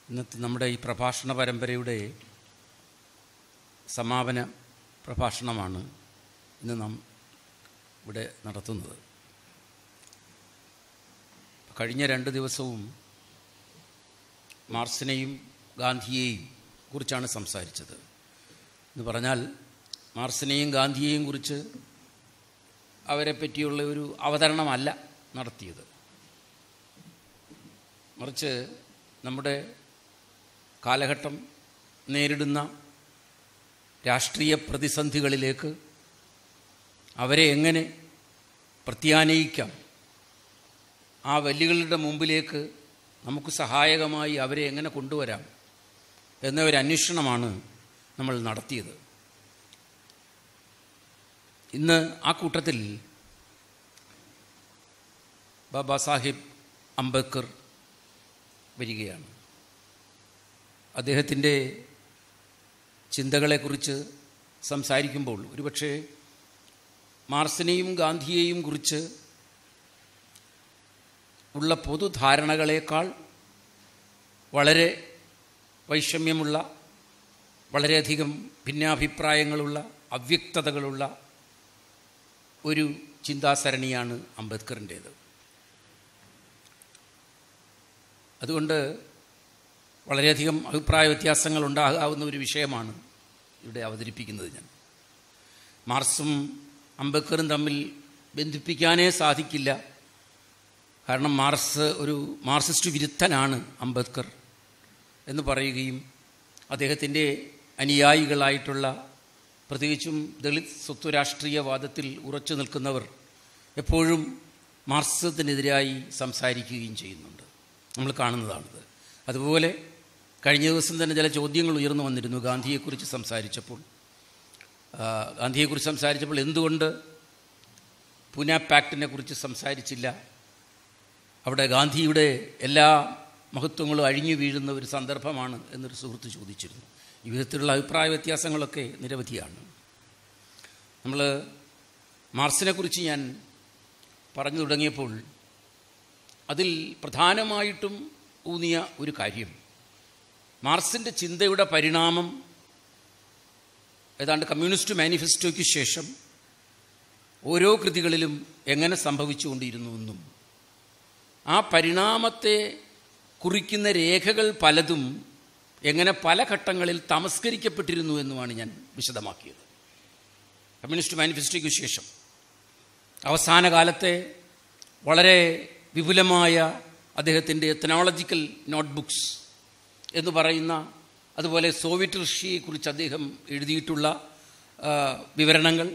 ഇന്നത്തെ നമ്മുടെ ഈ പ്രഭാഷണ പരമ്പരയുടെ സമാപന പ്രഭാഷണമാണ് ഇന്ന് നാം ഇവിടെ നടത്തുന്നത് കഴിഞ്ഞ രണ്ട് ദിവസവും മാർസിനെയും ഗാന്ധിയെയും കുറിച്ചാണ് സംസാരിച്ചത് എന്ന് പറഞ്ഞാൽ മാർസിനെയും ഗാന്ധിയെയും കുറിച്ച് അവരെ പറ്റിയുള്ള ഒരു അവതരണമല്ല നടത്തിയത് മറിച്ച് നമ്മുടെ കാലഘട്ടം നേരിടുന്ന രാഷ്ട്രീയ പ്രതിസന്ധികളിലേക്ക് അവരെ എങ്ങനെ പ്രത്യാനയിക്കാം ആ വെല്ലുവിളിയുടെ മുമ്പിലേക്ക് നമുക്ക് സഹായകമായി അവരെ എങ്ങനെ കൊണ്ടുവരാം എന്ന ഒരു അന്വേഷണമാണ് നമ്മൾ നടത്തിയത് ഇന്ന് ആ കൂട്ടത്തിൽ ബാബാ സാഹിബ് അംബേദ്കർ വരികയാണ് അദ്ദേഹത്തിൻ്റെ ചിന്തകളെക്കുറിച്ച് സംസാരിക്കുമ്പോൾ ഒരുപക്ഷെ മാർസിനെയും ഗാന്ധിയെയും കുറിച്ച് ഉള്ള പൊതുധാരണകളേക്കാൾ വളരെ വൈഷമ്യമുള്ള വളരെയധികം ഭിന്നാഭിപ്രായങ്ങളുള്ള അവ്യക്തതകളുള്ള ഒരു ചിന്താസരണിയാണ് അംബേദ്കറിൻ്റേത് അതുകൊണ്ട് വളരെയധികം അഭിപ്രായ വ്യത്യാസങ്ങൾ ഉണ്ടാകാവുന്ന ഒരു വിഷയമാണ് ഇവിടെ അവതരിപ്പിക്കുന്നത് ഞാൻ മാർസും അംബേദ്കറും തമ്മിൽ ബന്ധിപ്പിക്കാനേ സാധിക്കില്ല കാരണം മാർസ് ഒരു മാർസിസ്റ്റ് വിരുദ്ധനാണ് അംബേദ്കർ എന്ന് പറയുകയും അദ്ദേഹത്തിൻ്റെ അനുയായികളായിട്ടുള്ള പ്രത്യേകിച്ചും ദളിത് സ്വത്വരാഷ്ട്രീയവാദത്തിൽ ഉറച്ചു നിൽക്കുന്നവർ എപ്പോഴും മാർക്സത്തിനെതിരായി സംസാരിക്കുകയും ചെയ്യുന്നുണ്ട് നമ്മൾ കാണുന്നതാണിത് അതുപോലെ കഴിഞ്ഞ ദിവസം തന്നെ ചില ചോദ്യങ്ങൾ ഉയർന്നു വന്നിരുന്നു ഗാന്ധിയെക്കുറിച്ച് സംസാരിച്ചപ്പോൾ ഗാന്ധിയെക്കുറിച്ച് സംസാരിച്ചപ്പോൾ എന്തുകൊണ്ട് പൂന പാക്റ്റിനെ കുറിച്ച് സംസാരിച്ചില്ല അവിടെ ഗാന്ധിയുടെ എല്ലാ മഹത്വങ്ങളും അഴിഞ്ഞു വീഴുന്ന ഒരു സന്ദർഭമാണ് എന്നൊരു സുഹൃത്ത് ചോദിച്ചിരുന്നു ഈ വിധത്തിലുള്ള അഭിപ്രായ വ്യത്യാസങ്ങളൊക്കെ നിരവധിയാണ് നമ്മൾ മാർസിനെക്കുറിച്ച് ഞാൻ പറഞ്ഞു തുടങ്ങിയപ്പോൾ അതിൽ പ്രധാനമായിട്ടും ഊന്നിയ ഒരു കാര്യം മാർസിൻ്റെ ചിന്തയുടെ പരിണാമം ഏതാണ്ട് കമ്മ്യൂണിസ്റ്റ് മാനിഫെസ്റ്റോയ്ക്ക് ശേഷം ഓരോ കൃതികളിലും എങ്ങനെ സംഭവിച്ചുകൊണ്ടിരുന്നുവെന്നും ആ പരിണാമത്തെ കുറിക്കുന്ന രേഖകൾ പലതും എങ്ങനെ പല ഘട്ടങ്ങളിൽ തമസ്കരിക്കപ്പെട്ടിരുന്നു എന്നുമാണ് ഞാൻ വിശദമാക്കിയത് കമ്മ്യൂണിസ്റ്റ് മാനിഫെസ്റ്റോയ്ക്ക് ശേഷം അവസാന കാലത്തെ വളരെ വിപുലമായ അദ്ദേഹത്തിൻ്റെ എത്തനോളജിക്കൽ നോട്ട്ബുക്സ് എന്ന് പറയുന്ന അതുപോലെ സോവിയറ്റ് റഷ്യയെക്കുറിച്ച് അദ്ദേഹം എഴുതിയിട്ടുള്ള വിവരണങ്ങൾ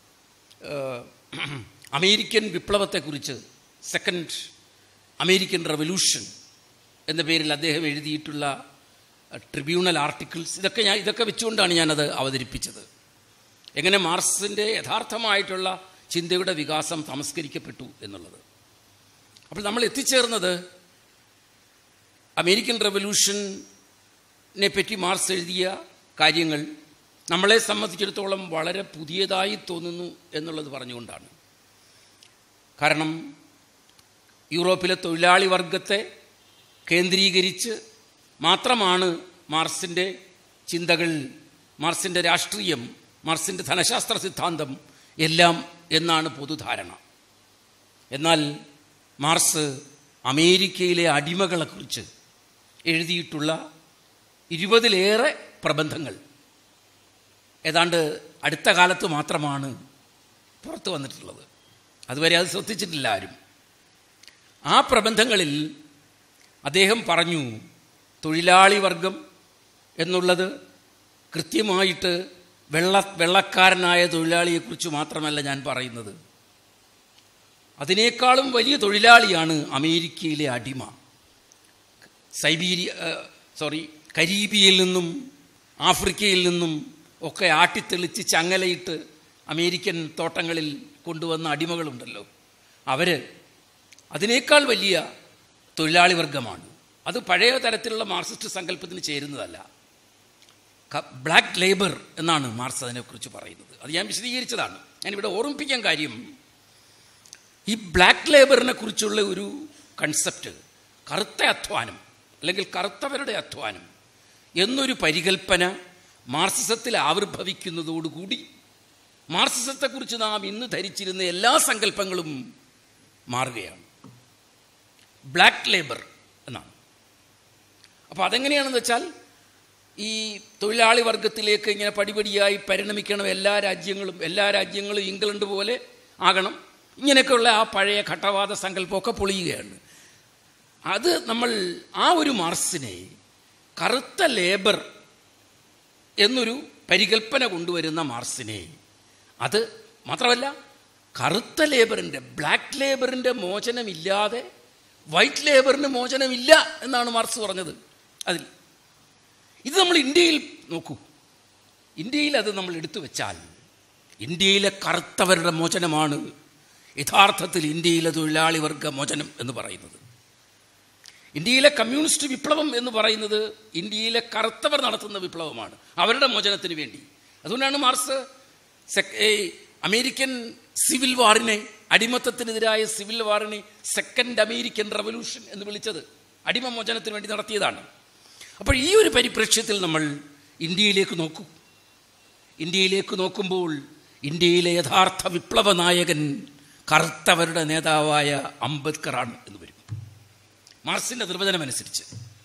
അമേരിക്കൻ വിപ്ലവത്തെക്കുറിച്ച് സെക്കൻഡ് അമേരിക്കൻ റവല്യൂഷൻ എന്ന പേരിൽ അദ്ദേഹം എഴുതിയിട്ടുള്ള ട്രിബ്യൂണൽ ആർട്ടിക്കിൾസ് ഇതൊക്കെ ഞാൻ ഇതൊക്കെ വെച്ചുകൊണ്ടാണ് ഞാനത് അവതരിപ്പിച്ചത് എങ്ങനെ മാർസിൻ്റെ യഥാർത്ഥമായിട്ടുള്ള ചിന്തയുടെ വികാസം തമസ്കരിക്കപ്പെട്ടു എന്നുള്ളത് അപ്പോൾ നമ്മൾ എത്തിച്ചേർന്നത് അമേരിക്കൻ റവല്യൂഷനെ പറ്റി മാർസ് എഴുതിയ കാര്യങ്ങൾ നമ്മളെ സംബന്ധിച്ചിടത്തോളം വളരെ പുതിയതായി തോന്നുന്നു എന്നുള്ളത് പറഞ്ഞുകൊണ്ടാണ് കാരണം യൂറോപ്പിലെ തൊഴിലാളി വർഗത്തെ കേന്ദ്രീകരിച്ച് മാത്രമാണ് മാർസിൻ്റെ ചിന്തകൾ മാർസിൻ്റെ രാഷ്ട്രീയം മാർസിൻ്റെ ധനശാസ്ത്ര സിദ്ധാന്തം എല്ലാം എന്നാണ് പൊതുധാരണ എന്നാൽ മാർസ് അമേരിക്കയിലെ അടിമകളെക്കുറിച്ച് എഴുതിയിട്ടുള്ള ഇരുപതിലേറെ പ്രബന്ധങ്ങൾ ഏതാണ്ട് അടുത്ത കാലത്ത് മാത്രമാണ് പുറത്തു വന്നിട്ടുള്ളത് അതുവരെ അത് ശ്രദ്ധിച്ചിട്ടില്ല ആരും ആ പ്രബന്ധങ്ങളിൽ അദ്ദേഹം പറഞ്ഞു തൊഴിലാളി വർഗം എന്നുള്ളത് കൃത്യമായിട്ട് വെള്ള വെള്ളക്കാരനായ തൊഴിലാളിയെക്കുറിച്ച് മാത്രമല്ല ഞാൻ പറയുന്നത് അതിനേക്കാളും വലിയ തൊഴിലാളിയാണ് അമേരിക്കയിലെ അടിമ സൈബീരിയ സോറി കരീബിയയിൽ നിന്നും ആഫ്രിക്കയിൽ നിന്നും ഒക്കെ ആട്ടിത്തെളിച്ച് ചങ്ങലയിട്ട് അമേരിക്കൻ തോട്ടങ്ങളിൽ കൊണ്ടുവന്ന അടിമകളുണ്ടല്ലോ അവർ അതിനേക്കാൾ വലിയ തൊഴിലാളി വർഗമാണ് അത് പഴയ തരത്തിലുള്ള മാർക്സിസ്റ്റ് സങ്കല്പത്തിന് ചേരുന്നതല്ല ബ്ലാക്ക് ലേബർ എന്നാണ് മാർക്സ് അതിനെക്കുറിച്ച് പറയുന്നത് അത് ഞാൻ വിശദീകരിച്ചതാണ് ഞാനിവിടെ ഓർമ്മിപ്പിക്കാൻ കാര്യം ഈ ബ്ലാക്ക് ലേബറിനെ കുറിച്ചുള്ള ഒരു കൺസെപ്റ്റ് കറുത്ത അധ്വാനം അല്ലെങ്കിൽ കറുത്തവരുടെ അധ്വാനം എന്നൊരു പരികൽപ്പന മാർസിസത്തിൽ ആവിർഭവിക്കുന്നതോടുകൂടി മാർസിസത്തെക്കുറിച്ച് നാം ഇന്ന് ധരിച്ചിരുന്ന എല്ലാ സങ്കല്പങ്ങളും മാറുകയാണ് ബ്ലാക്ക് ലേബർ എന്നാണ് അപ്പോൾ അതെങ്ങനെയാണെന്ന് വെച്ചാൽ ഈ തൊഴിലാളി വർഗത്തിലേക്ക് ഇങ്ങനെ പടിപടിയായി പരിണമിക്കണം എല്ലാ രാജ്യങ്ങളും എല്ലാ രാജ്യങ്ങളും ഇംഗ്ലണ്ട് പോലെ ആകണം ഇങ്ങനെയൊക്കെയുള്ള ആ പഴയ ഘട്ടവാദ സങ്കല്പമൊക്കെ പൊളിയുകയാണ് അത് നമ്മൾ ആ ഒരു മാർസിനെ കറുത്ത ലേബർ എന്നൊരു പരികൽപ്പന കൊണ്ടുവരുന്ന മാർസിനെ അത് മാത്രമല്ല കറുത്ത ലേബറിൻ്റെ ബ്ലാക്ക് ലേബറിൻ്റെ മോചനമില്ലാതെ വൈറ്റ് ലേബറിന് മോചനമില്ല എന്നാണ് മാർക്സ് പറഞ്ഞത് അതിൽ ഇത് നമ്മൾ ഇന്ത്യയിൽ നോക്കൂ ഇന്ത്യയിൽ അത് നമ്മൾ എടുത്തു വെച്ചാൽ ഇന്ത്യയിലെ കറുത്തവരുടെ മോചനമാണ് യഥാർത്ഥത്തിൽ ഇന്ത്യയിലെ തൊഴിലാളി വർഗ മോചനം എന്ന് പറയുന്നത് ഇന്ത്യയിലെ കമ്മ്യൂണിസ്റ്റ് വിപ്ലവം എന്ന് പറയുന്നത് ഇന്ത്യയിലെ കറുത്തവർ നടത്തുന്ന വിപ്ലവമാണ് അവരുടെ മോചനത്തിന് വേണ്ടി അതുകൊണ്ടാണ് മാർക്സ് സെക്- ഏ, അമേരിക്കൻ സിവിൽ വാറിനെ അടിമത്തത്തിനെതിരായ സിവിൽ വാറിനെ സെക്കൻഡ് അമേരിക്കൻ റവല്യൂഷൻ എന്ന് വിളിച്ചത് അടിമ മോചനത്തിന് വേണ്ടി നടത്തിയതാണ് അപ്പോൾ ഈ ഒരു പരിപ്രേക്ഷ്യത്തിൽ നമ്മൾ ഇന്ത്യയിലേക്ക് നോക്കൂ ഇന്ത്യയിലേക്ക് നോക്കുമ്പോൾ ഇന്ത്യയിലെ യഥാർത്ഥ വിപ്ലവ നായകൻ കറുത്തവരുടെ നേതാവായ അംബേദ്കറാണ് എന്ന് വരും മാർക്സിൻ്റെ നിർവചനം അനുസരിച്ച്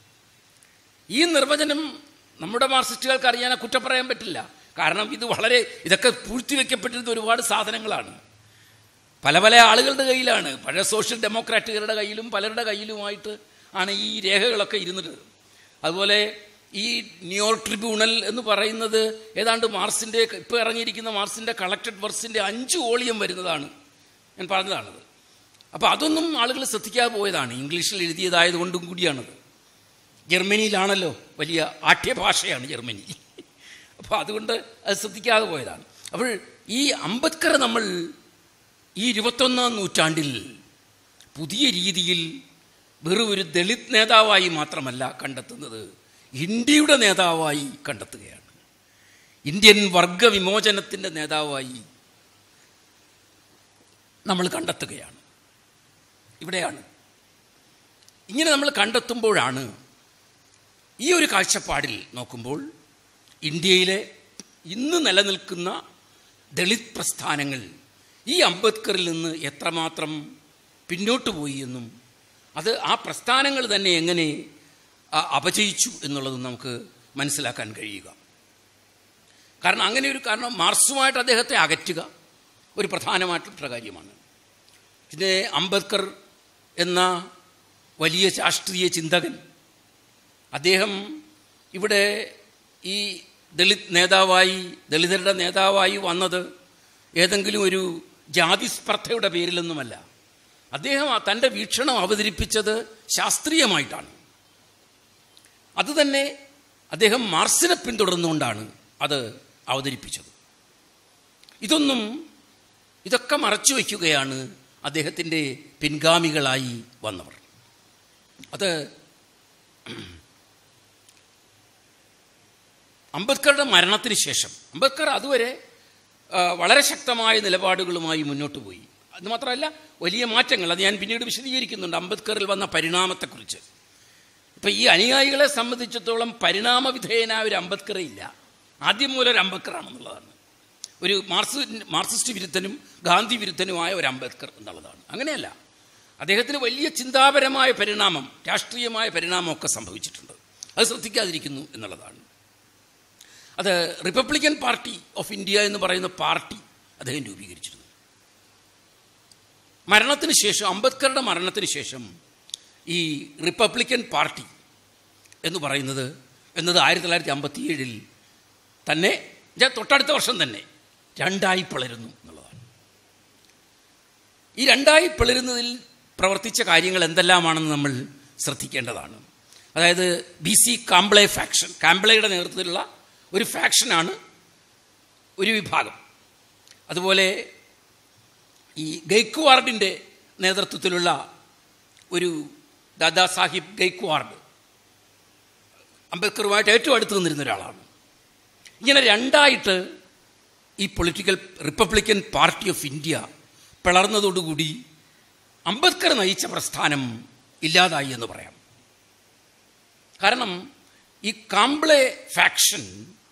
ഈ നിർവചനം നമ്മുടെ മാർക്സിസ്റ്റുകൾക്ക് അറിയാൻ കുറ്റം പറയാൻ പറ്റില്ല കാരണം ഇത് വളരെ ഇതൊക്കെ പൂഴ്ത്തിവെക്കപ്പെട്ടിരുന്ന ഒരുപാട് സാധനങ്ങളാണ് പല പല ആളുകളുടെ കയ്യിലാണ് പഴയ സോഷ്യൽ ഡെമോക്രാറ്റുകളുടെ കയ്യിലും പലരുടെ കയ്യിലുമായിട്ട് ആണ് ഈ രേഖകളൊക്കെ ഇരുന്നത് അതുപോലെ ഈ ന്യൂയോർക്ക് ട്രിബ്യൂണൽ എന്ന് പറയുന്നത് ഏതാണ്ട് മാർസിൻ്റെ ഇപ്പോൾ ഇറങ്ങിയിരിക്കുന്ന മാർസിൻ്റെ കളക്റ്റഡ് വർസിൻ്റെ അഞ്ച് ഓളിയം വരുന്നതാണ് ഞാൻ പറഞ്ഞതാണത് അപ്പോൾ അതൊന്നും ആളുകൾ ശ്രദ്ധിക്കാതെ പോയതാണ് ഇംഗ്ലീഷിൽ എഴുതിയതായതുകൊണ്ടും കൂടിയാണത് ജർമ്മനിയിലാണല്ലോ വലിയ ആഠ്യഭാഷയാണ് ജർമ്മനി അപ്പോൾ അതുകൊണ്ട് അത് ശ്രദ്ധിക്കാതെ പോയതാണ് അപ്പോൾ ഈ അംബേദ്കർ നമ്മൾ ഈ ഇരുപത്തൊന്നാം നൂറ്റാണ്ടിൽ പുതിയ രീതിയിൽ വെറും ഒരു ദളിത് നേതാവായി മാത്രമല്ല കണ്ടെത്തുന്നത് ഇന്ത്യയുടെ നേതാവായി കണ്ടെത്തുകയാണ് ഇന്ത്യൻ വർഗ വിമോചനത്തിൻ്റെ നേതാവായി നമ്മൾ കണ്ടെത്തുകയാണ് ഇവിടെയാണ് ഇങ്ങനെ നമ്മൾ കണ്ടെത്തുമ്പോഴാണ് ഈ ഒരു കാഴ്ചപ്പാടിൽ നോക്കുമ്പോൾ ഇന്ത്യയിലെ ഇന്ന് നിലനിൽക്കുന്ന ദളിത് പ്രസ്ഥാനങ്ങൾ ഈ അംബേദ്കറിൽ നിന്ന് എത്രമാത്രം പിന്നോട്ട് പോയി എന്നും അത് ആ പ്രസ്ഥാനങ്ങൾ തന്നെ എങ്ങനെ ആ, അപജയിച്ചു എന്നുള്ളതും നമുക്ക് മനസ്സിലാക്കാൻ കഴിയുക കാരണം അങ്ങനെ ഒരു കാരണം മാർസുമായിട്ട് അദ്ദേഹത്തെ അകറ്റുക ഒരു പ്രധാനമായിട്ടുള്ള കാര്യമാണ് പിന്നെ അംബേദ്കർ എന്ന വലിയ രാഷ്ട്രീയ ചിന്തകൻ അദ്ദേഹം ഇവിടെ ഈ ദളിത് നേതാവായി ദളിതരുടെ നേതാവായി വന്നത് ഏതെങ്കിലും ഒരു ജാതി സ്പർദ്ധയുടെ പേരിലൊന്നുമല്ല അദ്ദേഹം ആ തൻ്റെ വീക്ഷണം അവതരിപ്പിച്ചത് ശാസ്ത്രീയമായിട്ടാണ് അതുതന്നെ അദ്ദേഹം മാർസിനെ പിന്തുടർന്നുകൊണ്ടാണ് അത് അവതരിപ്പിച്ചത് ഇതൊന്നും ഇതൊക്കെ മറച്ചു വയ്ക്കുകയാണ് അദ്ദേഹത്തിൻ്റെ പിൻഗാമികളായി വന്നവർ അത് അംബേദ്കറുടെ മരണത്തിന് ശേഷം അംബേദ്കർ അതുവരെ ആ, വളരെ ശക്തമായ നിലപാടുകളുമായി മുന്നോട്ട് പോയി അത് മാത്രമല്ല വലിയ മാറ്റങ്ങൾ അത് ഞാൻ പിന്നീട് വിശദീകരിക്കുന്നുണ്ട് അംബേദ്കറിൽ വന്ന പരിണാമത്തെക്കുറിച്ച് ഇപ്പം ഈ അനുയായികളെ സംബന്ധിച്ചിടത്തോളം പരിണാമവിധേയനായ ഒരു അംബേദ്കറെ ഇല്ല ആദ്യം മൂലം ഒരു അംബേദ്കറാണെന്നുള്ളതാണ് ഒരു മാർക്സ് മാർക്സിസ്റ്റ് വിരുദ്ധനും ഗാന്ധി വിരുദ്ധനുമായ ഒരു അംബേദ്കർ എന്നുള്ളതാണ് അങ്ങനെയല്ല അദ്ദേഹത്തിന് വലിയ ചിന്താപരമായ പരിണാമം രാഷ്ട്രീയമായ പരിണാമമൊക്കെ സംഭവിച്ചിട്ടുണ്ട് അത് ശ്രദ്ധിക്കാതിരിക്കുന്നു എന്നുള്ളതാണ് അത് റിപ്പബ്ലിക്കൻ പാർട്ടി ഓഫ് ഇന്ത്യ എന്ന് പറയുന്ന പാർട്ടി അദ്ദേഹം രൂപീകരിച്ചിരുന്നു മരണത്തിന് ശേഷം അംബേദ്കറുടെ മരണത്തിന് ശേഷം ഈ റിപ്പബ്ലിക്കൻ പാർട്ടി എന്ന് പറയുന്നത് എന്നത് ആയിരത്തി തൊള്ളായിരത്തി അമ്പത്തി ഏഴിൽ തന്നെ ഞാൻ തൊട്ടടുത്ത വർഷം തന്നെ രണ്ടായി പിളരുന്നു എന്നുള്ളതാണ് ഈ രണ്ടായി പിളരുന്നതിൽ പ്രവർത്തിച്ച കാര്യങ്ങൾ എന്തെല്ലാമാണെന്ന് നമ്മൾ ശ്രദ്ധിക്കേണ്ടതാണ് അതായത് ബി സി കാംബ്ലെ ഫാക്ഷൻ കാംബ്ലയുടെ നേതൃത്വത്തിലുള്ള ഒരു ഫാക്ഷനാണ് ഒരു വിഭാഗം അതുപോലെ ഈ ഗൈക്വാർഡിൻ്റെ നേതൃത്വത്തിലുള്ള ഒരു ദാദാ സാഹിബ് ഗൈക്വാർഡ് അംബേദ്കറുമായിട്ട് ഏറ്റവും അടുത്ത് നിന്നിരുന്ന ഒരാളാണ് ഇങ്ങനെ രണ്ടായിട്ട് ഈ political Republican party of India പിളർന്നതോടുകൂടി അംബേദ്കർ നയിച്ച പ്രസ്ഥാനം ഇല്ലാതായി എന്ന് പറയാം കാരണം ഈ കാംബ്ലെ ഫാക്ഷൻ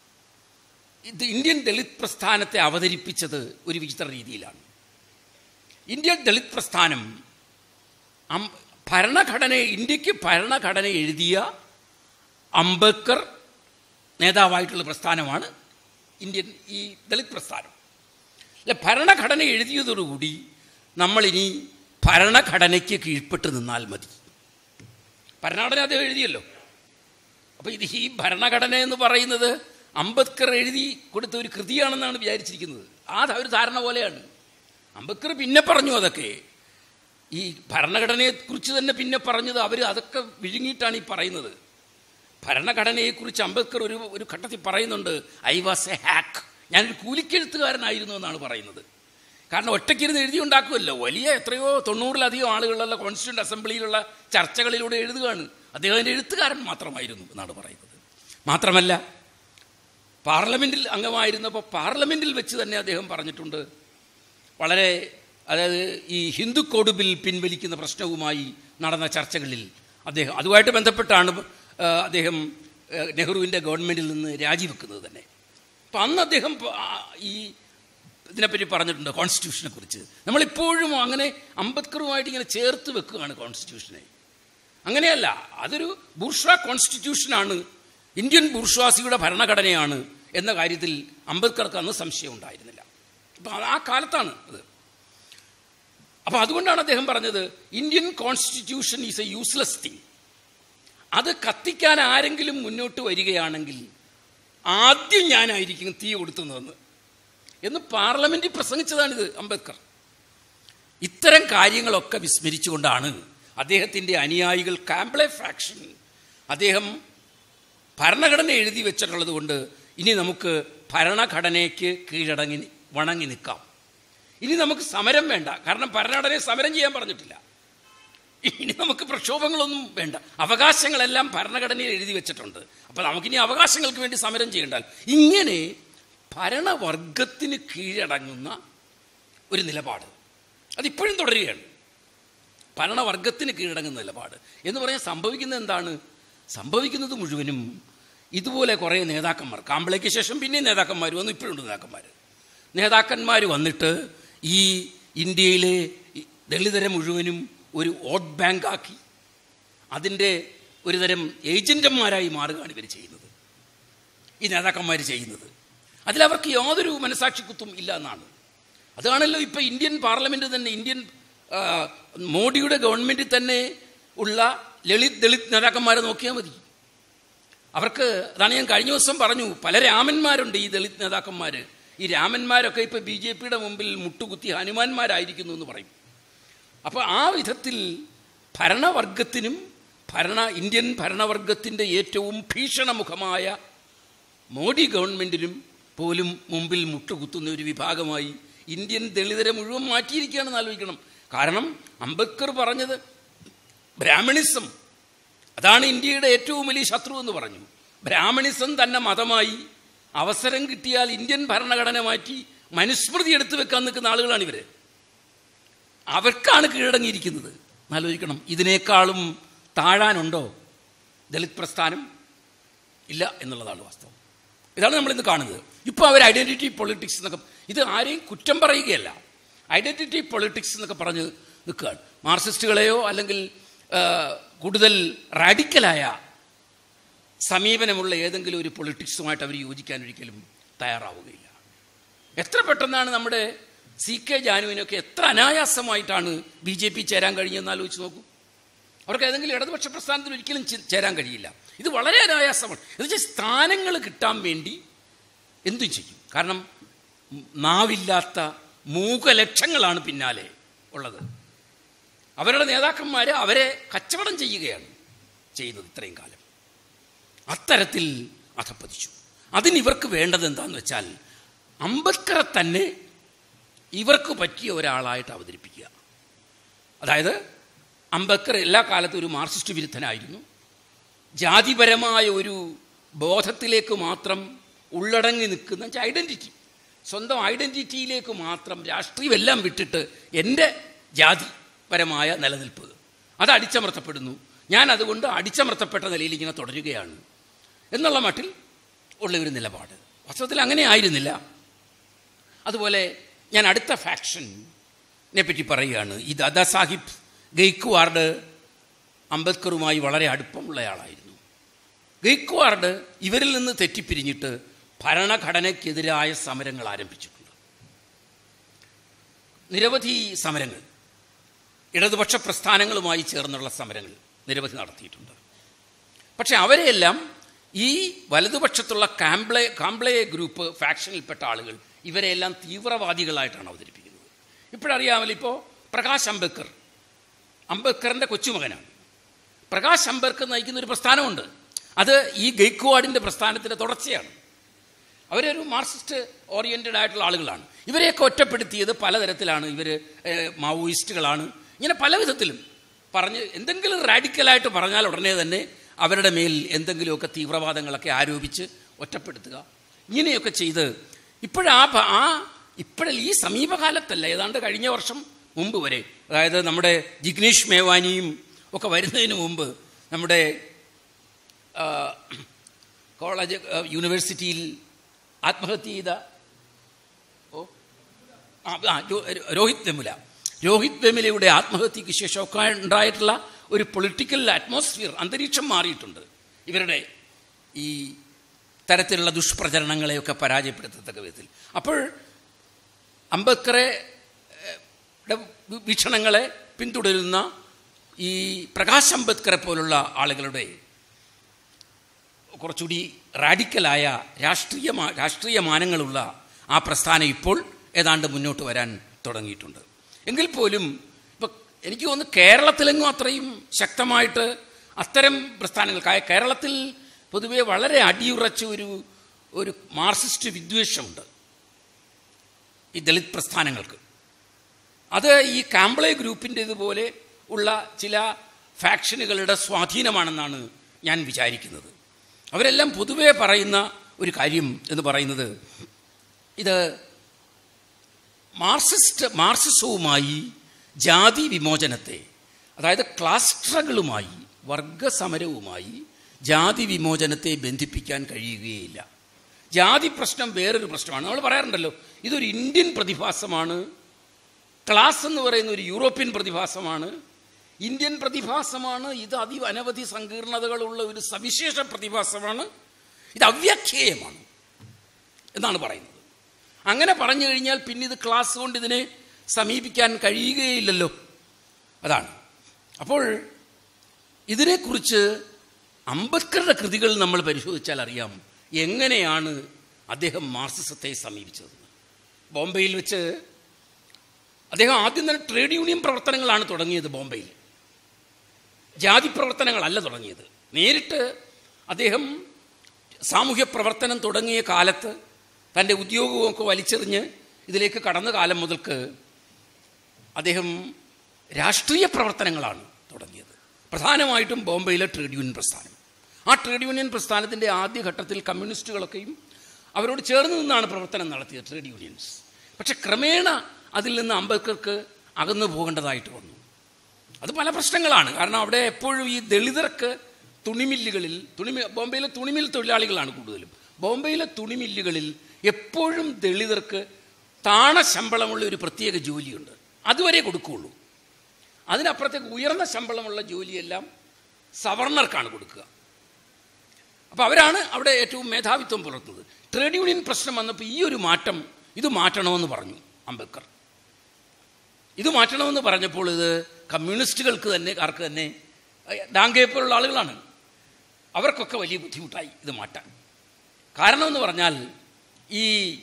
ഇത് ഇന്ത്യൻ ദളിത് പ്രസ്ഥാനത്തെ അവതരിപ്പിച്ചത് ഒരു വിചിത്ര രീതിയിലാണ് ഇന്ത്യൻ ദളിത് പ്രസ്ഥാനം അം- ഭരണഘടന ഇന്ത്യക്ക് ഭരണഘടന എഴുതിയ അംബേദ്കർ നേതാവായിട്ടുള്ള പ്രസ്ഥാനമാണ് ഇന്ത്യൻ ഈ ദളിത് പ്രസ്ഥാനം അല്ല ഭരണഘടന എഴുതിയതോടുകൂടി നമ്മളിനി ഭരണഘടനയ്ക്ക് കീഴ്പ്പെട്ട് നിന്നാൽ മതി ഭരണഘടന അത് എഴുതിയല്ലോ അപ്പോൾ ഇത് ഈ ഭരണഘടന എന്ന് പറയുന്നത് അംബേദ്കർ എഴുതി കൊടുത്ത ഒരു കൃതിയാണെന്നാണ് വിചാരിച്ചിരിക്കുന്നത് ആ ധ- ഒരു ധാരണ പോലെയാണ് അംബേദ്കർ പിന്നെ പറഞ്ഞു അതൊക്കെ ഈ ഭരണഘടനയെക്കുറിച്ച് തന്നെ പിന്നെ പറഞ്ഞത് അവർ അതൊക്കെ വിഴുങ്ങിയിട്ടാണ് ഈ പറയുന്നത് ഭരണഘടനയെക്കുറിച്ച് അംബേദ്കർ ഒരു ഒരു ഘട്ടത്തിൽ പറയുന്നുണ്ട് ഐ വാസ് എ ഹാക്ക് ഞാനൊരു കൂലിക്കെഴുത്തുകാരനായിരുന്നു എന്നാണ് പറയുന്നത് കാരണം ഒറ്റയ്ക്കിരുന്ന് എഴുതി ഉണ്ടാക്കുമല്ലോ വലിയ എത്രയോ തൊണ്ണൂറിലധികം ആളുകളുള്ള കോൺസ്റ്റിറ്റ്യൂന്റ് അസംബ്ലിയിലുള്ള ചർച്ചകളിലൂടെ എഴുതുകയാണ് അദ്ദേഹം അതിൻ്റെ എഴുത്തുകാരൻ മാത്രമായിരുന്നു എന്നാണ് പറയുന്നത് മാത്രമല്ല പാർലമെൻറ്റിൽ അംഗമായിരുന്നപ്പോൾ പാർലമെൻറ്റിൽ വെച്ച് തന്നെ അദ്ദേഹം പറഞ്ഞിട്ടുണ്ട് വളരെ അതായത് ഈ ഹിന്ദു കോഡ് ബിൽ പിൻവലിക്കുന്ന പ്രശ്നവുമായി നടന്ന ചർച്ചകളിൽ അദ്ദേഹം അതുമായിട്ട് ബന്ധപ്പെട്ടാണ് ആ, അദ്ദേഹം ആ, നെഹ്റുവിൻ്റെ ഗവൺമെൻറ്റിൽ നിന്ന് രാജിവെക്കുന്നത് തന്നെ അപ്പം അന്ന് അദ്ദേഹം പ- ആ, ഈ ഇതിനെപ്പറ്റി പറഞ്ഞിട്ടുണ്ട് കോൺസ്റ്റിറ്റ്യൂഷനെ കുറിച്ച് നമ്മളിപ്പോഴും അങ്ങനെ അംബേദ്കറുമായിട്ട് ഇങ്ങനെ ചേർത്ത് വെക്കുകയാണ് കോൺസ്റ്റിറ്റ്യൂഷനെ അങ്ങനെയല്ല അതൊരു ബൂർഷ കോൺസ്റ്റിറ്റ്യൂഷനാണ് ഇന്ത്യൻ ബൂർഷ്വാസിയുടെ ഭരണഘടനയാണ് എന്ന കാര്യത്തിൽ അംബേദ്കർക്ക് അന്ന് സംശയം ഉണ്ടായിരുന്നില്ല അപ്പം ആ കാലത്താണ് അത് അപ്പം അതുകൊണ്ടാണ് അദ്ദേഹം പറഞ്ഞത് Indian constitution is a useless thing അത് കത്തിക്കാൻ ആരെങ്കിലും മുന്നോട്ട് വരികയാണെങ്കിൽ ആദ്യം ഞാനായിരിക്കും തീ കൊടുത്തുന്നതെന്ന് എന്ന് പാർലമെന്റിൽ പ്രസംഗിച്ചതാണിത് അംബേദ്കർ ഇത്തരം കാര്യങ്ങളൊക്കെ വിസ്മരിച്ചുകൊണ്ടാണ് അദ്ദേഹത്തിൻ്റെ അനുയായികൾ കാംബ്ലെ ഫാക്ഷൻ അദ്ദേഹം ഭരണഘടന എഴുതി വെച്ചിട്ടുള്ളത് കൊണ്ട് ഇനി നമുക്ക് ഭരണഘടനയ്ക്ക് കീഴടങ്ങി വണങ്ങി നിൽക്കാം ഇനി നമുക്ക് സമരം വേണ്ട കാരണം ഭരണഘടനയെ സമരം ചെയ്യാൻ പറഞ്ഞിട്ടില്ല ഇനി നമുക്ക് പ്രക്ഷോഭങ്ങളൊന്നും വേണ്ട അവകാശങ്ങളെല്ലാം ഭരണഘടനയിൽ എഴുതി വെച്ചിട്ടുണ്ട് അപ്പോൾ നമുക്കിനി അവകാശങ്ങൾക്ക് വേണ്ടി സമരം ചെയ്യണ്ടാൽ ഇങ്ങനെ ഭരണവർഗത്തിന് കീഴടങ്ങുന്ന ഒരു നിലപാട് അതിപ്പോഴും തുടരുകയാണ് ഭരണവർഗത്തിന് കീഴടങ്ങുന്ന നിലപാട് എന്ന് പറഞ്ഞാൽ സംഭവിക്കുന്നത് എന്താണ് സംഭവിക്കുന്നത് മുഴുവനും ഇതുപോലെ കുറേ നേതാക്കന്മാർ കാമ്പിളയ്ക്ക് ശേഷം പിന്നെ നേതാക്കന്മാർ വന്നു ഇപ്പോഴുണ്ട് നേതാക്കന്മാർ നേതാക്കന്മാർ വന്നിട്ട് ഈ ഇന്ത്യയിലെ ഈ ദളിതരെ മുഴുവനും ഒരു വോട്ട് ബാങ്കാക്കി അതിൻ്റെ ഒരുതരം ഏജൻറ്റന്മാരായി മാറുകയാണ് ഇവർ ചെയ്യുന്നത് ഈ നേതാക്കന്മാർ ചെയ്യുന്നത് അതിലവർക്ക് യാതൊരു മനസാക്ഷിക്കുത്തും ഇല്ല എന്നാണ് അതാണല്ലോ ഇപ്പോൾ ഇന്ത്യൻ പാർലമെൻറ്റ് തന്നെ ഇന്ത്യൻ ആ, മോഡിയുടെ ഗവൺമെൻറ്റിൽ തന്നെ ഉള്ള ലളിത് ദളിത് നേതാക്കന്മാരെ നോക്കിയാൽ മതി അവർക്ക് അതാണ് ഞാൻ കഴിഞ്ഞ ദിവസം പറഞ്ഞു പല രാമന്മാരുണ്ട് ഈ ദളിത് നേതാക്കന്മാർ ഈ രാമന്മാരൊക്കെ ഇപ്പോൾ ബി ജെ പിയുടെ മുമ്പിൽ മുട്ടുകുത്തി ഹനുമാന്മാരായിരിക്കുന്നു എന്ന് പറയും അപ്പോൾ ആ വിധത്തിൽ ഭരണവർഗത്തിനും ഭരണ ഇന്ത്യൻ ഭരണവർഗത്തിൻ്റെ ഏറ്റവും ഭീഷണമുഖമായ മോഡി ഗവൺമെൻറ്റിനും പോലും മുമ്പിൽ മുട്ടുകുത്തുന്ന ഒരു വിഭാഗമായി ഇന്ത്യൻ ദളിതരെ മുഴുവൻ മാറ്റിയിരിക്കുകയാണെന്ന് ആലോചിക്കണം കാരണം അംബേദ്കർ പറഞ്ഞത് ബ്രാഹ്മണിസം അതാണ് ഇന്ത്യയുടെ ഏറ്റവും വലിയ ശത്രു എന്ന് പറഞ്ഞു ബ്രാഹ്മണിസം തന്നെ മതമായി അവസരം കിട്ടിയാൽ ഇന്ത്യൻ ഭരണഘടന മാറ്റി മനുസ്മൃതി എടുത്തു വെക്കാൻ നിൽക്കുന്ന ആളുകളാണ് ഇവർ അവർക്കാണ് കീഴടങ്ങിയിരിക്കുന്നത് ആലോചിക്കണം ഇതിനേക്കാളും താഴാനുണ്ടോ ദളിത് പ്രസ്ഥാനം ഇല്ല എന്നുള്ളതാണ് വാസ്തവം ഇതാണ് നമ്മളിന്ന് കാണുന്നത് ഇപ്പോൾ അവർ ഐഡൻറ്റിറ്റി പൊളിറ്റിക്സ് എന്നൊക്കെ ഇത് ആരെയും കുറ്റം പറയുകയല്ല ഐഡൻറ്റിറ്റി പൊളിറ്റിക്സ് എന്നൊക്കെ പറഞ്ഞ് നിൽക്കുകയാണ് മാർക്സിസ്റ്റുകളെയോ അല്ലെങ്കിൽ ആ, കൂടുതൽ റാഡിക്കലായ സമീപനമുള്ള ഏതെങ്കിലും ഒരു പൊളിറ്റിക്സുമായിട്ട് അവർ യോജിക്കാൻ ഒരിക്കലും തയ്യാറാവുകയില്ല എത്ര പെട്ടെന്നാണ് നമ്മുടെ സി കെ ജാനുവിനൊക്കെ എത്ര അനായാസമായിട്ടാണ് ബി ജെ പി ചേരാൻ കഴിഞ്ഞതെന്ന് ആലോചിച്ച് നോക്കൂ അവർക്ക് ഏതെങ്കിലും ഇടതുപക്ഷ പ്രസ്ഥാനത്തിൽ ഒരിക്കലും ചെ- ചേരാൻ കഴിയില്ല ഇത് വളരെ അനായാസമാണ് എന്നുവെച്ചാൽ സ്ഥാനങ്ങൾ കിട്ടാൻ വേണ്ടി എന്തും ചെയ്യും കാരണം ഉം, നാവില്ലാത്ത മൂകലക്ഷങ്ങളാണ് പിന്നാലെ ഉള്ളത് അവരുടെ നേതാക്കന്മാർ അവരെ കച്ചവടം ചെയ്യുകയാണ് ചെയ്യുന്നത് ഇത്രയും കാലം അത്തരത്തിൽ അധപ്പതിച്ചു അതിന് ഇവർക്ക് വേണ്ടത് എന്താണെന്ന് വെച്ചാൽ അംബേദ്കറെ തന്നെ ഇവർക്ക് പറ്റിയ ഒരാളായിട്ട് അവതരിപ്പിക്കുക അതായത് അംബേദ്കർ എല്ലാ കാലത്തും ഒരു മാർക്സിസ്റ്റ് വിരുദ്ധനായിരുന്നു ജാതിപരമായ ഒരു ബോധത്തിലേക്ക് മാത്രം ഉള്ളടങ്ങി നിൽക്കുന്ന ഐഡൻറ്റിറ്റി സ്വന്തം ഐഡൻറ്റിറ്റിയിലേക്ക് മാത്രം രാഷ്ട്രീയമെല്ലാം വിട്ടിട്ട് എൻ്റെ ജാതിപരമായ നിലനിൽപ്പ് അത് അടിച്ചമർത്തപ്പെടുന്നു ഞാൻ അതുകൊണ്ട് അടിച്ചമർത്തപ്പെട്ട നിലയിൽ ഇങ്ങനെ തുടരുകയാണ് എന്നുള്ള മട്ടിൽ ഉള്ള ഒരു നിലപാട് വാസ്തവത്തിൽ അങ്ങനെ ആയിരുന്നില്ല അതുപോലെ ഞാൻ അടുത്ത ഫാക്ഷനെ പറ്റി പറയുകയാണ് ഈ ദാദാ സാഹിബ് ഗെയ്ക്വാർഡ് അംബേദ്കറുമായി വളരെ അടുപ്പമുള്ളയാളായിരുന്നു ഗെയ്ക്വാർഡ് ഇവരിൽ നിന്ന് തെറ്റിപ്പിരിഞ്ഞിട്ട് ഭരണഘടനയ്ക്കെതിരായ സമരങ്ങൾ ആരംഭിച്ചിട്ടുണ്ട് നിരവധി സമരങ്ങൾ ഇടതുപക്ഷ പ്രസ്ഥാനങ്ങളുമായി ചേർന്നുള്ള സമരങ്ങൾ നിരവധി നടത്തിയിട്ടുണ്ട് പക്ഷെ അവരെയെല്ലാം ഈ വലതുപക്ഷത്തുള്ള കാംബ്ലെ കാംബ്ലെ ഗ്രൂപ്പ് ഫാക്ഷനിൽപ്പെട്ട ആളുകൾ ഇവരെല്ലാം തീവ്രവാദികളായിട്ടാണ് അവതരിപ്പിക്കുന്നത് ഇപ്പോഴറിയാമല്ലോ ഇപ്പോൾ പ്രകാശ് അംബേദ്കർ അംബേദ്കറിൻ്റെ കൊച്ചുമകനാണ് പ്രകാശ് അംബേദ്കർ നയിക്കുന്ന ഒരു പ്രസ്ഥാനമുണ്ട് അത് ഈ ഗെയ്ക്വാഡിൻ്റെ പ്രസ്ഥാനത്തിൻ്റെ തുടർച്ചയാണ് അവരൊരു മാർക്സിസ്റ്റ് ഓറിയൻറ്റഡ് ആയിട്ടുള്ള ആളുകളാണ് ഇവരെയൊക്കെ ഒറ്റപ്പെടുത്തിയത് പലതരത്തിലാണ് ഇവർ മാവോയിസ്റ്റുകളാണ് ഇങ്ങനെ പല വിധത്തിലും പറഞ്ഞ് എന്തെങ്കിലും റാഡിക്കലായിട്ട് പറഞ്ഞാൽ ഉടനെ തന്നെ അവരുടെ മേൽ എന്തെങ്കിലുമൊക്കെ തീവ്രവാദങ്ങളൊക്കെ ആരോപിച്ച് ഒറ്റപ്പെടുത്തുക ഇങ്ങനെയൊക്കെ ചെയ്ത് ഇപ്പോഴാ ആ ഇപ്പോഴല്ല ഈ സമീപകാലത്തല്ല ഏതാണ്ട് കഴിഞ്ഞ വർഷം മുമ്പ് വരെ അതായത് നമ്മുടെ ജിഗ്നേഷ് മേവാനിയും ഒക്കെ വരുന്നതിന് മുമ്പ് നമ്മുടെ കോളേജ് യൂണിവേഴ്സിറ്റിയിൽ ആത്മഹത്യ ചെയ്ത ഓ ആ രോഹിത് വെമുല രോഹിത് വെമുലയുടെ ആത്മഹത്യക്ക് ശേഷമൊക്കെ ഉണ്ടായിട്ടുള്ള ഒരു പൊളിറ്റിക്കൽ അറ്റ്മോസ്ഫിയർ അന്തരീക്ഷം മാറിയിട്ടുണ്ട് ഇവരുടെ ഈ തരത്തിലുള്ള ദുഷ്പ്രചരണങ്ങളെയൊക്കെ പരാജയപ്പെടുത്തത്തക്ക വിധത്തിൽ അപ്പോൾ അംബേദ്കറെ വീക്ഷണങ്ങളെ പിന്തുടരുന്ന ഈ പ്രകാശ് അംബേദ്കറെ പോലുള്ള ആളുകളുടെ കുറച്ചുകൂടി റാഡിക്കലായ രാഷ്ട്രീയ രാഷ്ട്രീയ മാനങ്ങളുള്ള ആ പ്രസ്ഥാനം ഇപ്പോൾ ഏതാണ്ട് മുന്നോട്ട് വരാൻ തുടങ്ങിയിട്ടുണ്ട് എങ്കിൽ പോലും ഇപ്പം എനിക്ക് തോന്നുന്നു കേരളത്തിലെങ്ങും അത്രയും ശക്തമായിട്ട് അത്തരം പ്രസ്ഥാനങ്ങൾ കേരളത്തിൽ പൊതുവെ വളരെ അടിയുറച്ച ഒരു ഒരു മാർക്സിസ്റ്റ് വിദ്വേഷമുണ്ട് ഈ ദളിത് പ്രസ്ഥാനങ്ങൾക്ക് അത് ഈ കാംബ്ലെ ഗ്രൂപ്പിൻ്റെ ഇതുപോലെ ഉള്ള ചില ഫാക്ഷനുകളുടെ സ്വാധീനമാണെന്നാണ് ഞാൻ വിചാരിക്കുന്നത് അവരെല്ലാം പൊതുവെ പറയുന്ന ഒരു കാര്യം എന്ന് പറയുന്നത് ഇത് മാർക്സിസ്റ്റ് മാർക്സിസവുമായി ജാതി വിമോചനത്തെ അതായത് ക്ലാസ് സ്ട്രഗിളുമായി വർഗസമരവുമായി ജാതി വിമോചനത്തെ ബന്ധിപ്പിക്കാൻ കഴിയുകയില്ല ജാതി പ്രശ്നം വേറൊരു പ്രശ്നമാണ് നമ്മൾ പറയാറുണ്ടല്ലോ ഇതൊരു ഇന്ത്യൻ പ്രതിഭാസമാണ് ക്ലാസ് എന്ന് പറയുന്ന ഒരു യൂറോപ്യൻ പ്രതിഭാസമാണ് ഇന്ത്യൻ പ്രതിഭാസമാണ് ഇത് അതി അനവധി സങ്കീർണതകളുള്ള ഒരു സവിശേഷ പ്രതിഭാസമാണ് ഇത് അവ്യാഖ്യേയമാണ് എന്നാണ് പറയുന്നത് അങ്ങനെ പറഞ്ഞു കഴിഞ്ഞാൽ പിന്നെ ഇത് ക്ലാസ് കൊണ്ട് ഇതിനെ സമീപിക്കാൻ കഴിയുകയില്ലല്ലോ അതാണ് അപ്പോൾ ഇതിനെക്കുറിച്ച് അംബേദ്കറുടെ കൃതികൾ നമ്മൾ പരിശോധിച്ചാൽ അറിയാം എങ്ങനെയാണ് അദ്ദേഹം മാർക്സിസത്തെ സമീപിച്ചത് ബോംബെയിൽ വെച്ച് അദ്ദേഹം ആദ്യം തന്നെ ട്രേഡ് യൂണിയൻ പ്രവർത്തനങ്ങളാണ് തുടങ്ങിയത് ബോംബെയിൽ ജാതി പ്രവർത്തനങ്ങളല്ല തുടങ്ങിയത് നേരിട്ട് അദ്ദേഹം സാമൂഹ്യ പ്രവർത്തനം തുടങ്ങിയ കാലത്ത് തൻ്റെ ഉദ്യോഗമൊക്കെ വലിച്ചെറിഞ്ഞ് ഇതിലേക്ക് കടന്ന കാലം മുതൽക്ക് അദ്ദേഹം രാഷ്ട്രീയ പ്രവർത്തനങ്ങളാണ് തുടങ്ങിയത് പ്രധാനമായിട്ടും ബോംബെയിലെ ട്രേഡ് യൂണിയൻ പ്രസ്ഥാനം ആ ട്രേഡ് യൂണിയൻ പ്രസ്ഥാനത്തിൻ്റെ ആദ്യഘട്ടത്തിൽ കമ്മ്യൂണിസ്റ്റുകളൊക്കെയും അവരോട് ചേർന്ന് നിന്നാണ് പ്രവർത്തനം നടത്തിയത് ട്രേഡ് യൂണിയൻസ് പക്ഷെ ക്രമേണ അതിൽ നിന്ന് അംബേദ്കർക്ക് അകന്നു പോകേണ്ടതായിട്ട് വന്നു അത് പല പ്രശ്നങ്ങളാണ് കാരണം അവിടെ എപ്പോഴും ഈ ദളിതർക്ക് തുണിമില്ലുകളിൽ തുണി ബോംബെയിലെ തുണിമിൽ തൊഴിലാളികളാണ് കൂടുതലും ബോംബെയിലെ തുണിമില്ലുകളിൽ എപ്പോഴും ദളിതർക്ക് താണ ശമ്പളമുള്ള ഒരു പ്രത്യേക ജോലിയുണ്ട് അതുവരെ കൊടുക്കുകയുള്ളൂ അതിനപ്പുറത്തേക്ക് ഉയർന്ന ശമ്പളമുള്ള ജോലിയെല്ലാം സവർണർക്കാണ് കൊടുക്കുക അപ്പോൾ അവരാണ് അവിടെ ഏറ്റവും മേധാവിത്വം പുലർത്തുന്നത് ട്രേഡ് യൂണിയൻ പ്രശ്നം വന്നപ്പോൾ ഈ ഒരു മാറ്റം ഇത് മാറ്റണമെന്ന് പറഞ്ഞു അംബേദ്കർ ഇത് മാറ്റണമെന്ന് പറഞ്ഞപ്പോൾ ഇത് കമ്മ്യൂണിസ്റ്റുകൾക്ക് തന്നെ ആർക്ക് തന്നെ ഡാങ്കയെ പോലുള്ള ആളുകളാണ് അവർക്കൊക്കെ വലിയ ബുദ്ധിമുട്ടായി ഇത് മാറ്റാൻ കാരണമെന്ന് പറഞ്ഞാൽ ഈ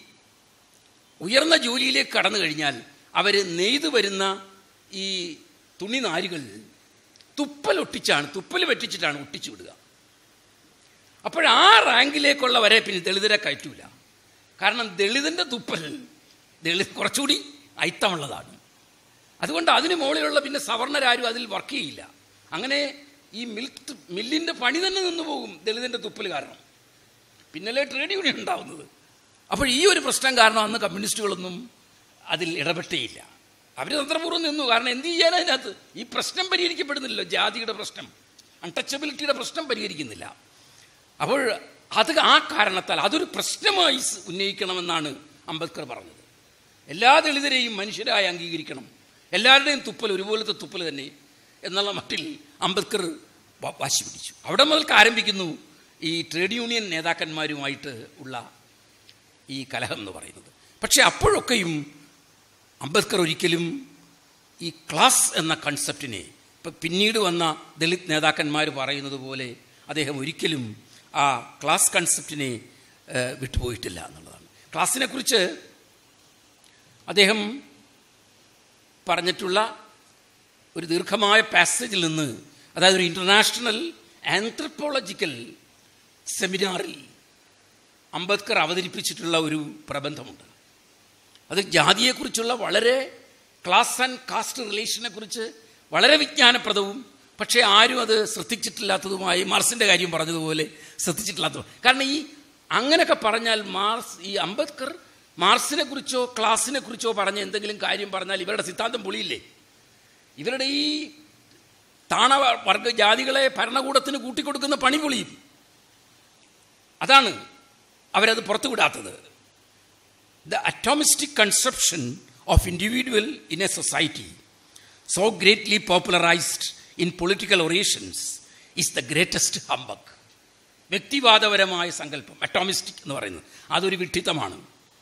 ഉയർന്ന ജോലിയിലേക്ക് കടന്നു കഴിഞ്ഞാൽ അവർ നെയ്തു വരുന്ന ഈ തുണിനാരുകൾ തുപ്പലൊട്ടിച്ചാണ് തുപ്പൽ വെട്ടിച്ചിട്ടാണ് ഒട്ടിച്ചു വിടുക അപ്പോൾ ആ റാങ്കിലേക്കുള്ളവരെ പിന്നെ ദളിതരെ കയറ്റൂല കാരണം ദളിതൻ്റെ തുപ്പൽ ദളിത് കുറച്ചുകൂടി അയിത്തമുള്ളതാണ് അതുകൊണ്ട് അതിന് മുകളിലുള്ള പിന്നെ സവർണരാരും അതിൽ വർക്ക് ചെയ്യില്ല അങ്ങനെ ഈ മിൽക്ക് മില്ലിൻ്റെ പണി തന്നെ നിന്നു പോകും ദളിതൻ്റെ തുപ്പൽ കാരണം പിന്നല്ലേ ട്രേഡ് യൂണിയൻ ഉണ്ടാവുന്നത് അപ്പോൾ ഈ ഒരു പ്രശ്നം കാരണം അന്ന് കമ്മ്യൂണിസ്റ്റുകളൊന്നും അതിൽ ഇടപെട്ടേയില്ല അവർ തന്ത്രപൂർവ്വം നിന്നു കാരണം എന്ത് ചെയ്യാൻ അതിനകത്ത് ഈ പ്രശ്നം പരിഹരിക്കപ്പെടുന്നില്ലല്ലോ ജാതിയുടെ പ്രശ്നം അൺടച്ചബിലിറ്റിയുടെ പ്രശ്നം പരിഹരിക്കുന്നില്ല അപ്പോൾ അത് ആ കാരണത്താൽ അതൊരു പ്രശ്നമായി സ് ഉന്നയിക്കണമെന്നാണ് അംബേദ്കർ പറഞ്ഞത് എല്ലാ ദളിതരെയും മനുഷ്യരായി അംഗീകരിക്കണം എല്ലാവരുടെയും തുപ്പൽ ഒരുപോലത്തെ തുപ്പൽ തന്നെ എന്നുള്ള മട്ടിൽ അംബേദ്കർ വ- വാശി പിടിച്ചു അവിടെ മുതൽക്ക് ആരംഭിക്കുന്നു ഈ ട്രേഡ് യൂണിയൻ നേതാക്കന്മാരുമായിട്ട് ഉള്ള ഈ കലഹം എന്ന് പറയുന്നത് പക്ഷേ അപ്പോഴൊക്കെയും അംബേദ്കർ ഒരിക്കലും ഈ ക്ലാസ് എന്ന കൺസെപ്റ്റിനെ ഇപ്പം പിന്നീട് വന്ന ദളിത് നേതാക്കന്മാർ പറയുന്നത് പോലെ അദ്ദേഹം ഒരിക്കലും ആ ക്ലാസ് കൺസെപ്റ്റിനെ ഏഹ്, വിട്ടുപോയിട്ടില്ല എന്നുള്ളതാണ് ക്ലാസ്സിനെക്കുറിച്ച് അദ്ദേഹം പറഞ്ഞിട്ടുള്ള ഒരു ദീർഘമായ പാസേജിൽ നിന്ന് അതായത് ഒരു ഇൻ്റർനാഷണൽ ആന്ത്രപ്പോളജിക്കൽ സെമിനാറിൽ അംബേദ്കർ അവതരിപ്പിച്ചിട്ടുള്ള ഒരു പ്രബന്ധമുണ്ട് അത് ജാതിയെക്കുറിച്ചുള്ള വളരെ ക്ലാസ് ആൻഡ് കാസ്റ്റ് റിലേഷനെ കുറിച്ച് വളരെ വിജ്ഞാനപ്രദവും പക്ഷേ ആരും അത് ശ്രദ്ധിച്ചിട്ടില്ലാത്തതുമായി മാർസിൻ്റെ കാര്യം പറഞ്ഞതുപോലെ ശ്രദ്ധിച്ചിട്ടില്ലാത്തതും കാരണം ഈ അങ്ങനെയൊക്കെ പറഞ്ഞാൽ മാർസ് ഈ അംബേദ്കർ മാർസിനെ കുറിച്ചോ ക്ലാസിനെ കുറിച്ചോ പറഞ്ഞ എന്തെങ്കിലും കാര്യം പറഞ്ഞാൽ ഇവരുടെ സിദ്ധാന്തം പൊളിയില്ലേ ഇവരുടെ ഈ താണ വർഗ ജാതികളെ ഭരണകൂടത്തിന് കൂട്ടിക്കൊടുക്കുന്ന പണി പൊളിയും അതാണ് അവരത് പുറത്തുവിടാത്തത് the atomistic conception of individual in a society so greatly popularized in political orations is the greatest humbug വ്യക്തിവാദപരമായ സങ്കല്പം അറ്റോമിസ്റ്റിക് എന്ന് പറയുന്നത് അതൊരു വിഡ്ഢിത്തമാണ്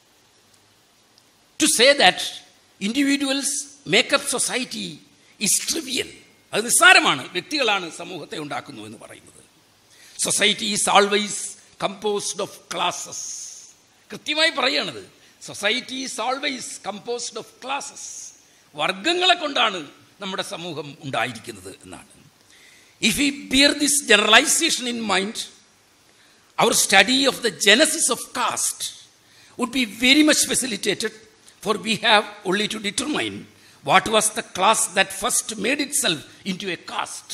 to say that individuals make up society is trivial അത് നിസ്സാരമാണ് വ്യക്തികളാണ് സമൂഹത്തെ ഉണ്ടാക്കുന്നു എന്ന് പറയുന്നത് society is always composed of classes കൃത്യമായി പറയുകയാണത് society is always composed of classes വർഗങ്ങളെ കൊണ്ടാണ് നമ്മുടെ സമൂഹം ഉണ്ടായിരിക്കുന്നത് എന്നാണ് if you bear this generalization in mind our study of the genesis of caste would be very much facilitated, for we have only to determine what was the class that first made itself into a caste.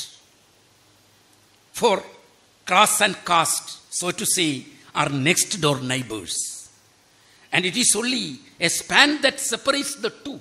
For class and caste, so to say, are next door neighbors. And it is only a span that separates the two.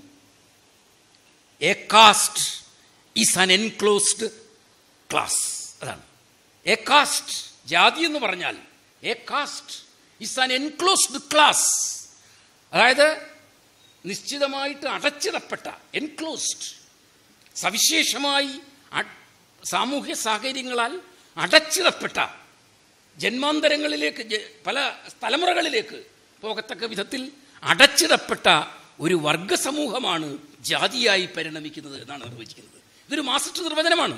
A caste is an enclosed class. അതാണ് a caste ജാതി എന്ന് പറഞ്ഞാൽ a caste is an enclosed class അതായത് നിശ്ചിതമായിട്ട് അടച്ചിടപ്പെട്ട enclosed സവിശേഷമായി അ- സാമൂഹ്യ സാഹചര്യങ്ങളാൽ അടച്ചിടപ്പെട്ട ജന്മാന്തരങ്ങളിലേക്ക് ജ- പല തലമുറകളിലേക്ക് പോകത്തക്ക വിധത്തിൽ അടച്ചിടപ്പെട്ട ഒരു വർഗസമൂഹമാണ് ജാതിയായി പരിണമിക്കുന്നത് എന്നാണ് നിർവചിക്കുന്നത് ഇതൊരു മാസ്റ്റർ നിർവചനമാണ്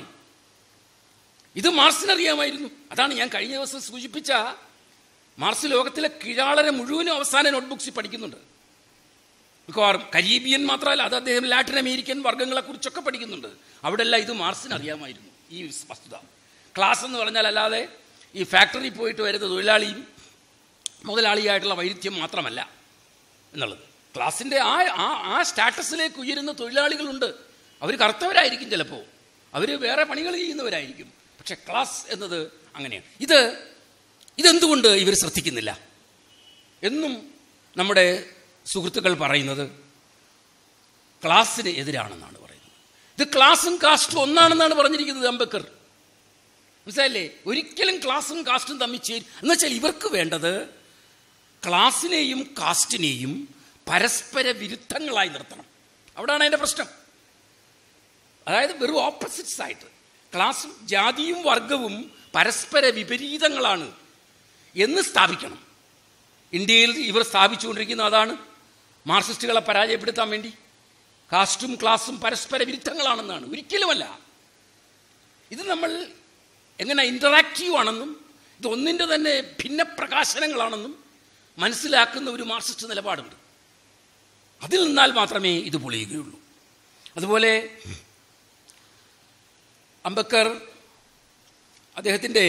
ഇത് മാർസിനറിയാമായിരുന്നു അതാണ് ഞാൻ കഴിഞ്ഞ ദിവസം സൂചിപ്പിച്ച മാർസ് ലോകത്തിലെ കീഴാളരെ മുഴുവനും അവസാന നോട്ട്ബുക്സിൽ പഠിക്കുന്നുണ്ട് മിക്കവാറും കരീബിയൻ മാത്രമല്ല അത് അദ്ദേഹം ലാറ്റിൻ അമേരിക്കൻ വർഗ്ഗങ്ങളെക്കുറിച്ചൊക്കെ പഠിക്കുന്നുണ്ട് അവിടെ എല്ലാം ഇത് മാർസിന് അറിയാമായിരുന്നു ഈ വസ്തുത ക്ലാസ് എന്ന് പറഞ്ഞാൽ അല്ലാതെ ഈ ഫാക്ടറി പോയിട്ട് വരുന്ന തൊഴിലാളിയും മുതലാളിയായിട്ടുള്ള വൈരുദ്ധ്യം മാത്രമല്ല എന്നുള്ളത് ക്ലാസിൻ്റെ ആ ആ ആ സ്റ്റാറ്റസിലേക്ക് ഉയരുന്ന തൊഴിലാളികളുണ്ട് അവർ കറുത്തവരായിരിക്കും ചിലപ്പോൾ അവർ വേറെ പണികൾ ചെയ്യുന്നവരായിരിക്കും പക്ഷെ ക്ലാസ് എന്നത് അങ്ങനെയാണ് ഇത് ഇതെന്തുകൊണ്ട് ഇവർ ശ്രദ്ധിക്കുന്നില്ല എന്നും നമ്മുടെ സുഹൃത്തുക്കൾ പറയുന്നത് ക്ലാസ്സിന് എതിരാണെന്നാണ് പറയുന്നത് ഇത് ക്ലാസ്സും കാസ്റ്റും ഒന്നാണെന്നാണ് പറഞ്ഞിരിക്കുന്നത് അംബേദ്കർ മനസ്സിലായില്ലേ ഒരിക്കലും ക്ലാസ്സും കാസ്റ്റും തമ്മിൽ ചേരും എന്ന് വെച്ചാൽ ഇവർക്ക് വേണ്ടത് ക്ലാസ്സിനെയും കാസ്റ്റിനെയും പരസ്പര വിരുദ്ധങ്ങളായി നിർത്തണം അവിടെയാണ് അതിൻ്റെ പ്രശ്നം അതായത് വെറും ഓപ്പോസിറ്റ്സ് ആയിട്ട് ക്ലാസ്സും ജാതിയും വർഗവും പരസ്പര വിപരീതങ്ങളാണ് എന്ന് സ്ഥാപിക്കണം ഇന്ത്യയിൽ ഇവർ സ്ഥാപിച്ചുകൊണ്ടിരിക്കുന്ന അതാണ് മാർക്സിസ്റ്റുകളെ പരാജയപ്പെടുത്താൻ വേണ്ടി കാസ്റ്റും ക്ലാസ്സും പരസ്പര വിരുദ്ധങ്ങളാണെന്നാണ് ഒരിക്കലുമല്ല ഇത് നമ്മൾ എങ്ങനെ ഇൻ്ററാക്റ്റീവ് ആണെന്നും ഇത് ഒന്നിൻ്റെ തന്നെ ഭിന്ന പ്രകാശനങ്ങളാണെന്നും മനസ്സിലാക്കുന്ന ഒരു മാർക്സിസ്റ്റ് നിലപാടുണ്ട് അതിൽ നിന്നാൽ മാത്രമേ ഇത് പൊളിയുകയുള്ളൂ അതുപോലെ അംബേദ്കർ അദ്ദേഹത്തിൻ്റെ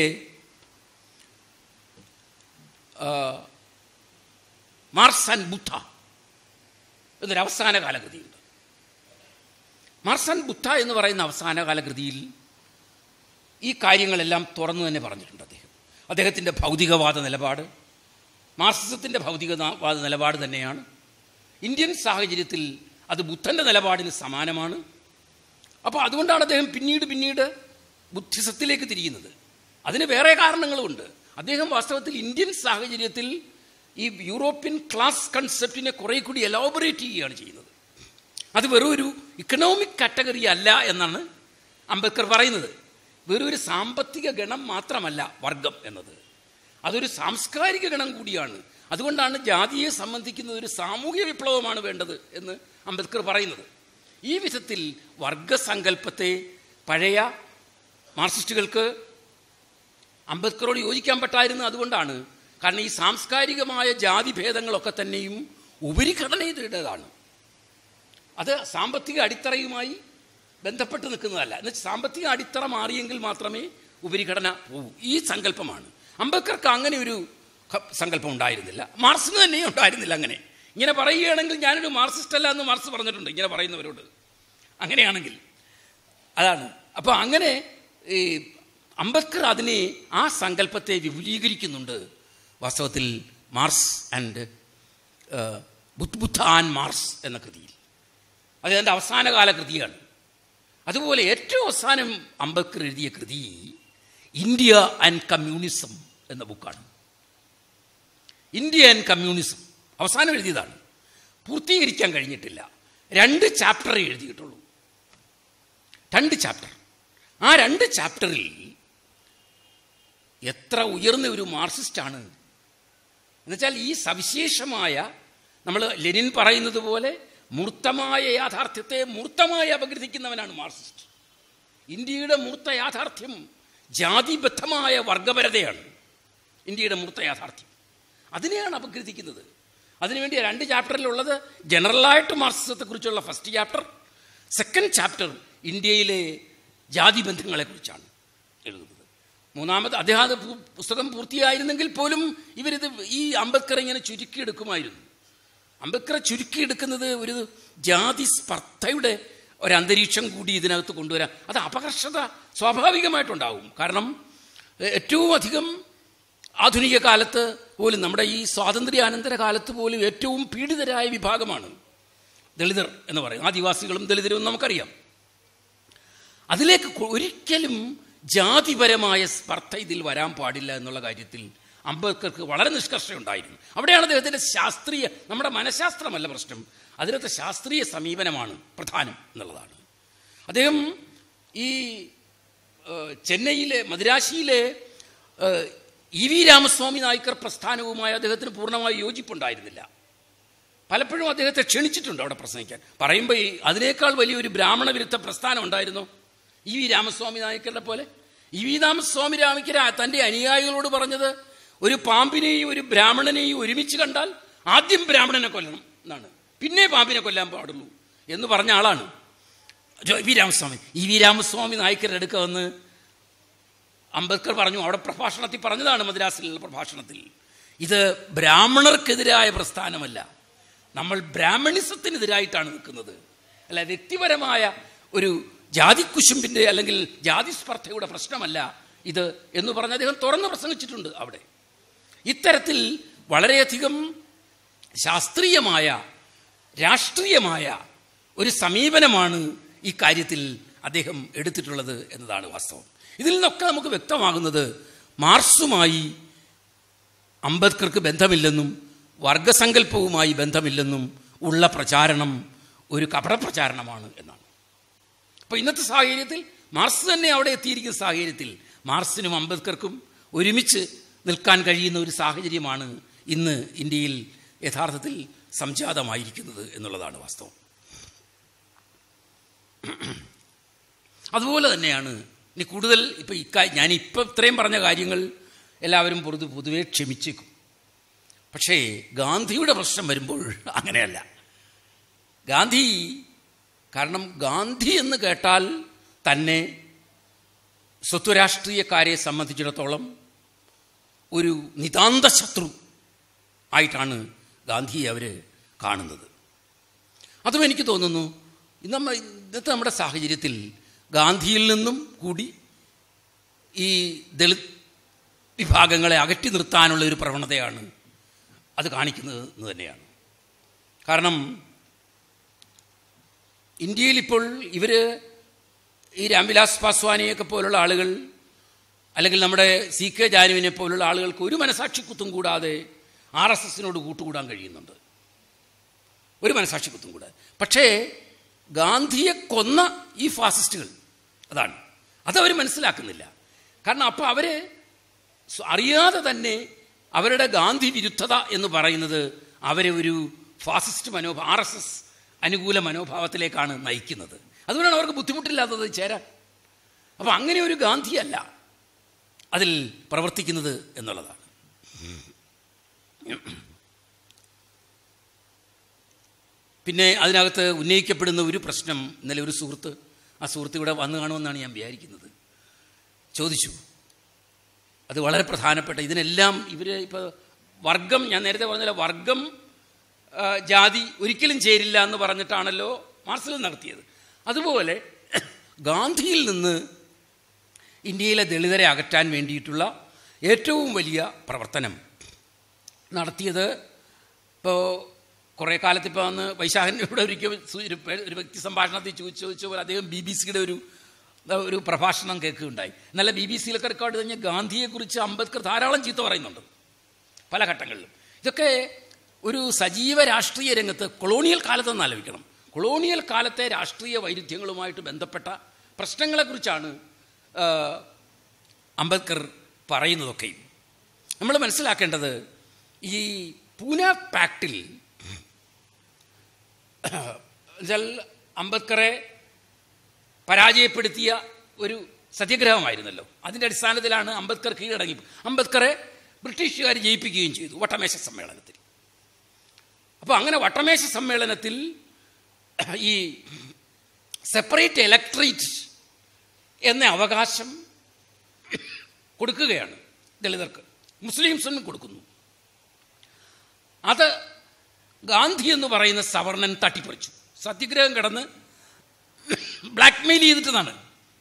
മാർസ് ആൻഡ് ബുദ്ധ എന്നൊരു അവസാന കാലകൃതിയുണ്ട് മാർസ് ആൻഡ് ബുദ്ധ എന്ന് പറയുന്ന അവസാന കാലകൃതിയിൽ ഈ കാര്യങ്ങളെല്ലാം തുറന്നു തന്നെ പറഞ്ഞിട്ടുണ്ട് അദ്ദേഹം അദ്ദേഹത്തിൻ്റെ ഭൗതികവാദ നിലപാട് മാർക്സിസത്തിൻ്റെ ഭൗതികവാദ നിലപാട് തന്നെയാണ് ഇന്ത്യൻ സാഹചര്യത്തിൽ അത് ബുദ്ധൻ്റെ നിലപാടിന് സമാനമാണ് അപ്പോൾ അതുകൊണ്ടാണ് അദ്ദേഹം പിന്നീട് പിന്നീട് ബുദ്ധിസത്തിലേക്ക് തിരിയുന്നത് അതിന് വേറെ കാരണങ്ങളുമുണ്ട് അദ്ദേഹം വാസ്തവത്തിൽ ഇന്ത്യൻ സാഹചര്യത്തിൽ ഈ യൂറോപ്യൻ ക്ലാസ് കൺസെപ്റ്റിനെ കുറെ കൂടി എലോബറേറ്റ് ചെയ്യുകയാണ് ചെയ്യുന്നത് അത് വെറും ഒരു ഇക്കണോമിക് കാറ്റഗറി അല്ല എന്നാണ് അംബേദ്കർ പറയുന്നത് വെറും ഒരു സാമ്പത്തിക ഗണം മാത്രമല്ല വർഗം എന്നത് അതൊരു സാംസ്കാരിക ഗണം കൂടിയാണ് അതുകൊണ്ടാണ് ജാതിയെ സംബന്ധിക്കുന്നത് ഒരു സാമൂഹ്യ വിപ്ലവമാണ് വേണ്ടത് എന്ന് അംബേദ്കർ പറയുന്നത് ഈ വിധത്തിൽ വർഗസങ്കല്പത്തെ പഴയ മാർക്സിസ്റ്റുകൾക്ക് അംബേദ്കറോട് യോജിക്കാൻ പറ്റായിരുന്നു അതുകൊണ്ടാണ് കാരണം ഈ സാംസ്കാരികമായ ജാതി ഭേദങ്ങളൊക്കെ തന്നെയും ഉപരിഘടനയുടേതാണ് അത് സാമ്പത്തിക അടിത്തറയുമായി ബന്ധപ്പെട്ട് നിൽക്കുന്നതല്ല എന്നുവെച്ചാൽ സാമ്പത്തിക അടിത്തറ മാറിയെങ്കിൽ മാത്രമേ ഉപരിഘടന പോകൂ ഈ സങ്കല്പമാണ് അംബേദ്കർക്ക് അങ്ങനെ ഒരു ഖ- സങ്കല്പം ഉണ്ടായിരുന്നില്ല മാർക്സിന് തന്നെയും ഉണ്ടായിരുന്നില്ല അങ്ങനെ ഇങ്ങനെ പറയുകയാണെങ്കിൽ ഞാനൊരു മാർക്സിസ്റ്റ് അല്ല എന്ന് മാർക്സ് പറഞ്ഞിട്ടുണ്ട് ഇങ്ങനെ പറയുന്നവരോട് അങ്ങനെയാണെങ്കിൽ അതാണ് അപ്പോൾ അങ്ങനെ ഈ അംബേദ്കർ അതിനെ ആ സങ്കല്പത്തെ വിപുലീകരിക്കുന്നുണ്ട് വാസ്തവത്തിൽ Marx and Buddha and Marx എന്ന കൃതിയിൽ അത് എൻ്റെ അവസാനകാല കൃതിയാണ് അതുപോലെ ഏറ്റവും അവസാനം അംബേദ്കർ എഴുതിയ കൃതി ഇന്ത്യ ആൻഡ് കമ്മ്യൂണിസം എന്ന ബുക്കാണ് ഇന്ത്യ ആൻഡ് കമ്മ്യൂണിസം അവസാനം എഴുതിയതാണ് പൂർത്തീകരിക്കാൻ കഴിഞ്ഞിട്ടില്ല രണ്ട് ചാപ്റ്ററേ എഴുതിയിട്ടുള്ളൂ രണ്ട് ചാപ്റ്റർ ആ രണ്ട് ചാപ്റ്ററിൽ എത്ര ഉയർന്ന ഒരു മാർക്സിസ്റ്റാണ് എന്നുവെച്ചാൽ ഈ സവിശേഷമായ നമ്മൾ ലെനിൻ പറയുന്നത് പോലെ മൂർത്തമായ യാഥാർത്ഥ്യത്തെ മൂർത്തമായി അപഗ്രഥിക്കുന്നവനാണ് മാർക്സിസ്റ്റ് ഇന്ത്യയുടെ മൂർത്ത യാഥാർത്ഥ്യം ജാതിബദ്ധമായ വർഗപരതയാണ് ഇന്ത്യയുടെ മൂർത്ത യാഥാർത്ഥ്യം അതിനെയാണ് അപഗ്രഥിക്കുന്നത് അതിനുവേണ്ടി രണ്ട് ചാപ്റ്ററിലുള്ളത് ജനറലായിട്ട് മാർക്സിസത്തെക്കുറിച്ചുള്ള ഫസ്റ്റ് ചാപ്റ്റർ സെക്കൻഡ് ചാപ്റ്റർ ഇന്ത്യയിലെ ജാതി ബന്ധങ്ങളെക്കുറിച്ചാണ് എഴുതുന്നത് മൂന്നാമത് അദ്ദേഹം അത് പു- പുസ്തകം പൂർത്തിയായിരുന്നെങ്കിൽ പോലും ഇവരിത് ഈ അംബേദ്കർ ഇങ്ങനെ ചുരുക്കിയെടുക്കുമായിരുന്നു അംബേദ്കറെ ചുരുക്കിയെടുക്കുന്നത് ഒരു ജാതി സ്പർദ്ധയുടെ ഒരു അന്തരീക്ഷം കൂടി ഇതിനകത്ത് കൊണ്ടുവരാം അത് അപകർഷത സ്വാഭാവികമായിട്ടുണ്ടാവും കാരണം എ- ഏറ്റവും അധികം ആധുനിക കാലത്ത് പോലും നമ്മുടെ ഈ സ്വാതന്ത്ര്യാനന്തര കാലത്ത് പോലും ഏറ്റവും പീഡിതരായ വിഭാഗമാണ് ദളിതർ എന്ന് പറയും ആദിവാസികളും ദളിതരും നമുക്കറിയാം അതിലേക്ക് കൊ- ഒരിക്കലും ജാതിപരമായ സ്പർദ്ധ ഇതിൽ വരാൻ പാടില്ല എന്നുള്ള കാര്യത്തിൽ അംബേദ്കർക്ക് വളരെ നിഷ്കർഷയുണ്ടായിരുന്നു അവിടെയാണ് അദ്ദേഹത്തിൻ്റെ ശാസ്ത്രീയ നമ്മുടെ മനഃശാസ്ത്രമല്ല പ്രശ്നം അതിനകത്ത് ശാസ്ത്രീയ സമീപനമാണ് പ്രധാനം എന്നുള്ളതാണ് അദ്ദേഹം ഈ ഏഹ്, ചെന്നൈയിലെ മദിരാശിയിലെ ഏഹ്, ഇ വി രാമസ്വാമി നായ്ക്കർ പ്രസ്ഥാനവുമായി അദ്ദേഹത്തിന് പൂർണ്ണമായി യോജിപ്പുണ്ടായിരുന്നില്ല പലപ്പോഴും അദ്ദേഹത്തെ ക്ഷണിച്ചിട്ടുണ്ട് അവിടെ പ്രസംഗിക്കാൻ പറയുമ്പോൾ ഈ അതിനേക്കാൾ വലിയൊരു ബ്രാഹ്മണ വിരുദ്ധ പ്രസ്ഥാനം ഉണ്ടായിരുന്നു ഇ വി രാമസ്വാമി നായ്ക്കരുടെ പോലെ ഇ വി രാമസ്വാമി രാമിക്കര തൻ്റെ അനുയായികളോട് പറഞ്ഞത് ഒരു പാമ്പിനെയും ഒരു ബ്രാഹ്മണനെയും ഒരുമിച്ച് കണ്ടാൽ ആദ്യം ബ്രാഹ്മണനെ കൊല്ലണം എന്നാണ് പിന്നെ പാമ്പിനെ കൊല്ലാൻ പാടുള്ളൂ എന്ന് പറഞ്ഞ ആളാണ് ജോ- ഇ വി രാമസ്വാമി ഇ വി രാമസ്വാമി നായ്ക്കരുടെ അടുക്ക വന്ന് അംബേദ്കർ പറഞ്ഞു അവിടെ പ്രഭാഷണത്തിൽ പറഞ്ഞതാണ് മദ്രാസിലുള്ള പ്രഭാഷണത്തിൽ ഇത് ബ്രാഹ്മണർക്കെതിരായ പ്രസ്ഥാനമല്ല നമ്മൾ ബ്രാഹ്മണിസത്തിനെതിരായിട്ടാണ് നിൽക്കുന്നത് അല്ല വ്യക്തിപരമായ ഒരു ജാതിക്കുശുമ്പിൻ്റെ അല്ലെങ്കിൽ ജാതി സ്പർദ്ധയുടെ പ്രശ്നമല്ല ഇത് എന്ന് പറഞ്ഞ് അദ്ദേഹം തുറന്ന് പ്രസംഗിച്ചിട്ടുണ്ട് അവിടെ ഇത്തരത്തിൽ വളരെയധികം ശാസ്ത്രീയമായ രാഷ്ട്രീയമായ ഒരു സമീപനമാണ് ഈ കാര്യത്തിൽ അദ്ദേഹം എടുത്തിട്ടുള്ളത് എന്നതാണ് വാസ്തവം ഇതിൽ നിന്നൊക്കെ നമുക്ക് വ്യക്തമാകുന്നത് മാർസുമായി അംബേദ്കർക്ക് ബന്ധമില്ലെന്നും വർഗസങ്കല്പവുമായി ബന്ധമില്ലെന്നും ഉള്ള പ്രചാരണം ഒരു കപടപ്രചാരണമാണ് എന്നാണ് അപ്പോൾ ഇന്നത്തെ സാഹചര്യത്തിൽ മാർസ് തന്നെ അവിടെ എത്തിയിരിക്കുന്ന സാഹചര്യത്തിൽ മാർസിനും അംബേദ്കർക്കും ഒരുമിച്ച് നിൽക്കാൻ കഴിയുന്ന ഒരു സാഹചര്യമാണ് ഇന്ന് ഇന്ത്യയിൽ യഥാർത്ഥത്തിൽ സംജാതമായിരിക്കുന്നത് എന്നുള്ളതാണ് വാസ്തവം അതുപോലെ തന്നെയാണ് ഇനി കൂടുതൽ ഇപ്പം ഇക്കാ ഞാൻ ഇപ്പം ഇത്രയും പറഞ്ഞ കാര്യങ്ങൾ എല്ലാവരും പൊതു പൊതുവെ ക്ഷമിച്ചേക്കും പക്ഷേ ഗാന്ധിയുടെ പ്രശ്നം വരുമ്പോൾ അങ്ങനെയല്ല ഗാന്ധി കാരണം ഗാന്ധി എന്ന് കേട്ടാൽ തന്നെ സ്വത്വരാഷ്ട്രീയക്കാരെ സംബന്ധിച്ചിടത്തോളം ഒരു നിതാന്ത ശത്രു ആയിട്ടാണ് ഗാന്ധിയെ അവർ കാണുന്നത് അതും എനിക്ക് തോന്നുന്നു ഇന്ന് നമ്മ ഇന്നത്തെ നമ്മുടെ സാഹചര്യത്തിൽ ഗാന്ധിയിൽ നിന്നും കൂടി ഈ ദളിത് വിഭാഗങ്ങളെ അകറ്റി നിർത്താനുള്ള ഒരു പ്രവണതയാണ് അത് കാണിക്കുന്നത് എന്ന് തന്നെയാണ് കാരണം ഇന്ത്യയിൽ ഇപ്പോൾ ഇവർ ഈ രാംവിലാസ് പാസ്വാനിയൊക്കെ പോലുള്ള ആളുകൾ അല്ലെങ്കിൽ നമ്മുടെ സി കെ ജാനുവിനെ പോലുള്ള ആളുകൾക്ക് ഒരു മനസാക്ഷി കുത്തും കൂടാതെ ആർ എസ് എസിനോട് കൂട്ടുകൂടാൻ കഴിയുന്നുണ്ട് ഒരു മനസാക്ഷി കുത്തും കൂടാതെ പക്ഷേ ഗാന്ധിയെ കൊന്ന ഈ ഫാസിസ്റ്റുകൾ അതാണ് അതവർ മനസ്സിലാക്കുന്നില്ല കാരണം അപ്പോൾ അവർ അറിയാതെ തന്നെ അവരുടെ ഗാന്ധി വിരുദ്ധത എന്ന് പറയുന്നത് അവരെ ഒരു ഫാസിസ്റ്റ് മനോഭാവം ആർ എസ് എസ് അനുകൂല മനോഭാവത്തിലേക്കാണ് നയിക്കുന്നത് അതുകൊണ്ടാണ് അവർക്ക് ബുദ്ധിമുട്ടില്ലാത്തത് ചേരാൻ അപ്പോൾ അങ്ങനെ ഒരു ഗാന്ധിയല്ല അതിൽ പ്രവർത്തിക്കുന്നത് എന്നുള്ളതാണ് പിന്നെ അതിനകത്ത് ഉന്നയിക്കപ്പെടുന്ന ഒരു പ്രശ്നം ഇന്നലെ ഒരു സുഹൃത്ത് ആ സുഹൃത്ത് ഇവിടെ വന്നു കാണുമെന്നാണ് ഞാൻ വിചാരിക്കുന്നത് ചോദിച്ചു അത് വളരെ പ്രധാനപ്പെട്ട ഇതിനെല്ലാം ഇവർ ഇപ്പോൾ വർഗം ഞാൻ നേരത്തെ പറഞ്ഞില്ല വർഗം ആ, ജാതി ഒരിക്കലും ചേരില്ല എന്ന് പറഞ്ഞിട്ടാണല്ലോ മാർസൽ നടത്തിയത് അതുപോലെ ഗാന്ധിയിൽ നിന്ന് ഇന്ത്യയിലെ ദളിതരെ അകറ്റാൻ വേണ്ടിയിട്ടുള്ള ഏറ്റവും വലിയ പ്രവർത്തനം നടത്തിയത് ഇപ്പോൾ കുറേ കാലത്ത് ഇപ്പോൾ അന്ന് വൈശാഖൻ ഇവിടെ ഒരിക്കൽ സു- ഒരു പേ- ഒരു വ്യക്തി സംഭാഷണത്തിൽ ചോദിച്ചു ചോദിച്ച പോലെ അദ്ദേഹം ബി ബി സിയുടെ ഒരു ഒരു പ്രഭാഷണം കേൾക്കുകയുണ്ടായി നല്ല ബി ബി സിയിലൊക്കെ റെക്കോർഡ് കഴിഞ്ഞ് ഗാന്ധിയെക്കുറിച്ച് അംബേദ്കർ ധാരാളം ചീത്ത പറയുന്നുണ്ട് പല ഘട്ടങ്ങളിലും ഇതൊക്കെ ഒരു സജീവ രാഷ്ട്രീയ രംഗത്ത് കൊളോണിയൽ കാലത്തൊന്ന് ആലോചിക്കണം കൊളോണിയൽ കാലത്തെ രാഷ്ട്രീയ വൈരുദ്ധ്യങ്ങളുമായിട്ട് ബന്ധപ്പെട്ട പ്രശ്നങ്ങളെക്കുറിച്ചാണ് ആ, അംബേദ്കർ പറയുന്നതൊക്കെയും നമ്മൾ മനസ്സിലാക്കേണ്ടത് ഈ പൂന പാക്റ്റിൽ എന്നുവെച്ചാൽ അംബേദ്കറെ പരാജയപ്പെടുത്തിയ ഒരു സത്യഗ്രഹമായിരുന്നല്ലോ അതിൻ്റെ അടിസ്ഥാനത്തിലാണ് അംബേദ്കർ കീഴടങ്ങി അംബേദ്കറെ ബ്രിട്ടീഷുകാർ ജയിപ്പിക്കുകയും ചെയ്തു വട്ടമേശ സമ്മേളനത്തിൽ അപ്പോൾ അങ്ങനെ വട്ടമേശ സമ്മേളനത്തിൽ ഈ സെപ്പറേറ്റ് ഇലക്ട്രേറ്റ് എന്ന അവകാശം കൊടുക്കുകയാണ് ദളിതർക്ക് മുസ്ലിംസിനും കൊടുക്കുന്നു അത് ഗാന്ധി എന്ന് പറയുന്ന സവർണൻ തട്ടിപ്പറിച്ചു സത്യഗ്രഹം കിടന്ന് ബ്ലാക്ക്മെയിൽ ചെയ്തിട്ടതാണ്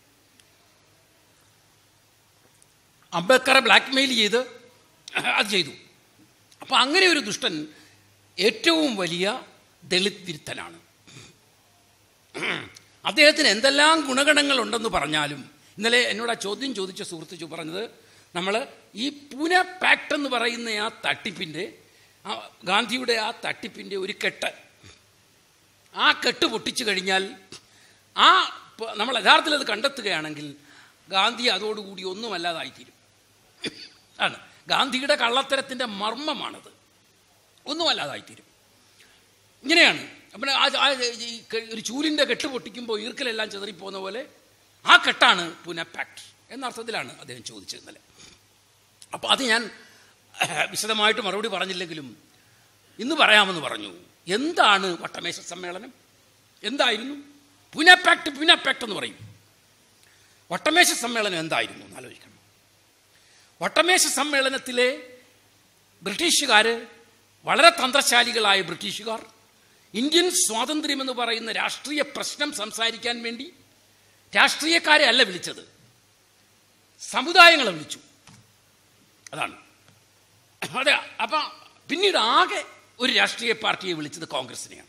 അംബേദ്കറെ ബ്ലാക്ക്മെയിൽ ചെയ്ത് അത് ചെയ്തു അപ്പോൾ അങ്ങനെ ഒരു ദുഷ്ടൻ ഏറ്റവും വലിയ ദളിത് വിരുദ്ധനാണ് അദ്ദേഹത്തിന് എന്തെല്ലാം ഗുണഗണങ്ങളുണ്ടെന്ന് പറഞ്ഞാലും ഇന്നലെ എന്നോട് ആ ചോദ്യം ചോദിച്ച സുഹൃത്ത് ചോ- പറഞ്ഞത് നമ്മൾ ഈ പൂന പാക്ട് എന്ന് പറയുന്ന ആ തട്ടിപ്പിൻ്റെ ആ ഗാന്ധിയുടെ ആ തട്ടിപ്പിൻ്റെ ഒരു കെട്ട് ആ കെട്ട് പൊട്ടിച്ചു കഴിഞ്ഞാൽ ആ പ- നമ്മൾ യഥാർത്ഥത്തിൽ അത് കണ്ടെത്തുകയാണെങ്കിൽ ഗാന്ധി അതോടുകൂടി ഒന്നുമല്ലാതായിത്തീരും ആണ് ഗാന്ധിയുടെ കള്ളത്തരത്തിൻ്റെ മർമ്മമാണത് ഒന്നുമല്ലാതായിത്തീരും ഇങ്ങനെയാണ് അപ്പം ആ ആ ഈ ക- ഒരു ചൂലിൻ്റെ കെട്ട് പൊട്ടിക്കുമ്പോൾ ഈർക്കലെല്ലാം ചെതറിപ്പോകുന്ന പോലെ ആ കെട്ടാണ് പുന പാക്ട് എന്ന അർത്ഥത്തിലാണ് അദ്ദേഹം ചോദിച്ചത് ഇന്നലെ അപ്പോൾ അത് ഞാൻ വിശദമായിട്ട് മറുപടി പറഞ്ഞില്ലെങ്കിലും ഇന്ന് പറയാമെന്ന് പറഞ്ഞു എന്താണ് വട്ടമേശ സമ്മേളനം എന്തായിരുന്നു പുനഃപാക്ട് പുനഃപാക്ട് എന്ന് പറയും വട്ടമേശ സമ്മേളനം എന്തായിരുന്നു എന്ന് ആലോചിക്കണം വട്ടമേശ സമ്മേളനത്തിലെ ബ്രിട്ടീഷുകാർ വളരെ തന്ത്രശാലികളായ ബ്രിട്ടീഷുകാർ ഇന്ത്യൻ സ്വാതന്ത്ര്യം എന്ന് പറയുന്ന രാഷ്ട്രീയ പ്രശ്നം സംസാരിക്കാൻ വേണ്ടി രാഷ്ട്രീയക്കാരെ അല്ല വിളിച്ചത് സമുദായങ്ങളെ വിളിച്ചു അതാണ് അതെ അപ്പം പിന്നീട് ആകെ ഒരു രാഷ്ട്രീയ പാർട്ടിയെ വിളിച്ചത് കോൺഗ്രസിനെയാണ്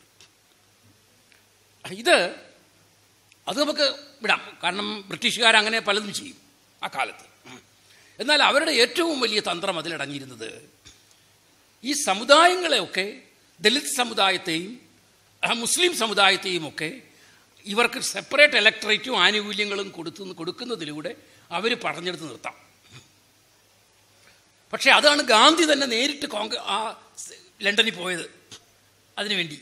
ഇത് അത് നമുക്ക് വിടാം കാരണം ബ്രിട്ടീഷുകാർ അങ്ങനെ പലതും ചെയ്യും ആ കാലത്ത് എന്നാൽ അവരുടെ ഏറ്റവും വലിയ തന്ത്രം അതിലടങ്ങിയിരുന്നത് ഈ സമുദായങ്ങളെയൊക്കെ ദലിത് സമുദായത്തെയും ആ, മുസ്ലിം സമുദായത്തെയും ഒക്കെ ഇവർക്ക് സെപ്പറേറ്റ് ഇലക്ട്രേറ്റും ആനുകൂല്യങ്ങളും കൊടുത്തു കൊടുക്കുന്നതിലൂടെ അവർ പറഞ്ഞെടുത്ത് നിർത്താം പക്ഷേ അതാണ് ഗാന്ധി തന്നെ നേരിട്ട് കോൺഗ്ര ആ സ് ലണ്ടനിൽ പോയത് അതിനുവേണ്ടി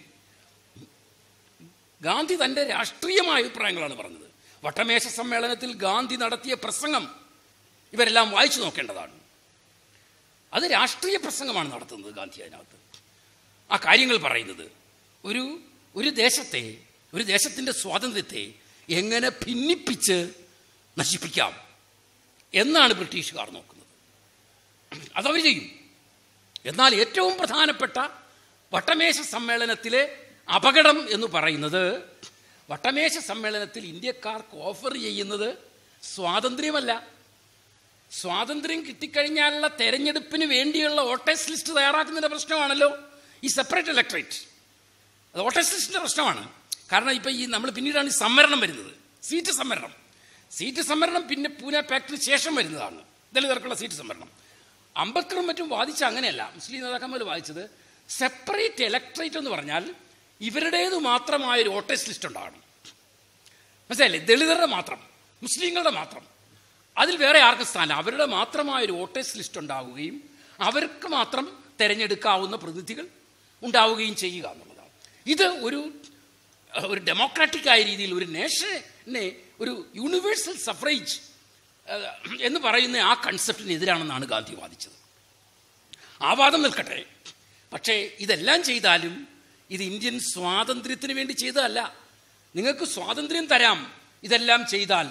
ഗാന്ധി തൻ്റെ രാഷ്ട്രീയമായ അഭിപ്രായങ്ങളാണ് പറഞ്ഞത് വട്ടമേശ സമ്മേളനത്തിൽ ഗാന്ധി നടത്തിയ പ്രസംഗം ഇവരെല്ലാം വായിച്ചു നോക്കേണ്ടതാണ് അത് രാഷ്ട്രീയ പ്രസംഗമാണ് നടത്തുന്നത് ഗാന്ധി അതിനകത്ത് ആ കാര്യങ്ങൾ പറയുന്നത് ഒരു ഒരു ദേശത്തെ ഒരു ദേശത്തിൻ്റെ സ്വാതന്ത്ര്യത്തെ എങ്ങനെ ഭിന്നിപ്പിച്ച് നശിപ്പിക്കാം എന്നാണ് ബ്രിട്ടീഷുകാർ നോക്കുന്നത് അതവർ ചെയ്യും എന്നാൽ ഏറ്റവും പ്രധാനപ്പെട്ട വട്ടമേശ സമ്മേളനത്തിലെ അപകടം എന്ന് പറയുന്നത് വട്ടമേശ സമ്മേളനത്തിൽ ഇന്ത്യക്കാർക്ക് ഓഫർ ചെയ്യുന്നത് സ്വാതന്ത്ര്യമല്ല സ്വാതന്ത്ര്യം കിട്ടിക്കഴിഞ്ഞാലുള്ള തെരഞ്ഞെടുപ്പിന് വേണ്ടിയുള്ള വോട്ടേഴ്സ് ലിസ്റ്റ് തയ്യാറാക്കുന്നതിൻ്റെ പ്രശ്നമാണല്ലോ ഈ സെപ്പറേറ്റ് ഇലക്ട്രേറ്റ് അത് വോട്ടേഴ്സ് ലിസ്റ്റിൻ്റെ പ്രശ്നമാണ് കാരണം ഇപ്പം ഈ നമ്മൾ പിന്നീടാണ് ഈ സംവരണം വരുന്നത് സീറ്റ് സംവരണം സീറ്റ് സംവരണം പിന്നെ പൂനെ പാക്ടിന് ശേഷം വരുന്നതാണ് ദളിതർക്കുള്ള സീറ്റ് സംവരണം അംബേദ്കറും മറ്റും വാദിച്ച അങ്ങനെയല്ല മുസ്ലിം നേതാക്കന്മാർ വാദിച്ചത് സെപ്പറേറ്റ് ഇലക്ട്രേറ്റ് എന്ന് പറഞ്ഞാൽ ഇവരുടേത് മാത്രമായൊരു വോട്ടേഴ്സ് ലിസ്റ്റ് ഉണ്ടാകണം മനസ്സിലായില്ലേ ദളിതരുടെ മാത്രം മുസ്ലിങ്ങളുടെ മാത്രം അതിൽ വേറെ ആർക്കും സ്ഥാനം അവരുടെ മാത്രമായൊരു വോട്ടേഴ്സ് ലിസ്റ്റ് ഉണ്ടാവുകയും അവർക്ക് മാത്രം തിരഞ്ഞെടുക്കാവുന്ന പ്രതിനിധികൾ ഉണ്ടാവുകയും ചെയ്യുക എന്നുള്ളതാണ് ഇത് ഒരു ഒരു ഡെമോക്രാറ്റിക് ആയ രീതിയിൽ ഒരു നേഷനെ ഒരു യൂണിവേഴ്സൽ സഫറേജ് എന്ന് പറയുന്ന ആ കൺസെപ്റ്റിന് എതിരാണെന്നാണ് ഗാന്ധി വാദിച്ചത് ആ വാദം നിൽക്കട്ടെ പക്ഷേ ഇതെല്ലാം ചെയ്താലും ഇത് ഇന്ത്യൻ സ്വാതന്ത്ര്യത്തിന് വേണ്ടി ചെയ്തതല്ല നിങ്ങൾക്ക് സ്വാതന്ത്ര്യം തരാം ഇതെല്ലാം ചെയ്താൽ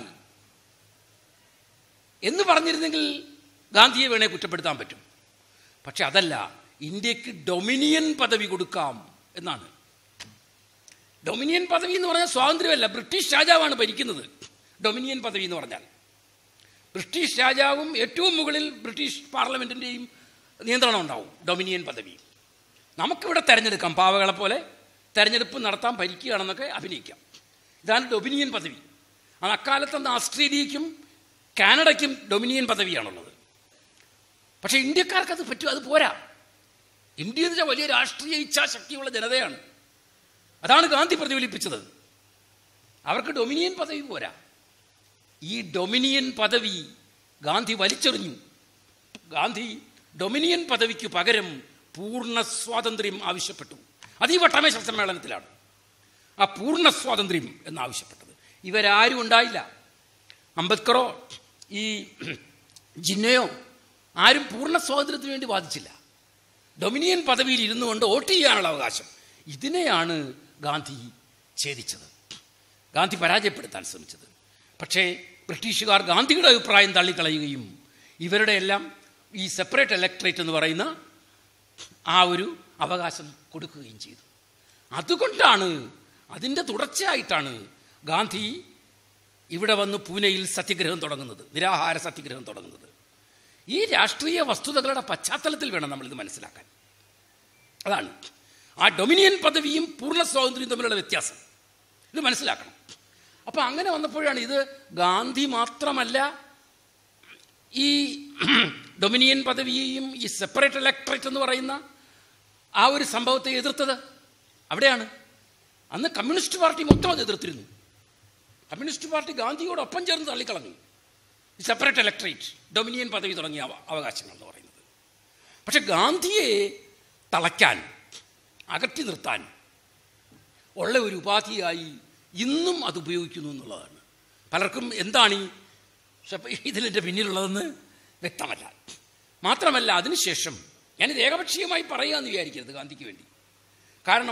എന്ന് പറഞ്ഞിരുന്നെങ്കിൽ ഗാന്ധിയെ വേണേ കുറ്റപ്പെടുത്താൻ പറ്റും പക്ഷെ അതല്ല ഇന്ത്യക്ക് ഡൊമിനിയൻ പദവി കൊടുക്കാം എന്നാണ് ഡൊമിനിയൻ പദവി എന്ന് പറഞ്ഞാൽ സ്വാതന്ത്ര്യമല്ല ബ്രിട്ടീഷ് രാജാവാണ് ഭരിക്കുന്നത് ഡൊമിനിയൻ പദവി എന്ന് പറഞ്ഞാൽ ബ്രിട്ടീഷ് രാജാവും ഏറ്റവും മുകളിൽ ബ്രിട്ടീഷ് പാർലമെൻറ്റിൻ്റെയും നിയന്ത്രണം ഉണ്ടാവും ഡൊമിനിയൻ പദവി നമുക്കിവിടെ തെരഞ്ഞെടുക്കാം പാവകളെ പോലെ തെരഞ്ഞെടുപ്പ് നടത്താൻ ഭരിക്കുകയാണെന്നൊക്കെ അഭിനയിക്കാം ഇതാണ് ഡൊമിനിയൻ പദവി അത് അക്കാലത്ത് അന്ന് ഓസ്ട്രേലിയയ്ക്കും കാനഡയ്ക്കും ഡൊമിനിയൻ പദവിയാണുള്ളത് പക്ഷേ ഇന്ത്യക്കാർക്ക് അത് പറ്റും അത് പോരാ ഇന്ത്യ എന്ന് വെച്ചാൽ വലിയ രാഷ്ട്രീയ ഇച്ഛാശക്തിയുള്ള ജനതയാണ് അതാണ് ഗാന്ധി പ്രതിഫലിപ്പിച്ചത് അവർക്ക് ഡൊമിനിയൻ പദവി പോരാ ഈ ഡൊമിനിയൻ പദവി ഗാന്ധി വലിച്ചെറിഞ്ഞു ഗാന്ധി ഡൊമിനിയൻ പദവിക്ക് പകരം പൂർണ്ണ സ്വാതന്ത്ര്യം ആവശ്യപ്പെട്ടു അത് ഈ വട്ടമേശ സമ്മേളനത്തിലാണ് ആ പൂർണ്ണ സ്വാതന്ത്ര്യം എന്നാവശ്യപ്പെട്ടത് ഇവരാരും ഉണ്ടായില്ല അംബേദ്കറോ ഈ ജിന്നയോ ആരും പൂർണ്ണ സ്വാതന്ത്ര്യത്തിന് വേണ്ടി വാദിച്ചില്ല ഡൊമിനിയൻ പദവിയിൽ ഇരുന്നു കൊണ്ട് വോട്ട് ചെയ്യാനുള്ള അവകാശം ഇതിനെയാണ് ഗാന്ധി ഛേദിച്ചത് ഗാന്ധി പരാജയപ്പെടുത്താൻ ശ്രമിച്ചത് പക്ഷേ ബ്രിട്ടീഷുകാർ ഗാന്ധിയുടെ അഭിപ്രായം തള്ളിക്കളയുകയും ഇവരുടെ എല്ലാം ഈ സെപ്പറേറ്റ് ഇലക്ട്രേറ്റ് എന്ന് പറയുന്ന ആ ഒരു അവകാശം കൊടുക്കുകയും ചെയ്തു അതുകൊണ്ടാണ് അതിൻ്റെ തുടർച്ചയായിട്ടാണ് ഗാന്ധി ഇവിടെ വന്ന് പൂനെയിൽ സത്യഗ്രഹം തുടങ്ങുന്നത് നിരാഹാര സത്യഗ്രഹം തുടങ്ങുന്നത് ഈ രാഷ്ട്രീയ വസ്തുതകളുടെ പശ്ചാത്തലത്തിൽ വേണം നമ്മളിത് മനസ്സിലാക്കാൻ അതാണ് ആ ഡൊമിനിയൻ പദവിയും പൂർണ്ണ സ്വാതന്ത്ര്യവും തമ്മിലുള്ള വ്യത്യാസം ഇത് മനസ്സിലാക്കണം അപ്പം അങ്ങനെ വന്നപ്പോഴാണ് ഇത് ഗാന്ധി മാത്രമല്ല ഈ ഡൊമിനിയൻ പദവിയെയും ഈ സെപ്പറേറ്റ് ഇലക്ട്രേറ്റ് എന്ന് പറയുന്ന ആ ഒരു സംഭവത്തെ എതിർത്തത് അവിടെയാണ് അന്ന് കമ്മ്യൂണിസ്റ്റ് പാർട്ടി മൊത്തം അത് എതിർത്തിരുന്നു കമ്മ്യൂണിസ്റ്റ് പാർട്ടി ഗാന്ധിയോടൊപ്പം ചേർന്ന് തള്ളിക്കളഞ്ഞു ഈ സെപ്പറേറ്റ് ഇലക്ട്രേറ്റ് ഡൊമിനിയൻ പദവി തുടങ്ങിയ അവ- അവകാശങ്ങൾ എന്ന് പറയുന്നത് പക്ഷെ ഗാന്ധിയെ തളയ്ക്കാൻ അകറ്റി നിർത്താൻ ഉള്ള ഒരു ഉപാധിയായി ഇന്നും അത് ഉപയോഗിക്കുന്നു എന്നുള്ളതാണ് പലർക്കും എന്താണ് ഈ സെപ്പ- ഇതിലിൻ്റെ പിന്നിലുള്ളതെന്ന് വ്യക്തമല്ല മാത്രമല്ല അതിനുശേഷം ഞാനിത് ഏകപക്ഷീയമായി പറയുകയെന്ന് വിചാരിക്കരുത് ഗാന്ധിക്ക് വേണ്ടി കാരണം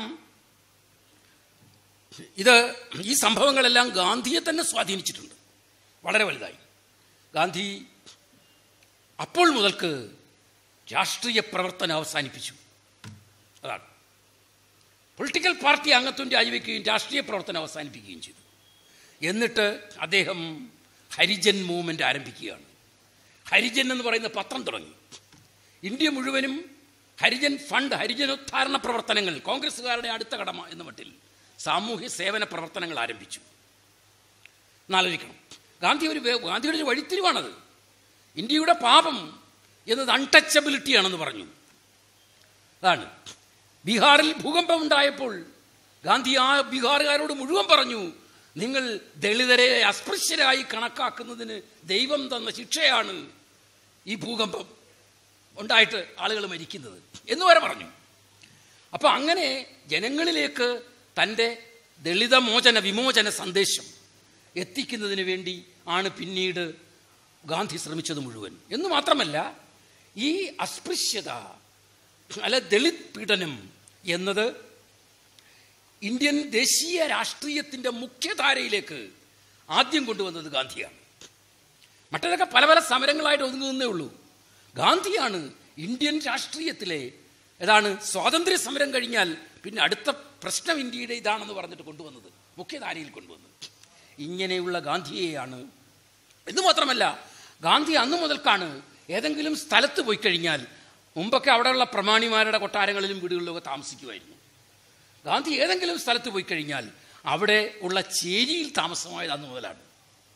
ഇത് ഈ സംഭവങ്ങളെല്ലാം ഗാന്ധിയെ തന്നെ സ്വാധീനിച്ചിട്ടുണ്ട് വളരെ വലുതായി ഗാന്ധി അപ്പോൾ മുതൽക്ക് രാഷ്ട്രീയ പ്രവർത്തനം അവസാനിപ്പിച്ചു അതാണ് പൊളിറ്റിക്കൽ പാർട്ടി അംഗത്വം രാജിവെക്കുകയും രാഷ്ട്രീയ പ്രവർത്തനം അവസാനിപ്പിക്കുകയും ചെയ്തു എന്നിട്ട് അദ്ദേഹം ഹരിജൻ മൂവ്മെൻ്റ് ആരംഭിക്കുകയാണ് ഹരിജൻ എന്ന് പറയുന്ന പത്രം തുടങ്ങി ഇന്ത്യ മുഴുവനും ഹരിജൻ ഫണ്ട് ഹരിജനോദ്ധാരണ പ്രവർത്തനങ്ങൾ കോൺഗ്രസ്സുകാരുടെ അടുത്ത കടമ എന്ന മട്ടിൽ സാമൂഹ്യ സേവന പ്രവർത്തനങ്ങൾ ആരംഭിച്ചു എന്നാലോചിക്കണം ഗാന്ധി ഒരു വേ- ഗാന്ധിയുടെ ഒരു വഴിത്തിരിവാണത് ഇന്ത്യയുടെ പാപം എന്നത് അൺടച്ചബിലിറ്റി ആണെന്ന് പറഞ്ഞു അതാണ് ബീഹാറിൽ ഭൂകമ്പം ഉണ്ടായപ്പോൾ ഗാന്ധി ആ ബീഹാറുകാരോട് മുഴുവൻ പറഞ്ഞു നിങ്ങൾ ദളിതരെ അസ്പൃശ്യരായി കണക്കാക്കുന്നതിന് ദൈവം തന്ന ശിക്ഷയാണ് ഈ ഭൂകമ്പം ഉണ്ടായിട്ട് ആളുകൾ മരിക്കുന്നത് എന്ന് വരെ പറഞ്ഞു അപ്പോൾ അങ്ങനെ ജനങ്ങളിലേക്ക് തൻ്റെ ദളിതമോചന വിമോചന സന്ദേശം എത്തിക്കുന്നതിന് വേണ്ടി ആണ് പിന്നീട് ഗാന്ധി ശ്രമിച്ചത് മുഴുവൻ എന്ന് മാത്രമല്ല ഈ അസ്പൃശ്യത അല്ല ദളിത് പീഡനം എന്നത് ഇന്ത്യൻ ദേശീയ രാഷ്ട്രീയത്തിൻ്റെ മുഖ്യധാരയിലേക്ക് ആദ്യം കൊണ്ടുവന്നത് ഗാന്ധിയാണ് മറ്റതൊക്കെ പല പല സമരങ്ങളായിട്ട് ഒതുങ്ങുന്നേ ഉള്ളൂ ഗാന്ധിയാണ് ഇന്ത്യൻ രാഷ്ട്രീയത്തിലെ ഏതാണ് സ്വാതന്ത്ര്യ സമരം കഴിഞ്ഞാൽ പിന്നെ അടുത്ത പ്രശ്നം ഇന്ത്യയുടെ ഇതാണെന്ന് പറഞ്ഞിട്ട് കൊണ്ടുവന്നത് മുഖ്യധാരയിൽ കൊണ്ടുവന്നത് ഇങ്ങനെയുള്ള ഗാന്ധിയെയാണ് എന്ന് മാത്രമല്ല ഗാന്ധി അന്ന് മുതൽക്കാണ് ഏതെങ്കിലും സ്ഥലത്ത് പോയി കഴിഞ്ഞാൽ മുമ്പൊക്കെ അവിടെയുള്ള പ്രമാണിമാരുടെ കൊട്ടാരങ്ങളിലും വീടുകളിലുമൊക്കെ താമസിക്കുമായിരുന്നു ഗാന്ധി ഏതെങ്കിലും സ്ഥലത്ത് പോയി കഴിഞ്ഞാൽ അവിടെ ഉള്ള ചേരിയിൽ താമസമായത് അന്ന് മുതലാണ്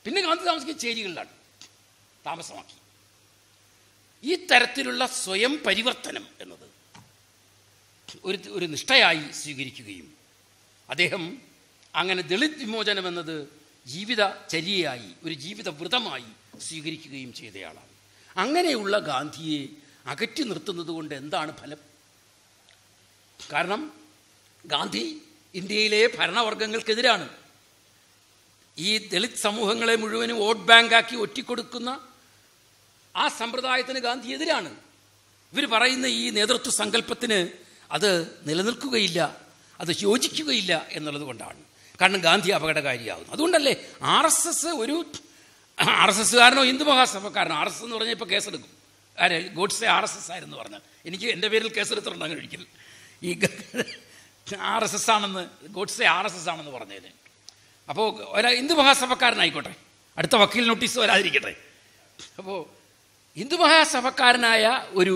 പിന്നെ ഗാന്ധി താമസിക്കുന്ന ചേരികളിലാണ് താമസമാക്കി ഈ തരത്തിലുള്ള സ്വയം പരിവർത്തനം എന്നത് ഒരു ഒരു നിഷ്ഠയായി സ്വീകരിക്കുകയും അദ്ദേഹം അങ്ങനെ ദളിത് വിമോചനം എന്നത് ജീവിതചര്യയായി ഒരു ജീവിത വ്രതമായി സ്വീകരിക്കുകയും ചെയ്തയാളാണ് അങ്ങനെയുള്ള ഗാന്ധിയെ അകറ്റി നിർത്തുന്നത് കൊണ്ട് എന്താണ് ഫലം കാരണം ഗാന്ധി ഇന്ത്യയിലെ ഭരണവർഗങ്ങൾക്കെതിരാണ് ഈ ദളിത് സമൂഹങ്ങളെ മുഴുവനും വോട്ട് ബാങ്കാക്കി ഒറ്റിക്കൊടുക്കുന്ന ആ സമ്പ്രദായത്തിന് ഗാന്ധി എതിരാണ് ഇവർ പറയുന്ന ഈ നേതൃത്വ സങ്കല്പത്തിന് അത് നിലനിൽക്കുകയില്ല അത് യോജിക്കുകയില്ല എന്നുള്ളത് കൊണ്ടാണ് കാരണം ഗാന്ധി അപകടകാരിയാവുന്നു അതുകൊണ്ടല്ലേ ആർ എസ് എസ് ഒരു ആർ എസ് എസ്സുകാരനോ ഹിന്ദു മഹാസഭക്കാരനോ ആർ എസ് എസ് എന്ന് പറഞ്ഞാൽ ഇപ്പോൾ കേസെടുക്കും ആരെ ഗോഡ്സെ ആർ എസ് എസ് ആയിരുന്നു പറഞ്ഞാൽ എനിക്ക് എൻ്റെ പേരിൽ കേസെടുത്തിട്ടുണ്ട് അങ്ങനെ ഒരിക്കൽ ഈ ആർ എസ് എസ് ആണെന്ന് ഗോഡ്സെ ആർ എസ് എസ് ആണെന്ന് പറഞ്ഞതിന് അപ്പോൾ ഒരു ഹിന്ദു മഹാസഭക്കാരനായിക്കോട്ടെ അടുത്ത വക്കീൽ നോട്ടീസ് വരാതിരിക്കട്ടെ അപ്പോൾ ഹിന്ദു മഹാസഭക്കാരനായ ഒരു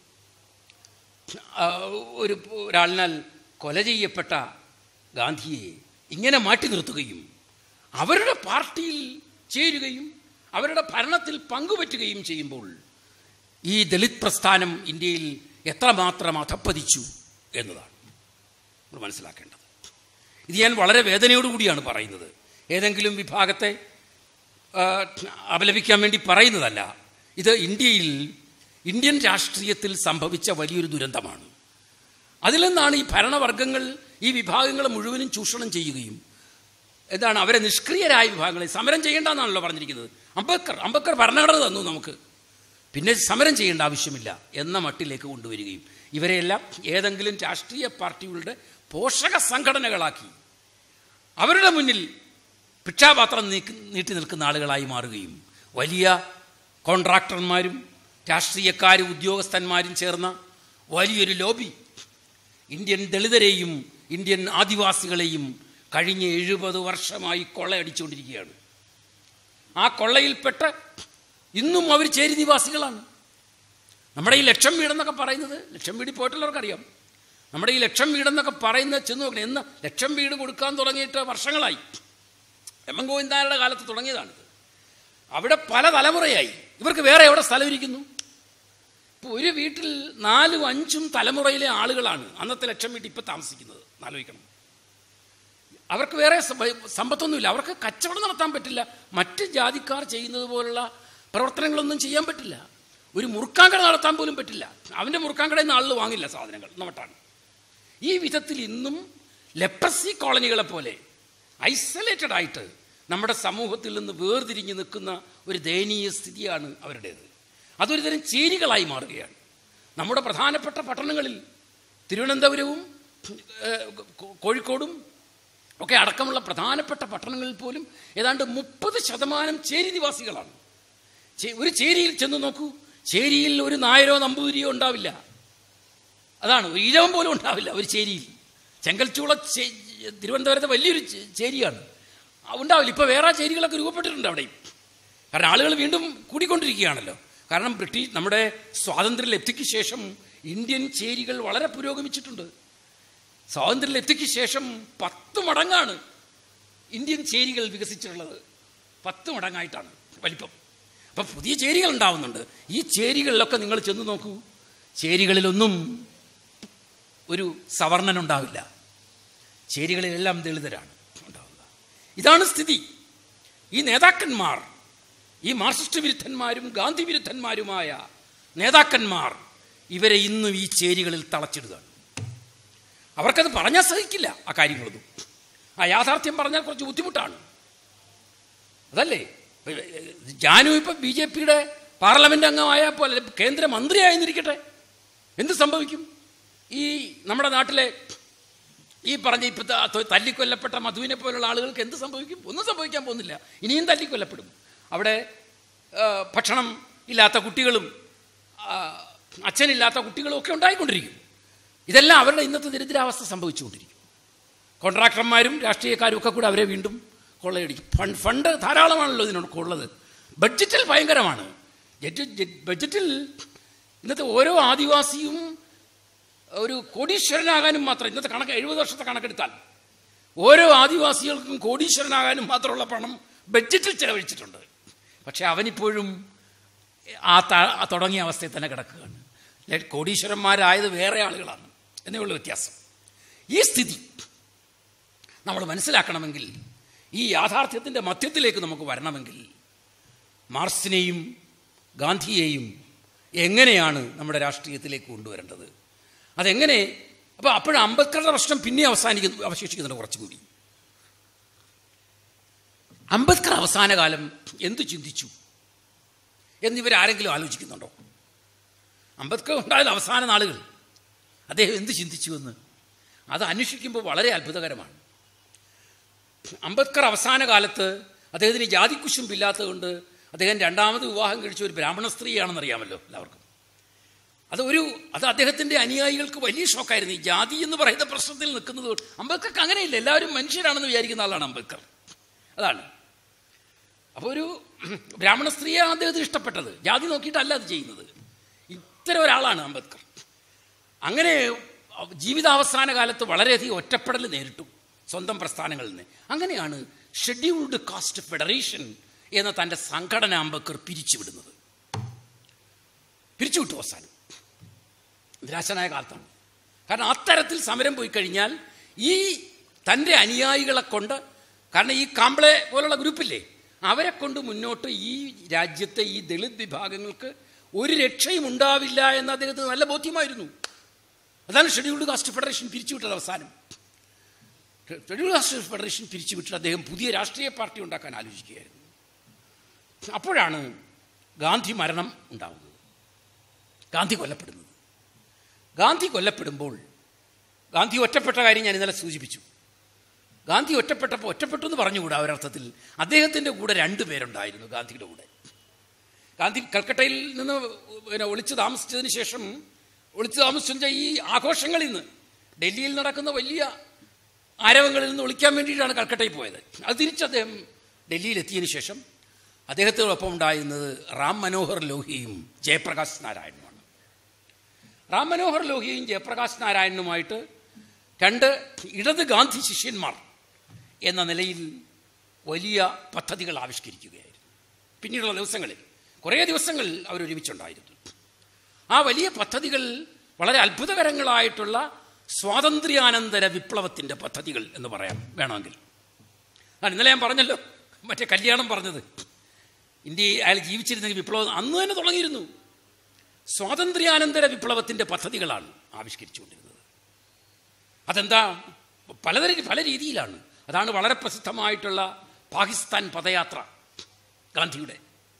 ആ, ഒരു ഒരാളിനാൽ കൊല ചെയ്യപ്പെട്ട ഗാന്ധിയെ ഇങ്ങനെ മാറ്റി നിർത്തുകയും അവരുടെ പാർട്ടിയിൽ ചേരുകയും അവരുടെ ഭരണത്തിൽ പങ്കുപറ്റുകയും ചെയ്യുമ്പോൾ ഈ ദളിത് പ്രസ്ഥാനം ഇന്ത്യയിൽ എത്രമാത്രം അധപ്പതിച്ചു എന്നതാണ് നമ്മൾ മനസ്സിലാക്കേണ്ടത് ഇത് ഞാൻ വളരെ വേദനയോടുകൂടിയാണ് പറയുന്നത് ഏതെങ്കിലും വിഭാഗത്തെ ആ, അപലപിക്കാൻ വേണ്ടി പറയുന്നതല്ല ഇത് ഇന്ത്യയിൽ ഇന്ത്യൻ രാഷ്ട്രീയത്തിൽ സംഭവിച്ച വലിയൊരു ദുരന്തമാണ് അതിൽ നിന്നാണ് ഈ ഭരണവർഗങ്ങൾ ഈ വിഭാഗങ്ങളെ മുഴുവനും ചൂഷണം ചെയ്യുകയും എന്താണ് അവരെ നിഷ്ക്രിയരായ വിഭാഗങ്ങളെ സമരം ചെയ്യേണ്ടെന്നാണല്ലോ പറഞ്ഞിരിക്കുന്നത് അംബേദ്കർ അംബേദ്കർ ഭരണഘടന തന്നു നമുക്ക് പിന്നെ സമരം ചെയ്യേണ്ട ആവശ്യമില്ല എന്ന മട്ടിലേക്ക് കൊണ്ടുവരികയും ഇവരെല്ലാം ഏതെങ്കിലും രാഷ്ട്രീയ പാർട്ടികളുടെ പോഷക സംഘടനകളാക്കി അവരുടെ മുന്നിൽ ഭിക്ഷാപാത്രം നീക്കി നീട്ടി നിൽക്കുന്ന ആളുകളായി മാറുകയും വലിയ കോൺട്രാക്ടർമാരും രാഷ്ട്രീയക്കാരും ഉദ്യോഗസ്ഥന്മാരും ചേർന്ന വലിയൊരു ലോബി ഇന്ത്യൻ ദളിതരെയും ഇന്ത്യൻ ആദിവാസികളെയും കഴിഞ്ഞ എഴുപത് വർഷമായി കൊള്ളയടിച്ചുകൊണ്ടിരിക്കുകയാണ് ആ കൊള്ളയിൽപ്പെട്ട് ഇന്നും അവർ ചേരി നിവാസികളാണ് നമ്മുടെ ഈ ലക്ഷം വീടെന്നൊക്കെ പറയുന്നത് ലക്ഷം വീടിൽ പോയിട്ടുള്ളവർക്കറിയാം നമ്മുടെ ഈ ലക്ഷം വീടെന്നൊക്കെ പറയുന്നത് ചെന്ന് നോക്കണം എന്ന് ലക്ഷം വീട് കൊടുക്കാൻ തുടങ്ങിയിട്ട് വർഷങ്ങളായി എം എൻ ഗോവിന്ദാരുടെ കാലത്ത് തുടങ്ങിയതാണിത് അവിടെ പല തലമുറയായി ഇവർക്ക് വേറെ എവിടെ സ്ഥലം ഇരിക്കുന്നു ഇപ്പോൾ ഒരു വീട്ടിൽ നാലും അഞ്ചും തലമുറയിലെ ആളുകളാണ് അന്നത്തെ ലക്ഷം വീട്ടിൽ ഇപ്പോൾ താമസിക്കുന്നത് ആലോചിക്കണം അവർക്ക് വേറെ സമ്പ- സമ്പത്തൊന്നുമില്ല അവർക്ക് കച്ചവടം നടത്താൻ പറ്റില്ല മറ്റ് ജാതിക്കാർ ചെയ്യുന്നത് പോലുള്ള പ്രവർത്തനങ്ങളൊന്നും ചെയ്യാൻ പറ്റില്ല ഒരു മുറുക്കാങ്കട നടത്താൻ പോലും പറ്റില്ല അവൻ്റെ മുറുക്കാങ്കടയിൽ നിന്ന് ആളുകൾ വാങ്ങില്ല സാധനങ്ങൾ നമ്മട്ടാണ് ഈ വിധത്തിൽ ഇന്നും ലെപ്രസി കോളനികളെ പോലെ ഐസൊലേറ്റഡ് ആയിട്ട് നമ്മുടെ സമൂഹത്തിൽ നിന്ന് വേർതിരിഞ്ഞ് നിൽക്കുന്ന ഒരു ദയനീയ സ്ഥിതിയാണ് അവരുടേത് അതൊരു തരം ചേരികളായി മാറുകയാണ് നമ്മുടെ പ്രധാനപ്പെട്ട പട്ടണങ്ങളിൽ തിരുവനന്തപുരവും ഏഹ്, കോ- കോഴിക്കോടും ഒക്കെ അടക്കമുള്ള പ്രധാനപ്പെട്ട പട്ടണങ്ങളിൽ പോലും ഏതാണ്ട് മുപ്പത് ശതമാനം ചേരി നിവാസികളാണ് ചേ- ഒരു ചേരിയിൽ ചെന്ന് നോക്കൂ ചേരിയിൽ ഒരു നായരോ നമ്പൂതിരിയോ ഉണ്ടാവില്ല അതാണ് ഒരു ഈഴവൻ പോലും ഉണ്ടാവില്ല ഒരു ചേരിയിൽ ചെങ്കൽച്ചൂള ചേ- തിരുവനന്തപുരത്തെ വലിയൊരു ചേ- ചേരിയാണ് ആ, ഉണ്ടാവില്ല ഇപ്പോൾ വേറെ ചേരികളൊക്കെ രൂപപ്പെട്ടിട്ടുണ്ട് അവിടെയും കാരണം ആളുകൾ വീണ്ടും കൂടിക്കൊണ്ടിരിക്കുകയാണല്ലോ കാരണം ബ്രിട്ടീഷ് നമ്മുടെ സ്വാതന്ത്ര്യ ലബ്ധിക്ക് ശേഷം ഇന്ത്യൻ ചേരികൾ വളരെ പുരോഗമിച്ചിട്ടുണ്ട് സ്വാതന്ത്ര്യ ലബ്ധിക്ക് ശേഷം പത്ത് മടങ്ങാണ് ഇന്ത്യൻ ചേരികൾ വികസിച്ചിട്ടുള്ളത് പത്ത് മടങ്ങായിട്ടാണ് വലിപ്പം അപ്പം പുതിയ ചേരികൾ ഉണ്ടാവുന്നുണ്ട് ഈ ചേരികളിലൊക്കെ നിങ്ങൾ ചെന്ന് നോക്കൂ ചേരികളിലൊന്നും ഒരു സവർണനുണ്ടാവില്ല ചേരികളിലെല്ലാം ദളിതരാണ് ഉണ്ടാവുക ഇതാണ് സ്ഥിതി ഈ നേതാക്കന്മാർ ഈ മാർക്സിസ്റ്റ് വിരുദ്ധന്മാരും ഗാന്ധി വിരുദ്ധന്മാരുമായ നേതാക്കന്മാർ ഇവരെ ഇന്നും ഈ ചേരികളിൽ തളച്ചിടുകയാണ് അവർക്കത് പറഞ്ഞാൽ സഹിക്കില്ല ആ കാര്യങ്ങളൊന്നും ആ യാഥാർത്ഥ്യം പറഞ്ഞാൽ കുറച്ച് ബുദ്ധിമുട്ടാണ് അതല്ലേ ജാനു ഇപ്പം ബി ജെ പിയുടെ പാർലമെന്റ് അംഗമായപ്പോൾ അല്ലെ, കേന്ദ്രമന്ത്രിയായിരുന്നിരിക്കട്ടെ എന്ത് സംഭവിക്കും ഈ നമ്മുടെ നാട്ടിലെ ഈ പറഞ്ഞ ഇപ്പോഴത്തെ തല്ലിക്കൊല്ലപ്പെട്ട മധുവിനെ പോലുള്ള ആളുകൾക്ക് എന്ത് സംഭവിക്കും ഒന്നും സംഭവിക്കാൻ പോകുന്നില്ല ഇനിയും തല്ലിക്കൊല്ലപ്പെടും അവിടെ ആ, ഭക്ഷണം ഇല്ലാത്ത കുട്ടികളും ആ, അച്ഛനില്ലാത്ത കുട്ടികളും ഒക്കെ ഉണ്ടായിക്കൊണ്ടിരിക്കും ഇതെല്ലാം അവരുടെ ഇന്നത്തെ ദരിദ്രാവസ്ഥ സംഭവിച്ചുകൊണ്ടിരിക്കും കോൺട്രാക്ടർമാരും രാഷ്ട്രീയക്കാരും ഒക്കെ കൂടെ അവരെ വീണ്ടും കൊള്ളയടിക്കും ഫണ്ട് ഫണ്ട് ധാരാളമാണല്ലോ ഇതിനോട് ഉള്ളത് ബഡ്ജറ്റിൽ ഭയങ്കരമാണ് ജറ്റ് ജറ്റ് ബഡ്ജറ്റിൽ ഇന്നത്തെ ഓരോ ആദിവാസിയും ഒരു കോടീശ്വരനാകാനും മാത്രം ഇന്നത്തെ കണക്ക് എഴുപത് വർഷത്തെ കണക്കെടുത്താൽ ഓരോ ആദിവാസികൾക്കും കോടീശ്വരനാകാനും മാത്രമുള്ള പണം ബഡ്ജറ്റിൽ ചെലവഴിച്ചിട്ടുണ്ട് പക്ഷെ അവനിപ്പോഴും ആ ത- ആ തുടങ്ങിയ അവസ്ഥയിൽ തന്നെ കിടക്കുകയാണ് ലെ- കോടീശ്വരന്മാരായത് വേറെ ആളുകളാണ് എന്നേ ഉള്ള വ്യത്യാസം ഈ സ്ഥിതി നമ്മൾ മനസ്സിലാക്കണമെങ്കിൽ ഈ യാഥാർത്ഥ്യത്തിൻ്റെ മധ്യത്തിലേക്ക് നമുക്ക് വരണമെങ്കിൽ മാർസിനെയും ഗാന്ധിയെയും എങ്ങനെയാണ് നമ്മുടെ രാഷ്ട്രീയത്തിലേക്ക് കൊണ്ടുവരേണ്ടത് അതെങ്ങനെ അപ്പോൾ അപ്പോഴും അംബേദ്കറുടെ പ്രശ്നം പിന്നെ അവസാനിക്കുന്നു അവശേഷിക്കുന്നുണ്ട് കുറച്ചുകൂടി അംബേദ്കർ അവസാന കാലം എന്തു ചിന്തിച്ചു എന്നിവരാരെങ്കിലും ആലോചിക്കുന്നുണ്ടോ അംബേദ്കർ ഉണ്ടായ അവസാന നാളുകൾ അദ്ദേഹം എന്ത് ചിന്തിച്ചുവെന്ന് അത് അന്വേഷിക്കുമ്പോൾ വളരെ അത്ഭുതകരമാണ് അംബേദ്കർ അവസാന കാലത്ത് അദ്ദേഹത്തിന് ജാതിക്കുശുമ്പില്ലാത്തതുകൊണ്ട് അദ്ദേഹം രണ്ടാമത് വിവാഹം കഴിച്ച ഒരു ബ്രാഹ്മണ സ്ത്രീയാണെന്ന് അറിയാമല്ലോ എല്ലാവർക്കും അത് ഒരു അത് അദ്ദേഹത്തിൻ്റെ അനുയായികൾക്ക് വലിയ ഷോക്കായിരുന്നു ഈ ജാതി എന്ന് പറയുന്ന പ്രശ്നത്തിൽ നിൽക്കുന്നത് കൊണ്ട് അംബേദ്കർക്ക് അങ്ങനെയില്ല എല്ലാവരും മനുഷ്യരാണെന്ന് വിചാരിക്കുന്ന ആളാണ് അംബേദ്കർ അതാണ് അപ്പോൾ ഒരു ബ്രാഹ്മണ സ്ത്രീയാണ് അദ്ദേഹത്തിന് ഇഷ്ടപ്പെട്ടത് ജാതി നോക്കിയിട്ടല്ല അത് ചെയ്യുന്നത് ഇത്തരം ഒരാളാണ് അംബേദ്കർ അങ്ങനെ ജീവിതാവസാന കാലത്ത് വളരെയധികം ഒറ്റപ്പെടൽ നേരിട്ടു സ്വന്തം പ്രസ്ഥാനങ്ങളിൽ നിന്ന് അങ്ങനെയാണ് ഷെഡ്യൂൾഡ് കാസ്റ്റ് ഫെഡറേഷൻ എന്ന തൻ്റെ സംഘടന അംബേദ്കർ പിരിച്ചുവിടുന്നത് പിരിച്ചുവിട്ടു അവസാനം നിരാശനായ കാലത്താണ് കാരണം അത്തരത്തിൽ സമരം പോയി കഴിഞ്ഞാൽ ഈ തൻ്റെ അനുയായികളെ കൊണ്ട് കാരണം ഈ കാമ്പിളെ പോലുള്ള ഗ്രൂപ്പില്ലേ അവരെ കൊണ്ട് മുന്നോട്ട് ഈ രാജ്യത്തെ ഈ ദളിത് വിഭാഗങ്ങൾക്ക് ഒരു രക്ഷയും ഉണ്ടാവില്ല എന്ന് അദ്ദേഹത്തിന് നല്ല ബോധ്യമായിരുന്നു അതാണ് ഷെഡ്യൂൾഡ് കാസ്റ്റ് ഫെഡറേഷൻ പിരിച്ചുവിട്ടത് അവസാനം ഷെഡ്യൂൾഡ് കാസ്റ്റ് ഫെഡറേഷൻ പിരിച്ചുവിട്ടിട്ട് അദ്ദേഹം പുതിയ രാഷ്ട്രീയ പാർട്ടി ഉണ്ടാക്കാൻ ആലോചിക്കുകയായിരുന്നു അപ്പോഴാണ് ഗാന്ധി മരണം ഉണ്ടാവുന്നത് ഗാന്ധി കൊല്ലപ്പെടുന്നത് ഗാന്ധി കൊല്ലപ്പെടുമ്പോൾ ഗാന്ധി ഒറ്റപ്പെട്ട കാര്യം ഞാൻ ഇന്നലെ സൂചിപ്പിച്ചു ഗാന്ധി ഒറ്റപ്പെട്ടപ്പോൾ ഒറ്റപ്പെട്ടു എന്ന് പറഞ്ഞുകൂടാ ഒരർത്ഥത്തിൽ അദ്ദേഹത്തിൻ്റെ കൂടെ രണ്ട് പേരുണ്ടായിരുന്നു ഗാന്ധിയുടെ കൂടെ ഗാന്ധി കൽക്കട്ടയിൽ നിന്ന് പിന്നെ ഒളിച്ചു താമസിച്ചതിന് ശേഷം ഒളിച്ചു താമസിച്ച ഈ ആഘോഷങ്ങളിൽ നിന്ന് ഡൽഹിയിൽ നടക്കുന്ന വലിയ ആരവങ്ങളിൽ നിന്ന് ഒളിക്കാൻ വേണ്ടിയിട്ടാണ് കൽക്കട്ടയിൽ പോയത് അത് തിരിച്ച് അദ്ദേഹം ഡൽഹിയിലെത്തിയതിന് ശേഷം അദ്ദേഹത്തോടൊപ്പം ഉണ്ടായിരുന്നത് റാം മനോഹർ ലോഹിയും ജയപ്രകാശ് നാരായണുമാണ് റാം മനോഹർ ലോഹിയും ജയപ്രകാശ് നാരായണനുമായിട്ട് രണ്ട് ഇടത് ഗാന്ധി ശിഷ്യന്മാർ എന്ന നിലയിൽ വലിയ പദ്ധതികൾ ആവിഷ്കരിക്കുകയായിരുന്നു പിന്നീടുള്ള ദിവസങ്ങളിൽ കുറേ ദിവസങ്ങൾ അവരൊരുമിച്ചുണ്ടായിരുന്നു ആ വലിയ പദ്ധതികൾ വളരെ അത്ഭുതകരങ്ങളായിട്ടുള്ള സ്വാതന്ത്ര്യാനന്തര വിപ്ലവത്തിൻ്റെ പദ്ധതികൾ എന്ന് പറയാം വേണമെങ്കിൽ ആ ഇന്നലെ ഞാൻ പറഞ്ഞല്ലോ മറ്റേ കല്യാണം പറഞ്ഞത് ഇന്ത്യയിൽ അയാൾ ജീവിച്ചിരുന്നെങ്കിൽ വിപ്ലവം അന്ന് തന്നെ തുടങ്ങിയിരുന്നു സ്വാതന്ത്ര്യാനന്തര വിപ്ലവത്തിൻ്റെ പദ്ധതികളാണ് ആവിഷ്കരിച്ചുകൊണ്ടിരുന്നത് അതെന്താ പലതര പല രീതിയിലാണ് അതാണ് വളരെ പ്രസിദ്ധമായിട്ടുള്ള പാകിസ്ഥാൻ പദയാത്ര ഗാന്ധിയുടെ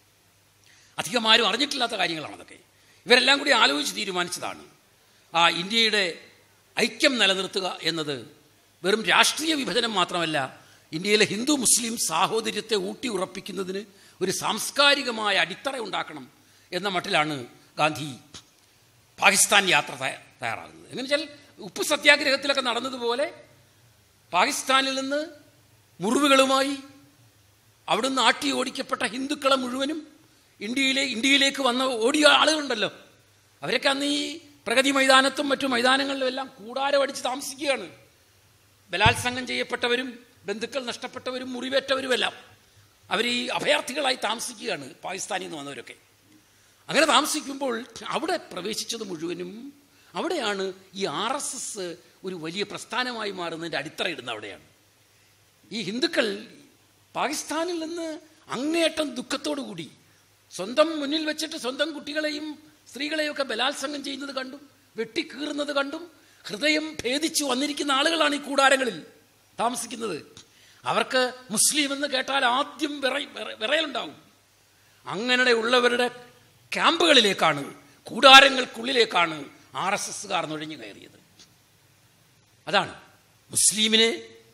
അധികമാരും അറിഞ്ഞിട്ടില്ലാത്ത കാര്യങ്ങളാണ് അതൊക്കെ ഇവരെല്ലാം കൂടി ആലോചിച്ച് തീരുമാനിച്ചതാണ് ആ ഇന്ത്യയുടെ ഐക്യം നിലനിർത്തുക എന്നത് വെറും രാഷ്ട്രീയ വിഭജനം മാത്രമല്ല ഇന്ത്യയിലെ ഹിന്ദു മുസ്ലിം സാഹോദര്യത്തെ ഊട്ടി ഉറപ്പിക്കുന്നതിന് ഒരു സാംസ്കാരികമായ അടിത്തറ ഉണ്ടാക്കണം എന്ന മട്ടിലാണ് ഗാന്ധി പാകിസ്ഥാൻ യാത്ര തയ്യ- തയ്യാറാകുന്നത് എങ്ങനെ വെച്ചാൽ ഉപ്പ് സത്യാഗ്രഹത്തിലൊക്കെ നടന്നതുപോലെ പാകിസ്ഥാനിൽ നിന്ന് മുറിവുകളുമായി അവിടുന്ന് ആട്ടി ഓടിക്കപ്പെട്ട ഹിന്ദുക്കളെ മുഴുവനും ഇന്ത്യയിലെ ഇന്ത്യയിലേക്ക് വന്ന ഓടിയ ആളുകളുണ്ടല്ലോ അവരൊക്കെ അന്ന് ഈ പ്രഗതി മൈതാനത്തും മറ്റു മൈതാനങ്ങളിലും എല്ലാം കൂടാരമടിച്ച് താമസിക്കുകയാണ് ബലാത്സംഗം ചെയ്യപ്പെട്ടവരും ബന്ധുക്കൾ നഷ്ടപ്പെട്ടവരും മുറിവേറ്റവരുമെല്ലാം അവർ ഈ അഭയാർത്ഥികളായി താമസിക്കുകയാണ് പാകിസ്ഥാനിൽ നിന്ന് വന്നവരൊക്കെ അങ്ങനെ താമസിക്കുമ്പോൾ അവിടെ പ്രവേശിച്ചത് മുഴുവനും അവിടെയാണ് ഈ ആർ എസ് എസ് ഒരു വലിയ പ്രസ്ഥാനമായി മാറുന്നതിൻ്റെ അടിത്തറയിടുന്നത് അവിടെയാണ് ഈ ഹിന്ദുക്കൾ പാകിസ്ഥാനിൽ നിന്ന് അങ്ങേയറ്റം ദുഃഖത്തോടു കൂടി സ്വന്തം മുന്നിൽ വെച്ചിട്ട് സ്വന്തം കുട്ടികളെയും സ്ത്രീകളെയും ഒക്കെ ബലാത്സംഗം ചെയ്യുന്നത് കണ്ടും വെട്ടിക്കീറുന്നത് കണ്ടും ഹൃദയം ഭേദിച്ചു വന്നിരിക്കുന്ന ആളുകളാണ് ഈ കൂടാരങ്ങളിൽ താമസിക്കുന്നത് അവർക്ക് മുസ്ലിം എന്ന് കേട്ടാൽ ആദ്യം വിറ വിറ- വിറയലുണ്ടാവും അങ്ങനെ ഉള്ളവരുടെ ക്യാമ്പുകളിലേക്കാണ് കൂടാരങ്ങൾക്കുള്ളിലേക്കാണ് ആർ എസ് എസ്സുകാർ നുഴഞ്ഞു കയറിയത് അതാണ് മുസ്ലിമിനെ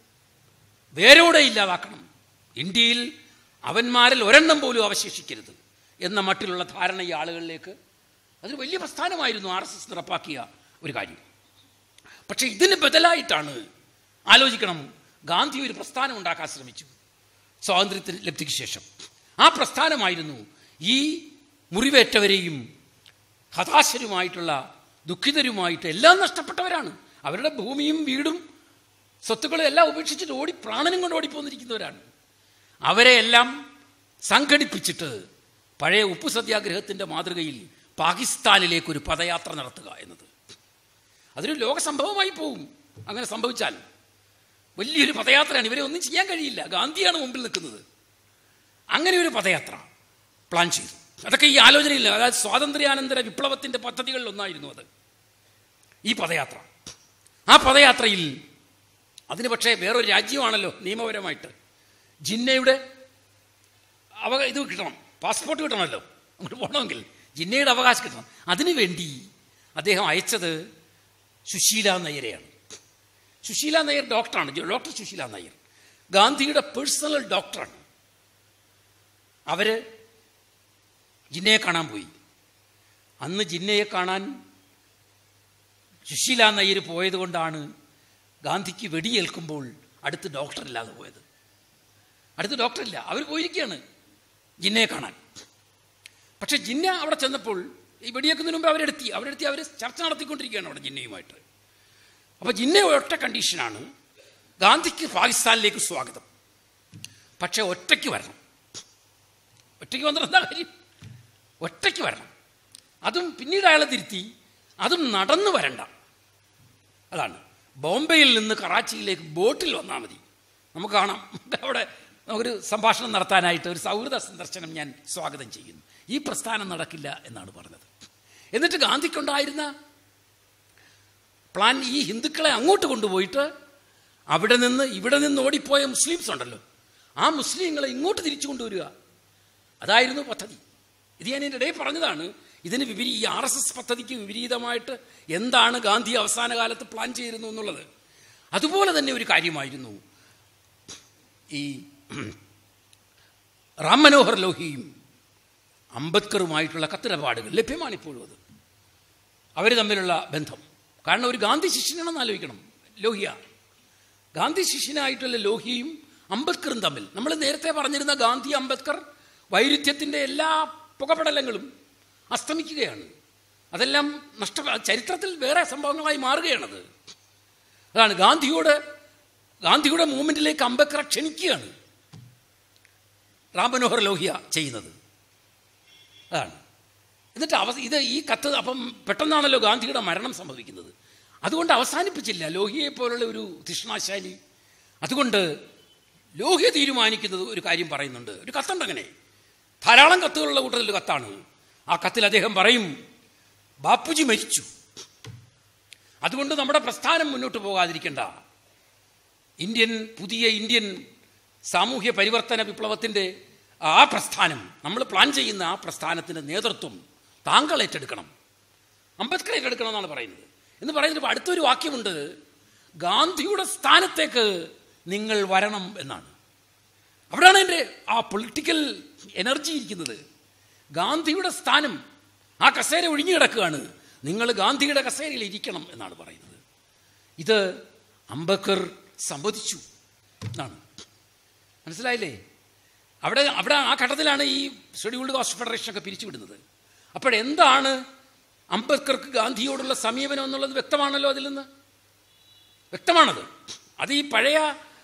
വേരോടെ ഇല്ലാതാക്കണം ഇന്ത്യയിൽ അവന്മാരിൽ ഒരെണ്ണം പോലും അവശേഷിക്കരുത് എന്ന മട്ടിലുള്ള ധാരണ ഈ ആളുകളിലേക്ക് അതൊരു വലിയ പ്രസ്ഥാനമായിരുന്നു ആർ എസ് എസ് നടപ്പാക്കിയ ഒരു കാര്യം പക്ഷേ ഇതിന് ബദലായിട്ടാണ് ആലോചിക്കണം ഗാന്ധി ഒരു പ്രസ്ഥാനം ഉണ്ടാക്കാൻ ശ്രമിച്ചു സ്വാതന്ത്ര്യത്തിന് ലബ്ധിക്ക് ശേഷം ആ പ്രസ്ഥാനമായിരുന്നു ഈ മുറിവേറ്റവരെയും ഹതാശരുമായിട്ടുള്ള ദുഃഖിതരുമായിട്ട് എല്ലാം നഷ്ടപ്പെട്ടവരാണ് അവരുടെ ഭൂമിയും വീടും സ്വത്തുക്കളും എല്ലാം ഉപേക്ഷിച്ചിട്ട് ഓടി പ്രാണനും കൊണ്ട് ഓടിപ്പോന്നിരിക്കുന്നവരാണ് അവരെയെല്ലാം സംഘടിപ്പിച്ചിട്ട് പഴയ ഉപ്പു സത്യാഗ്രഹത്തിൻ്റെ മാതൃകയിൽ പാകിസ്ഥാനിലേക്ക് ഒരു പദയാത്ര നടത്തുക എന്നത് അതൊരു ലോക സംഭവമായി പോകും അങ്ങനെ സംഭവിച്ചാൽ വലിയൊരു പദയാത്രയാണ് ഇവരെ ഒന്നും ചെയ്യാൻ കഴിയില്ല ഗാന്ധിയാണ് മുമ്പിൽ നിൽക്കുന്നത് അങ്ങനെ ഒരു പദയാത്ര പ്ലാൻ ചെയ്തു അതൊക്കെ ഈ ആലോചനയില്ല അതായത് സ്വാതന്ത്ര്യാനന്തര വിപ്ലവത്തിൻ്റെ പദ്ധതികളിൽ ഒന്നായിരുന്നു അത് ഈ പദയാത്ര ആ പദയാത്രയിൽ അതിന് പക്ഷേ വേറൊരു രാജ്യമാണല്ലോ നിയമപരമായിട്ട് ജിന്നയുടെ അവ ഇത് കിട്ടണം പാസ്പോർട്ട് കിട്ടണമല്ലോ അങ്ങോട്ട് പോകണമെങ്കിൽ ജിന്നയുടെ അവകാശം കിട്ടണം അതിനു വേണ്ടി അദ്ദേഹം അയച്ചത് സുശീല നയ്യരെയാണ് സുശീല നയ്യർ ഡോക്ടറാണ് ഡോക്ടർ സുശീല നയ്യർ ഗാന്ധിയുടെ പേഴ്സണൽ ഡോക്ടറാണ് അവര് ജിന്നയെ കാണാൻ പോയി അന്ന് ജിന്നയെ കാണാൻ സുശീല നയ്യർ പോയത് കൊണ്ടാണ് ഗാന്ധിക്ക് വെടിയേൽക്കുമ്പോൾ അടുത്ത് ഡോക്ടറില്ലാതെ പോയത് അടുത്ത് ഡോക്ടറില്ല അവർ പോയിരിക്കുകയാണ് ജിന്നയെ കാണാൻ പക്ഷെ ജിന്ന അവിടെ ചെന്നപ്പോൾ ഈ വെടിയേക്കുന്നതിന് മുമ്പ് അവരെടുത്തി അവരെടുത്തി അവർ ചർച്ച നടത്തിക്കൊണ്ടിരിക്കുകയാണ് അവിടെ ജിന്നയുമായിട്ട് അപ്പോൾ ജിന്ന ഒറ്റ കണ്ടീഷനാണ് ഗാന്ധിക്ക് പാകിസ്ഥാനിലേക്ക് സ്വാഗതം പക്ഷെ ഒറ്റയ്ക്ക് വരണം ഒറ്റയ്ക്ക് വന്നിട്ട് എന്താ കാര്യം ഒറ്റയ്ക്ക് വരണം അതും പിന്നീട് അയാളെ തിരുത്തി അതും നടന്നു വരണ്ട അതാണ് ബോംബെയിൽ നിന്ന് കറാച്ചിയിലേക്ക് ബോട്ടിൽ വന്നാൽ മതി നമുക്ക് കാണാം അവിടെ നമുക്കൊരു സംഭാഷണം നടത്താനായിട്ട് ഒരു സൗഹൃദ സന്ദർശനം ഞാൻ സ്വാഗതം ചെയ്യുന്നു ഈ പ്രസ്ഥാനം നടക്കില്ല എന്നാണ് പറഞ്ഞത് എന്നിട്ട് ഗാന്ധിക്കുണ്ടായിരുന്ന പ്ലാൻ ഈ ഹിന്ദുക്കളെ അങ്ങോട്ട് കൊണ്ടുപോയിട്ട് അവിടെ നിന്ന് ഇവിടെ നിന്ന് ഓടിപ്പോയ മുസ്ലിംസ് ഉണ്ടല്ലോ ആ മുസ്ലിങ്ങളെ ഇങ്ങോട്ട് തിരിച്ചു കൊണ്ടുവരിക അതായിരുന്നു പദ്ധതി ഇത് ഞാൻ എൻ്റെ ഇടയിൽ പറഞ്ഞതാണ് ഇതിന് വിപരീ ഈ ആർ എസ് എസ് പദ്ധതിക്ക് വിപരീതമായിട്ട് എന്താണ് ഗാന്ധി അവസാന കാലത്ത് പ്ലാൻ ചെയ്തിരുന്നു എന്നുള്ളത് അതുപോലെ തന്നെ ഒരു കാര്യമായിരുന്നു ഈ റാം മനോഹർ ലോഹിയും അംബേദ്കറുമായിട്ടുള്ള കത്തിടപാടുകൾ ലഭ്യമാണ് ഇപ്പോഴും അത് അവർ തമ്മിലുള്ള ബന്ധം കാരണം ഒരു ഗാന്ധി ശിഷ്യനാണെന്ന് ആലോചിക്കണം ലോഹിയ ഗാന്ധി ശിഷ്യനായിട്ടുള്ള ലോഹിയും അംബേദ്കറും തമ്മിൽ നമ്മൾ നേരത്തെ പറഞ്ഞിരുന്ന ഗാന്ധി അംബേദ്കർ വൈരുദ്ധ്യത്തിൻ്റെ എല്ലാ പുകപടലങ്ങളും അസ്തമിക്കുകയാണ് അതെല്ലാം നഷ്ട ചരിത്രത്തിൽ വേറെ സംഭവങ്ങളായി മാറുകയാണത് അതാണ് ഗാന്ധിയോട് ഗാന്ധിയുടെ മൂവ്മെൻറ്റിലേക്ക് അംബേദ്കറെ ക്ഷണിക്കുകയാണ് റാം മനോഹർ ലോഹിയ ചെയ്യുന്നത് അതാണ് എന്നിട്ട് അവ ഇത് ഈ കത്ത് അപ്പം പെട്ടെന്നാണല്ലോ ഗാന്ധിയുടെ മരണം സംഭവിക്കുന്നത് അതുകൊണ്ട് അവസാനിപ്പിച്ചില്ല ലോഹിയെ പോലുള്ള ഒരു തൃഷ്ണാശാലി അതുകൊണ്ട് ലോഹിയ തീരുമാനിക്കുന്നത് ഒരു കാര്യം പറയുന്നുണ്ട് ഒരു കത്തുണ്ട് അങ്ങനെ ധാരാളം കത്തുകളുള്ള കൂട്ടത്തിൽ ഒരു കത്താണ് ആ കത്തിൽ അദ്ദേഹം പറയും ബാപ്പുജി മരിച്ചു അതുകൊണ്ട് നമ്മുടെ പ്രസ്ഥാനം മുന്നോട്ട് പോകാതിരിക്കണ്ട ഇന്ത്യൻ പുതിയ ഇന്ത്യൻ സാമൂഹ്യ പരിവർത്തന വിപ്ലവത്തിൻ്റെ ആ പ്രസ്ഥാനം നമ്മൾ പ്ലാൻ ചെയ്യുന്ന ആ പ്രസ്ഥാനത്തിൻ്റെ നേതൃത്വം താങ്കൾ ഏറ്റെടുക്കണം അംബേദ്കർ ഏറ്റെടുക്കണം എന്നാണ് പറയുന്നത് എന്ന് പറയുന്നത് അടുത്തൊരു വാക്യമുണ്ട് ഗാന്ധിയുടെ സ്ഥാനത്തേക്ക് നിങ്ങൾ വരണം എന്നാണ് അവിടെയാണ് എൻ്റെ ആ പൊളിറ്റിക്കൽ എനർജി ഇരിക്കുന്നത് ഗാന്ധിയുടെ സ്ഥാനം ആ കസേര ഒഴിഞ്ഞു കിടക്കുകയാണ് നിങ്ങൾ ഗാന്ധിയുടെ കസേരയിൽ ഇരിക്കണം എന്നാണ് പറയുന്നത് ഇത് അംബേദ്കർ സമ്മതിച്ചു എന്നാണ് മനസ്സിലായില്ലേ അവിടെ അവിടെ ആ ഘട്ടത്തിലാണ് ഈ ഷെഡ്യൂൾഡ് കാസ്റ്റ് ഫെഡറേഷൻ ഒക്കെ പിരിച്ചുവിടുന്നത് അപ്പോഴെന്താണ് അംബേദ്കർക്ക് ഗാന്ധിയോടുള്ള സമീപനം എന്നുള്ളത് വ്യക്തമാണല്ലോ അതിൽ നിന്ന് വ്യക്തമാണത് അത് ഈ പഴയ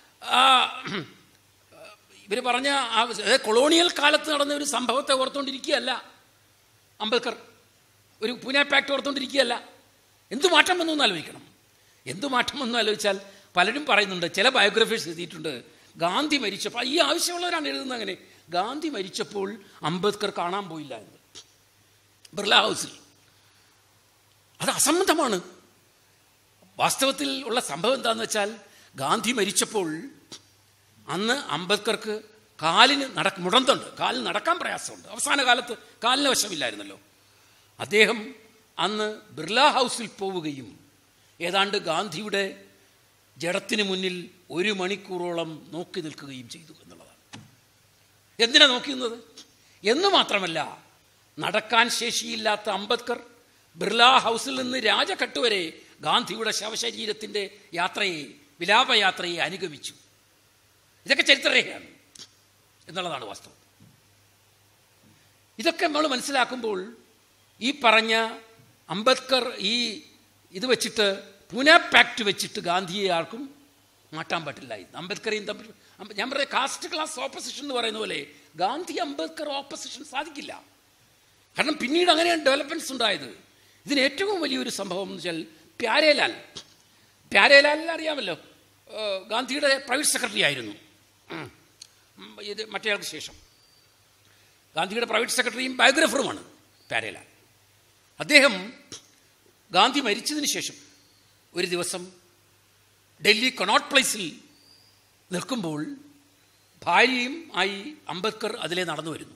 ഇവർ പറഞ്ഞ ആ കൊളോണിയൽ കാലത്ത് നടന്ന ഒരു സംഭവത്തെ ഓർത്തുകൊണ്ടിരിക്കുകയല്ല അംബേദ്കർ ഒരു പൂനെ പാക്ട് ഓർത്തുകൊണ്ടിരിക്കുകയല്ല എന്തു മാറ്റം വന്നു എന്ന് ആലോചിക്കണം എന്തു മാറ്റം വന്നു ആലോചിച്ചാൽ പലരും പറയുന്നുണ്ട് ചില ബയോഗ്രഫീസ് എഴുതിയിട്ടുണ്ട് ഗാന്ധി മരിച്ചപ്പോൾ ഈ ആവശ്യമുള്ളവരാണ് എഴുതുന്നത് അങ്ങനെ ഗാന്ധി മരിച്ചപ്പോൾ അംബേദ്കർ കാണാൻ പോയില്ല എന്ന് ബിർള ഹൗസിൽ അത് അസംബന്ധമാണ് വാസ്തവത്തിൽ ഉള്ള സംഭവം എന്താണെന്ന് വെച്ചാൽ ഗാന്ധി മരിച്ചപ്പോൾ അന്ന് അംബേദ്കർക്ക് കാലിന് നടക്ക മുടന്തുണ്ട് കാലിന് നടക്കാൻ പ്രയാസമുണ്ട് അവസാന കാലത്ത് കാലിന് വശമില്ലായിരുന്നല്ലോ അദ്ദേഹം അന്ന് ബിർള ഹൗസിൽ പോവുകയും ഏതാണ്ട് ഗാന്ധിയുടെ ജഡത്തിന് മുന്നിൽ ഒരു മണിക്കൂറോളം നോക്കി നിൽക്കുകയും ചെയ്തു എന്നുള്ളതാണ് എന്തിനാ നോക്കി നിന്നത് എന്ന് മാത്രമല്ല നടക്കാൻ ശേഷിയില്ലാത്ത അംബേദ്കർ ബിർള ഹൗസിൽ നിന്ന് രാജഘട്ട് വരെ ഗാന്ധിയുടെ ശവശരീരത്തിൻ്റെ യാത്രയെ വിലാപയാത്രയെ അനുഗമിച്ചു ഇതൊക്കെ ചരിത്രരേഖയാണ് എന്നുള്ളതാണ് വാസ്തവം ഇതൊക്കെ നമ്മൾ മനസ്സിലാക്കുമ്പോൾ ഈ പറഞ്ഞ അംബേദ്കർ ഈ ഇത് വെച്ചിട്ട് പൂനെ പാക്ട് വെച്ചിട്ട് ഗാന്ധിയെ ആർക്കും മാറ്റാൻ പറ്റില്ലായിരുന്നു അംബേദ്കറേയും തമ്മിൽ അമ്പ- ഞാൻ പറയാം കാസ്റ്റ് ക്ലാസ് ഓപ്പോസിഷൻ എന്ന് പറയുന്ന പോലെ ഗാന്ധി അംബേദ്കർ ഓപ്പോസിഷൻ സാധിക്കില്ല കാരണം പിന്നീട് അങ്ങനെയാണ് ഡെവലപ്മെൻറ്റ്സ് ഉണ്ടായത് ഇതിന് ഏറ്റവും വലിയൊരു സംഭവം എന്ന് വെച്ചാൽ പ്യാരേലാൽ പ്യാരേലാലിനെ അറിയാമല്ലോ ഏഹ് ഗാന്ധിയുടെ പ്രൈവറ്റ് സെക്രട്ടറി ആയിരുന്നു ഉം. ഉം, ഇത് മറ്റേയാൾക്ക് ശേഷം ഗാന്ധിയുടെ പ്രൈവറ്റ് സെക്രട്ടറിയും ബയോഗ്രഫറുമാണ് പ്യാരേലാൽ അദ്ദേഹം ഗാന്ധി മരിച്ചതിന് ശേഷം ഒരു ദിവസം ഡൽഹി കൊണോട്ട് പ്ലേസിൽ നിൽക്കുമ്പോൾ ഭാര്യയും ആയി അംബേദ്കർ അതിലെ നടന്നു വരുന്നു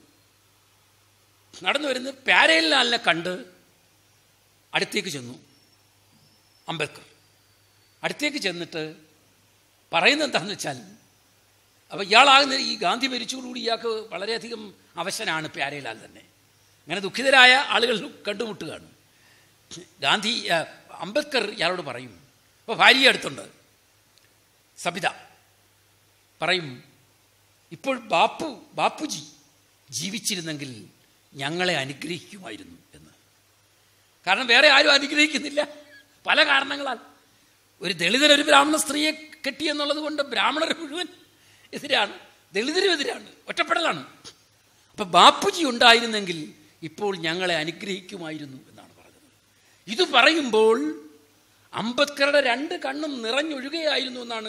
നടന്നു വരുന്ന പ്യാരേലാലിനെ കണ്ട് അടുത്തേക്ക് ചെന്നു അംബേദ്കർ അടുത്തേക്ക് ചെന്നിട്ട് പറയുന്നത് എന്താണെന്ന് വെച്ചാൽ അപ്പോൾ ഇയാളാകുന്ന ഈ ഗാന്ധി മരിച്ചതോടുകൂടി ഇയാൾക്ക് വളരെയധികം അവശനാണ് പ്യാരേലാൽ തന്നെ അങ്ങനെ ദുഃഖിതരായ ആളുകൾ കണ്ടുമുട്ടുകയാണ് ഗാന്ധി ആ, അംബേദ്കർ ഇയാളോട് പറയും അപ്പോൾ ഭാര്യ അടുത്തുണ്ട് സബിത പറയും ഇപ്പോൾ ബാപ്പു ബാപ്പുജി ജീവിച്ചിരുന്നെങ്കിൽ ഞങ്ങളെ അനുഗ്രഹിക്കുമായിരുന്നു എന്ന് കാരണം വേറെ ആരും അനുഗ്രഹിക്കുന്നില്ല പല കാരണങ്ങളാൽ ഒരു ദളിതൻ ഒരു ബ്രാഹ്മണ സ്ത്രീയെ കെട്ടി എന്നുള്ളത് കൊണ്ട് ബ്രാഹ്മണർ മുഴുവൻ എതിരാണ് ദളിതരും എതിരാണ് ഒറ്റപ്പെടലാണ് അപ്പം ബാപ്പുജി ഉണ്ടായിരുന്നെങ്കിൽ ഇപ്പോൾ ഞങ്ങളെ അനുഗ്രഹിക്കുമായിരുന്നു എന്നാണ് പറഞ്ഞത് ഇത് പറയുമ്പോൾ അംബേദ്കറുടെ രണ്ട് കണ്ണും നിറഞ്ഞൊഴുകയായിരുന്നു എന്നാണ്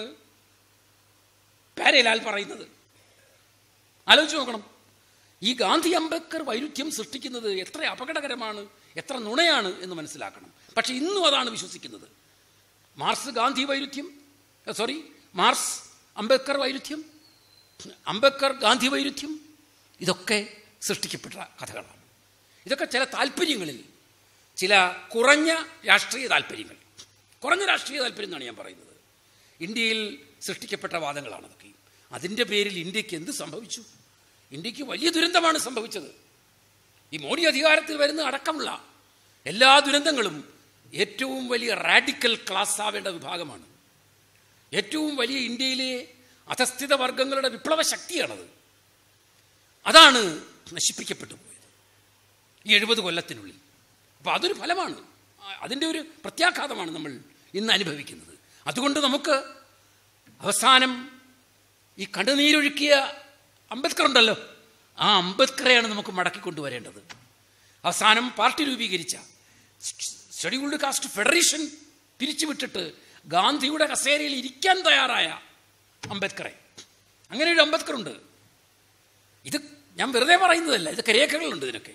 പാരേലാൽ പറയുന്നത് ആലോചിച്ച് നോക്കണം ഈ ഗാന്ധി അംബേദ്കർ വൈരുദ്ധ്യം സൃഷ്ടിക്കുന്നത് എത്ര അപകടകരമാണ് എത്ര നുണയാണ് എന്ന് മനസ്സിലാക്കണം പക്ഷെ ഇന്നും അതാണ് വിശ്വസിക്കുന്നത് മാർസ് ഗാന്ധി വൈരുദ്ധ്യം സോറി മാർസ് അംബേദ്കർ വൈരുദ്ധ്യം അംബേദ്കർ ഗാന്ധി വൈരുദ്ധ്യം ഇതൊക്കെ സൃഷ്ടിക്കപ്പെട്ട കഥകളാണ് ഇതൊക്കെ ചില താല്പര്യങ്ങളിൽ ചില കുറഞ്ഞ രാഷ്ട്രീയ താല്പര്യങ്ങൾ കുറഞ്ഞ രാഷ്ട്രീയ താല്പര്യം എന്നാണ് ഞാൻ പറയുന്നത് ഇന്ത്യയിൽ സൃഷ്ടിക്കപ്പെട്ട വാദങ്ങളാണ് അതൊക്കെ അതിൻ്റെ പേരിൽ ഇന്ത്യക്ക് എന്ത് സംഭവിച്ചു ഇന്ത്യക്ക് വലിയ ദുരന്തമാണ് സംഭവിച്ചത് ഈ മോഡി അധികാരത്തിൽ വരുന്ന അടക്കമുള്ള എല്ലാ ദുരന്തങ്ങളും ഏറ്റവും വലിയ റാഡിക്കൽ ക്ലാസ് ആവേണ്ട വിഭാഗമാണ് ഏറ്റവും വലിയ ഇന്ത്യയിലെ അധസ്ഥിത വർഗങ്ങളുടെ വിപ്ലവ ശക്തിയാണത് അതാണ് നശിപ്പിക്കപ്പെട്ടു പോയത് ഈ എഴുപത് കൊല്ലത്തിനുള്ളിൽ അപ്പോൾ അതൊരു ഫലമാണ് ആ- അതിൻ്റെ ഒരു പ്രത്യാഘാതമാണ് നമ്മൾ ഇന്ന് അനുഭവിക്കുന്നത് അതുകൊണ്ട് നമുക്ക് അവസാനം ഈ കണ്ണുനീരൊഴുക്കിയ അംബേദ്കർ ഉണ്ടല്ലോ ആ അംബേദ്കറെയാണ് നമുക്ക് മടക്കി കൊണ്ടുവരേണ്ടത് അവസാനം പാർട്ടി രൂപീകരിച്ച ഷെഡ്യൂൾഡ് കാസ്റ്റ് ഫെഡറേഷൻ പിരിച്ചുവിട്ടിട്ട് ഗാന്ധിയുടെ കസേരയിൽ ഇരിക്കാൻ തയ്യാറായ അംബേദ്കറെ അങ്ങനെ ഒരു അംബേദ്കർ ഉണ്ട് ഇത് ഞാൻ വെറുതെ പറയുന്നതല്ല ഇതൊക്കെ രേഖകളുണ്ട് ഇതിനൊക്കെ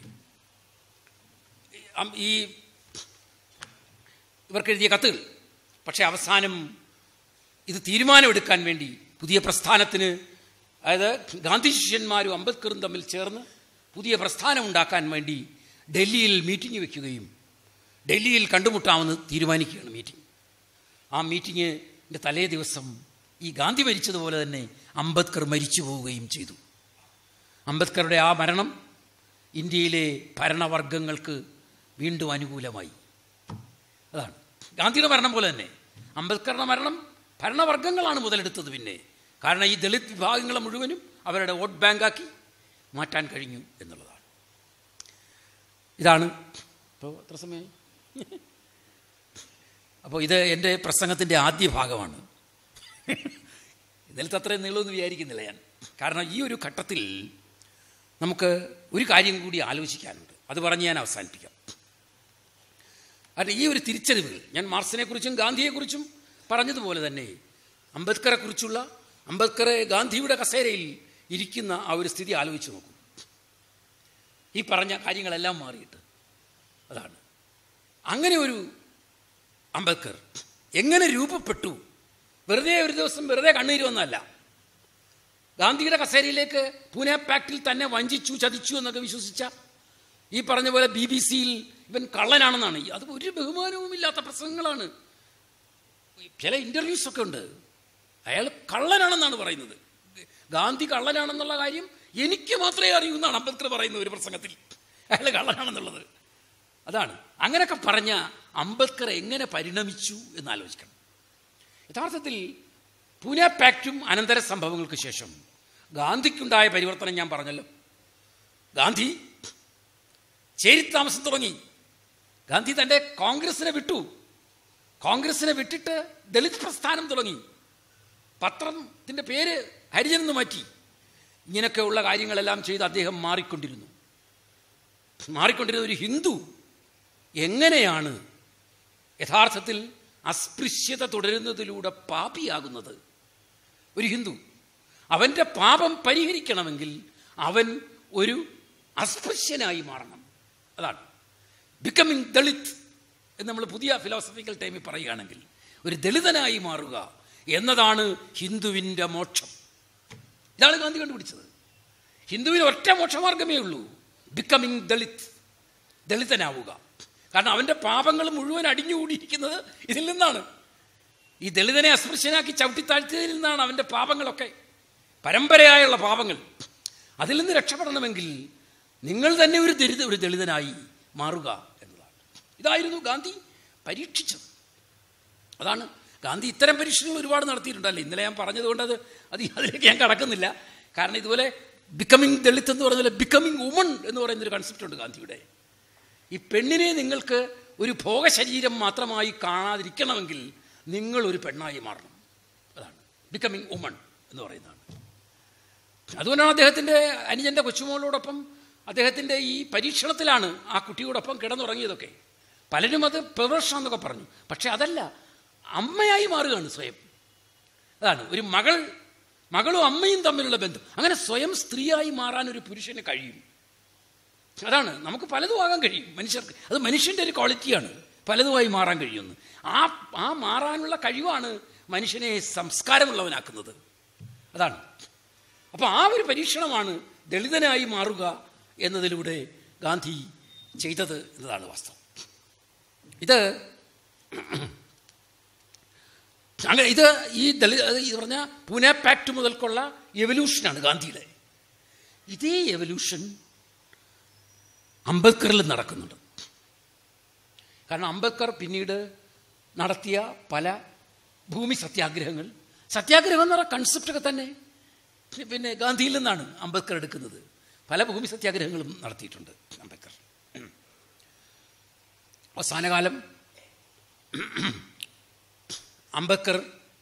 അം- ഈ ഇവർക്ക് എഴുതിയ കത്തുകൾ പക്ഷേ അവസാനം ഇത് തീരുമാനമെടുക്കാൻ വേണ്ടി പുതിയ പ്രസ്ഥാനത്തിന് അതായത് ഗാന്ധി ശിഷ്യന്മാരും അംബേദ്കറും തമ്മിൽ ചേർന്ന് പുതിയ പ്രസ്ഥാനം ഉണ്ടാക്കാൻ വേണ്ടി ഡൽഹിയിൽ മീറ്റിംഗ് വെക്കുകയും ഡൽഹിയിൽ കണ്ടുമുട്ടാമെന്ന് തീരുമാനിക്കുകയാണ് മീറ്റിംഗ് ആ മീറ്റിങ്ങിൻ്റെ തലേ ദിവസം ഈ ഗാന്ധി മരിച്ചതുപോലെ തന്നെ അംബേദ്കർ മരിച്ചു പോവുകയും ചെയ്തു അംബേദ്കറുടെ ആ മരണം ഇന്ത്യയിലെ ഭരണവർഗങ്ങൾക്ക് വീണ്ടും അനുകൂലമായി അതാണ് ഗാന്ധിയുടെ മരണം പോലെ തന്നെ അംബേദ്കറുടെ മരണം ഭരണവർഗങ്ങളാണ് മുതലെടുത്തത് പിന്നെ കാരണം ഈ ദളിത് വിഭാഗങ്ങളെ മുഴുവനും അവരുടെ വോട്ട് ബാങ്കാക്കി മാറ്റാൻ കഴിഞ്ഞു എന്നുള്ളതാണ് ഇതാണ് ഇപ്പോൾ എത്ര സമയം അപ്പോൾ ഇത് എൻ്റെ പ്രസംഗത്തിൻ്റെ ആദ്യ ഭാഗമാണ് ഇതിലത്തെ അത്രയും നീളമെന്ന് വിചാരിക്കുന്നില്ല ഞാൻ കാരണം ഈ ഒരു ഘട്ടത്തിൽ നമുക്ക് ഒരു കാര്യം കൂടി ആലോചിക്കാനുണ്ട് അത് പറഞ്ഞ് ഞാൻ അവസാനിപ്പിക്കാം അത് ഈ ഒരു തിരിച്ചറിവുകൾ ഞാൻ മാർക്സിനെക്കുറിച്ചും ഗാന്ധിയെക്കുറിച്ചും പറഞ്ഞതുപോലെ തന്നെ അംബേദ്കറെക്കുറിച്ചുള്ള അംബേദ്കറെ ഗാന്ധിയുടെ കസേരയിൽ ഇരിക്കുന്ന ആ ഒരു സ്ഥിതി ആലോചിച്ച് നോക്കൂ ഈ പറഞ്ഞ കാര്യങ്ങളെല്ലാം മാറിയിട്ട് അതാണ് അങ്ങനെ ഒരു അംബേദ്കർ എങ്ങനെ രൂപപ്പെട്ടു വെറുതെ ഒരു ദിവസം വെറുതെ കണ്ണീര് വന്നല്ല ഗാന്ധിയുടെ കസേരയിലേക്ക് പൂനെ പാക്റ്റിൽ തന്നെ വഞ്ചിച്ചു ചതിച്ചു എന്നൊക്കെ വിശ്വസിച്ച ഈ പറഞ്ഞ പോലെ ബി ബി സിയിൽ ഇവൻ കള്ളനാണെന്നാണ് ഈ- അത് ഒരു ബഹുമാനവും ഇല്ലാത്ത പ്രസംഗങ്ങളാണ് ചില ഇൻ്റർവ്യൂസ് ഒക്കെ ഉണ്ട് അയാൾ കള്ളനാണെന്നാണ് പറയുന്നത് ഗാന്ധി കള്ളനാണെന്നുള്ള കാര്യം എനിക്ക് മാത്രമേ അറിയൂ എന്നാണ് അംബേദ്കർ പറയുന്നത് ഒരു പ്രസംഗത്തിൽ അയാൾ കള്ളനാണെന്നുള്ളത് അതാണ് അങ്ങനെയൊക്കെ പറഞ്ഞ അംബേദ്കർ എങ്ങനെ പരിണമിച്ചു എന്ന് ആലോചിക്കണം യഥാർത്ഥത്തിൽ പൂനെ പാക്റ്റും അനന്തര സംഭവങ്ങൾക്ക് ശേഷം ഗാന്ധിക്കുണ്ടായ പരിവർത്തനം ഞാൻ പറഞ്ഞല്ലോ ഗാന്ധി ചേരിത്താമസം തുടങ്ങി ഗാന്ധി തൻ്റെ കോൺഗ്രസിനെ വിട്ടു കോൺഗ്രസിനെ വിട്ടിട്ട് ദളിത് പ്രസ്ഥാനം തുടങ്ങി പത്രത്തിൻ്റെ പേര് ഹരിജൻ എന്ന് മാറ്റി ഇങ്ങനെയൊക്കെയുള്ള കാര്യങ്ങളെല്ലാം ചെയ്ത് അദ്ദേഹം മാറിക്കൊണ്ടിരുന്നു മാറിക്കൊണ്ടിരുന്ന ഒരു ഹിന്ദു എങ്ങനെയാണ് യഥാർത്ഥത്തിൽ അസ്പൃശ്യത തുടരുന്നതിലൂടെ പാപിയാകുന്നത് ഒരു ഹിന്ദു അവൻ്റെ പാപം പരിഹരിക്കണമെങ്കിൽ അവൻ ഒരു അസ്പൃശ്യനായി മാറണം അതാണ് ബിക്കമിങ് ദളിത് എന്ന് നമ്മൾ പുതിയ ഫിലോസഫിക്കൽ ടൈമിൽ പറയുകയാണെങ്കിൽ ഒരു ദളിതനായി മാറുക എന്നതാണ് ഹിന്ദുവിൻ്റെ മോക്ഷം ഇതാണ് ഗാന്ധി കണ്ടുപിടിച്ചത് ഹിന്ദുവിന് ഒറ്റ മോക്ഷമാർഗമേ ഉള്ളൂ ബിക്കമിങ് ദളിത് ദളിതനാവുക കാരണം അവൻ്റെ പാപങ്ങൾ മുഴുവൻ അടിഞ്ഞുകൂടിയിരിക്കുന്നത് ഇതിൽ നിന്നാണ് ഈ ദളിതനെ അസ്പൃശ്യനാക്കി ചവിട്ടിത്താഴ്ത്തിയതിൽ നിന്നാണ് അവൻ്റെ പാപങ്ങളൊക്കെ പരമ്പരയായുള്ള പാപങ്ങൾ അതിൽ നിന്ന് രക്ഷപ്പെടണമെങ്കിൽ നിങ്ങൾ തന്നെ ഒരു ദരിദ്ര ഒരു ദളിതനായി മാറുക എന്നതാണ് ഇതായിരുന്നു ഗാന്ധി പരീക്ഷിച്ചത് അതാണ് ഗാന്ധി ഇത്തരം പരീക്ഷണങ്ങൾ ഒരുപാട് നടത്തിയിട്ടുണ്ടല്ലേ ഇന്നലെ ഞാൻ പറഞ്ഞതുകൊണ്ട് അത് അത് അതിലേക്ക് ഞാൻ കടക്കുന്നില്ല കാരണം ഇതുപോലെ ബിക്കമിങ് ദളിത് എന്ന് പറഞ്ഞാൽ ബിക്കമിങ് വുമൺ എന്ന് പറയുന്നൊരു കൺസെപ്റ്റ് ഉണ്ട് ഗാന്ധിയുടെ ഈ പെണ്ണിനെ നിങ്ങൾക്ക് ഒരു ഭോഗശരീരം മാത്രമായി കാണാതിരിക്കണമെങ്കിൽ നിങ്ങൾ ഒരു പെണ്ണായി മാറണം അതാണ് ബിക്കമിങ് വുമൺ എന്ന് പറയുന്നതാണ് അതുകൊണ്ടാണ് അദ്ദേഹത്തിൻ്റെ അനുജൻ്റെ കൊച്ചുമോളോടൊപ്പം അദ്ദേഹത്തിൻ്റെ ഈ പരീക്ഷണത്തിലാണ് ആ കുട്ടിയോടൊപ്പം കിടന്നുറങ്ങിയതൊക്കെ പലരും അത് പെർവേർഷൻ എന്നൊക്കെ പറഞ്ഞു പക്ഷെ അതല്ല അമ്മയായി മാറുകയാണ് സ്വയം അതാണ് ഒരു മകൾ മകളും അമ്മയും തമ്മിലുള്ള ബന്ധം അങ്ങനെ സ്വയം സ്ത്രീയായി മാറാൻ ഒരു പുരുഷന് കഴിയും അതാണ് നമുക്ക് പലതും ആകാൻ കഴിയും മനുഷ്യർക്ക് അത് മനുഷ്യൻ്റെ ഒരു ക്വാളിറ്റിയാണ് പലതുമായി മാറാൻ കഴിയുമെന്ന് ആ ആ മാറാനുള്ള കഴിവാണ് മനുഷ്യനെ സംസ്കാരമുള്ളവനാക്കുന്നത് അതാണ് അപ്പോൾ ആ ഒരു പരീക്ഷണമാണ് ദളിതനായി മാറുക എന്നതിലൂടെ ഗാന്ധി ചെയ്തത് എന്നതാണ് വാസ്തവം ഇത് അങ്ങനെ ഇത് ഈ ദളിത് ഇത് പറഞ്ഞ പൂനെ പാക്ട് മുതൽക്കുള്ള എവല്യൂഷനാണ് ഗാന്ധിയുടെ ഇതേ എവല്യൂഷൻ അംബേദ്കറിൽ നടക്കുന്നുണ്ട് കാരണം അംബേദ്കർ പിന്നീട് നടത്തിയ പല ഭൂമി സത്യാഗ്രഹങ്ങൾ സത്യാഗ്രഹം എന്ന് പറഞ്ഞ കൺസെപ്റ്റൊക്കെ തന്നെ പിന്നെ ഗാന്ധിയിൽ നിന്നാണ് അംബേദ്കർ എടുക്കുന്നത് പല ഭൂമി സത്യാഗ്രഹങ്ങളും നടത്തിയിട്ടുണ്ട് അംബേദ്കർ അവസാനകാലം അംബേദ്കർ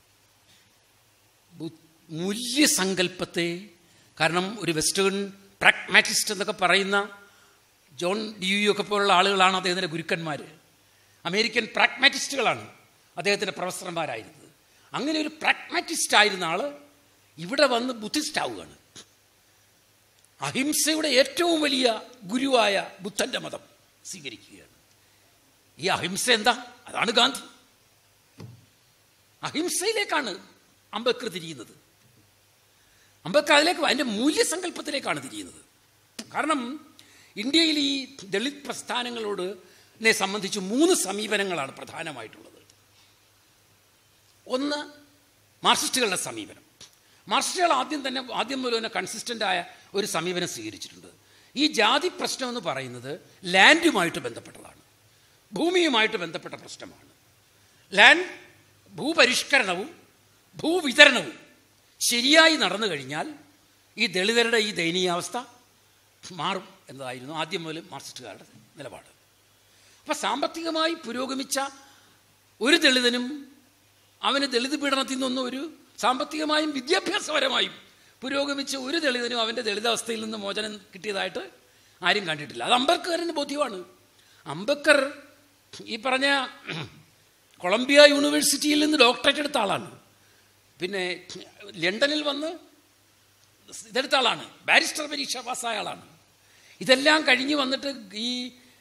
മൂല്യസങ്കല്പത്തെ കാരണം ഒരു വെസ്റ്റേൺ പ്രാഗ്മാറ്റിസ്റ്റ് എന്നൊക്കെ പറയുന്ന ജോൺ ഡി യു ഒക്കെ പോലുള്ള ആളുകളാണ് അദ്ദേഹത്തിൻ്റെ ഗുരുക്കന്മാർ അമേരിക്കൻ പ്രാഗ്മാറ്റിസ്റ്റുകളാണ് അദ്ദേഹത്തിൻ്റെ പ്രൊഫസർമാരായിരുന്നത് അങ്ങനെ ഒരു പ്രാഗ്മാറ്റിസ്റ്റ് ആയിരുന്ന ആൾ ഇവിടെ വന്ന് ബുദ്ധിസ്റ്റ് ആവുകയാണ് അഹിംസയുടെ ഏറ്റവും വലിയ ഗുരുവായ ബുദ്ധൻ്റെ മതം സ്വീകരിക്കുകയാണ് ഈ അഹിംസ എന്താ അതാണ് ഗാന്ധി അഹിംസയിലേക്കാണ് അംബേദ്കർ തിരിയുന്നത് അംബേദ്കർ അതിലേക്ക് അതിൻ്റെ മൂല്യസങ്കല്പത്തിലേക്കാണ് തിരിയുന്നത് കാരണം ഇന്ത്യയിൽ ഈ ദളിത് പ്രസ്ഥാനങ്ങളോട് നെ സംബന്ധിച്ച് മൂന്ന് സമീപനങ്ങളാണ് പ്രധാനമായിട്ടുള്ളത് ഒന്ന് മാർക്സിസ്റ്റുകളുടെ സമീപനം മാർക്സിസ്റ്റുകൾ ആദ്യം തന്നെ ആദ്യം മുതൽ തന്നെ കൺസിസ്റ്റൻ്റ് ആയ ഒരു സമീപനം സ്വീകരിച്ചിട്ടുണ്ട് ഈ ജാതി പ്രശ്നം എന്ന് പറയുന്നത് ലാൻഡുമായിട്ട് ബന്ധപ്പെട്ടതാണ് ഭൂമിയുമായിട്ട് ബന്ധപ്പെട്ട പ്രശ്നമാണ് ലാൻഡ് ഭൂപരിഷ്കരണവും ഭൂവിതരണവും ശരിയായി നടന്നു കഴിഞ്ഞാൽ ഈ ദളിതരുടെ ഈ ദയനീയാവസ്ഥ മാറും എന്നതായിരുന്നു ആദ്യം മുതൽ മാർക്സിസ്റ്റുകാരുടെ നിലപാട് അപ്പം സാമ്പത്തികമായി പുരോഗമിച്ച ഒരു ദളിതനും അവന് ദളിത് പീഡനത്തിൽ നിന്നൊന്നും ഒരു സാമ്പത്തികമായും വിദ്യാഭ്യാസപരമായും പുരോഗമിച്ച ഒരു ദളിതനും അവൻ്റെ ദളിതാവസ്ഥയിൽ നിന്ന് മോചനം കിട്ടിയതായിട്ട് ആരും കണ്ടിട്ടില്ല അത് അംബേദ്കറിന് ബോധ്യമാണ് അംബേദ്കർ ഈ പറഞ്ഞ കൊളംബിയ യൂണിവേഴ്സിറ്റിയിൽ നിന്ന് ഡോക്ടറേറ്റ് എടുത്ത ആളാണ് പിന്നെ ലണ്ടനിൽ വന്ന് ഇതെടുത്ത ആളാണ് ബാരിസ്റ്റർ പരീക്ഷ പാസ്സായ ആളാണ് ഇതെല്ലാം കഴിഞ്ഞ് വന്നിട്ട് ഈ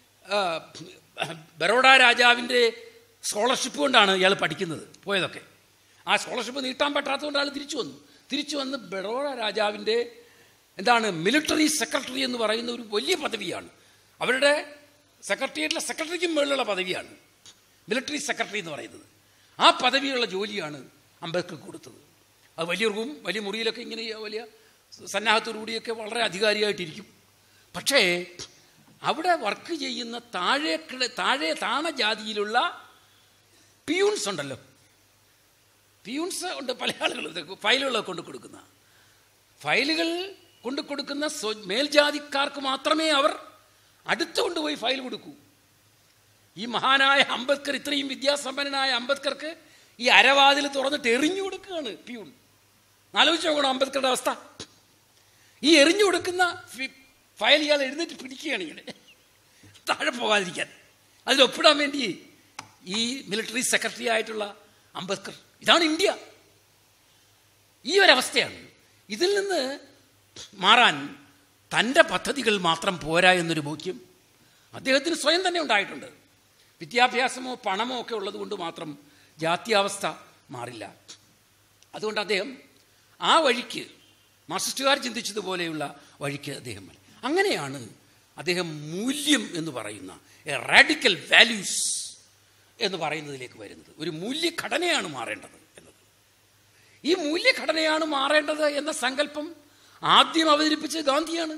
ബറോഡ രാജാവിൻ്റെ സ്കോളർഷിപ്പ് കൊണ്ടാണ് ഇയാൾ പഠിക്കുന്നത് പോയതൊക്കെ ആ സ്കോളർഷിപ്പ് നീട്ടാൻ പറ്റാത്തതുകൊണ്ട് ആൾ തിരിച്ചു വന്നു തിരിച്ചു വന്ന് ബറോഡ രാജാവിൻ്റെ എന്താണ് മിലിറ്ററി സെക്രട്ടറി എന്ന് പറയുന്ന ഒരു വലിയ പദവിയാണ് അവരുടെ സെക്രട്ടേറിയറ്റിലെ സെക്രട്ടറിക്കും മുകളിലുള്ള പദവിയാണ് മിലിറ്ററി സെക്രട്ടറി എന്ന് പറയുന്നത് ആ പദവിയുള്ള ജോലിയാണ് അംബേദ്കർ കൊടുത്തത് അത് വലിയ റൂം വലിയ മുറിയിലൊക്കെ ഇങ്ങനെ വലിയ സന്നാഹത്തോടുകൂടിയൊക്കെ വളരെ അധികാരിയായിട്ടിരിക്കും പക്ഷേ അവിടെ വർക്ക് ചെയ്യുന്ന താഴെ താഴെ താണ ജാതിയിലുള്ള പിയൂൺസ് ഉണ്ടല്ലോ പിയൂൺസ് ഉണ്ട് പല ആളുകളും ഫയലുകളൊക്കെ കൊണ്ട് കൊടുക്കുന്ന ഫയലുകൾ കൊണ്ട് കൊടുക്കുന്ന മേൽജാതിക്കാർക്ക് മാത്രമേ അവർ അടുത്ത് കൊണ്ടുപോയി ഫയൽ കൊടുക്കൂ ഈ മഹാനായ അംബേദ്കർ ഇത്രയും വിദ്യാസമ്പന്നനായ അംബേദ്കർക്ക് ഈ അരവാതിൽ തുറന്നിട്ട് എറിഞ്ഞു കൊടുക്കുകയാണ് പിയൂൺ ആലോചിച്ച് നോക്കണം അംബേദ്കറുടെ അവസ്ഥ ഈ എറിഞ്ഞു കൊടുക്കുന്ന ഫി- ഫയൽ ഇയാൾ എഴുന്നേറ്റ് പിടിക്കുകയാണ് ഇങ്ങനെ താഴെ പോകാതിരിക്കാൻ അതിൽ ഒപ്പിടാൻ വേണ്ടി ഈ മിലിറ്ററി സെക്രട്ടറി ആയിട്ടുള്ള അംബേദ്കർ ഇതാണ് ഇന്ത്യ ഈ ഒരവസ്ഥയാണ് ഇതിൽ നിന്ന് മാറാൻ തൻ്റെ പദ്ധതികൾ മാത്രം പോരാ എന്നൊരു ബോധ്യം അദ്ദേഹത്തിന് സ്വയം തന്നെ ഉണ്ടായിട്ടുണ്ട് വിദ്യാഭ്യാസമോ പണമോ ഒക്കെ ഉള്ളത് കൊണ്ട് മാത്രം ജാത്യാവസ്ഥ മാറില്ല അതുകൊണ്ട് അദ്ദേഹം ആ വഴിക്ക് മാർക്സിസ്റ്റുകാർ ചിന്തിച്ചതുപോലെയുള്ള വഴിക്ക് അദ്ദേഹം വന്നു. അങ്ങനെയാണ് അദ്ദേഹം മൂല്യം എന്ന് പറയുന്ന എ റാഡിക്കൽ വാല്യൂസ് എന്ന് പറയുന്നതിലേക്ക് വരുന്നത് ഒരു മൂല്യഘടനയാണ് മാറേണ്ടത് എന്നത് ഈ മൂല്യഘടനയാണ് മാറേണ്ടത് എന്ന സങ്കല്പം ആദ്യം അവതരിപ്പിച്ചത് ഗാന്ധിയാണ്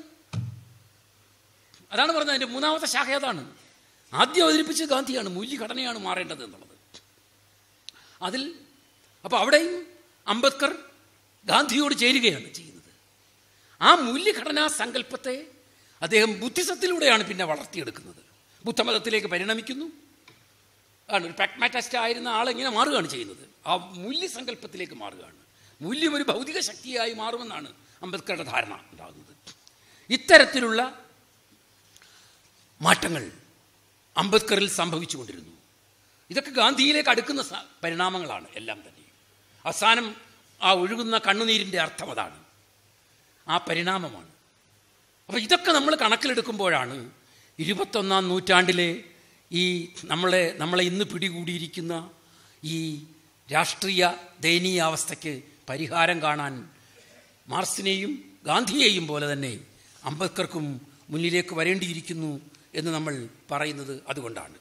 അതാണ് പറഞ്ഞത് അതിൻ്റെ മൂന്നാമത്തെ ശാഖ അതാണ് ആദ്യം അവതരിപ്പിച്ചത് ഗാന്ധിയാണ് മൂല്യഘടനയാണ് മാറേണ്ടത് എന്നുള്ളത് അതിൽ അപ്പോൾ അവിടെയും അംബേദ്കർ ഗാന്ധിയോട് ചേരുകയാണ് ചെയ്യുന്നത് ആ മൂല്യഘടനാ സങ്കല്പത്തെ അദ്ദേഹം ബുദ്ധിസത്തിലൂടെയാണ് പിന്നെ വളർത്തിയെടുക്കുന്നത് ബുദ്ധമതത്തിലേക്ക് പരിണമിക്കുന്നു ആണ് ഒരു പ്രാഗ്മാറ്റിസ്റ്റ് ആയിരുന്ന ആളെങ്ങനെ മാറുകയാണ് ചെയ്യുന്നത് ആ മൂല്യസങ്കല്പത്തിലേക്ക് മാറുകയാണ് മൂല്യം ഒരു ഭൗതിക ശക്തിയായി മാറുമെന്നാണ് അംബേദ്കറുടെ ധാരണ ഉണ്ടാകുന്നത് ഇത്തരത്തിലുള്ള മാറ്റങ്ങൾ അംബേദ്കറിൽ സംഭവിച്ചുകൊണ്ടിരുന്നു ഇതൊക്കെ ഗാന്ധിയിലേക്ക് അടുക്കുന്ന സ- പരിണാമങ്ങളാണ് എല്ലാം തന്നെ അവസാനം ആ ഒഴുകുന്ന കണ്ണുനീരിൻ്റെ അർത്ഥം അതാണ് ആ പരിണാമമാണ് അപ്പോൾ ഇതൊക്കെ നമ്മൾ കണക്കിലെടുക്കുമ്പോഴാണ് ഇരുപത്തൊന്നാം നൂറ്റാണ്ടിലെ ഈ നമ്മളെ നമ്മളെ ഇന്ന് പിടികൂടിയിരിക്കുന്ന ഈ രാഷ്ട്രീയ ദയനീയാവസ്ഥയ്ക്ക് പരിഹാരം കാണാൻ മാർസിനെയും ഗാന്ധിയെയും പോലെ തന്നെ അംബേദ്കർക്കും മുന്നിലേക്ക് വരേണ്ടിയിരിക്കുന്നു എന്ന് നമ്മൾ പറയുന്നത് അതുകൊണ്ടാണ്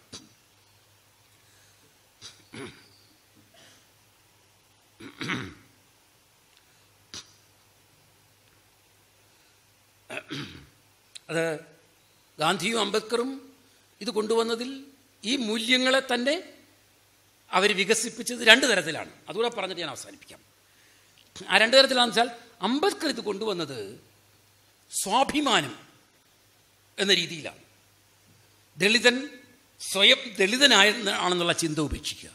അത് ഗാന്ധിയും അംബേദ്കറും ഇത് കൊണ്ടുവന്നതിൽ ഈ മൂല്യങ്ങളെ തന്നെ അവർ വികസിപ്പിച്ചത് രണ്ട് തരത്തിലാണ് അതുകൂടെ പറഞ്ഞിട്ട് ഞാൻ അവസാനിപ്പിക്കാം ആ രണ്ട് തരത്തിലാണെന്ന് വെച്ചാൽ അംബേദ്കർ ഇത് കൊണ്ടുവന്നത് സ്വാഭിമാനം എന്ന രീതിയിലാണ് ദളിതൻ സ്വയം ദളിതനായ ആണെന്നുള്ള ചിന്ത ഉപേക്ഷിക്കുക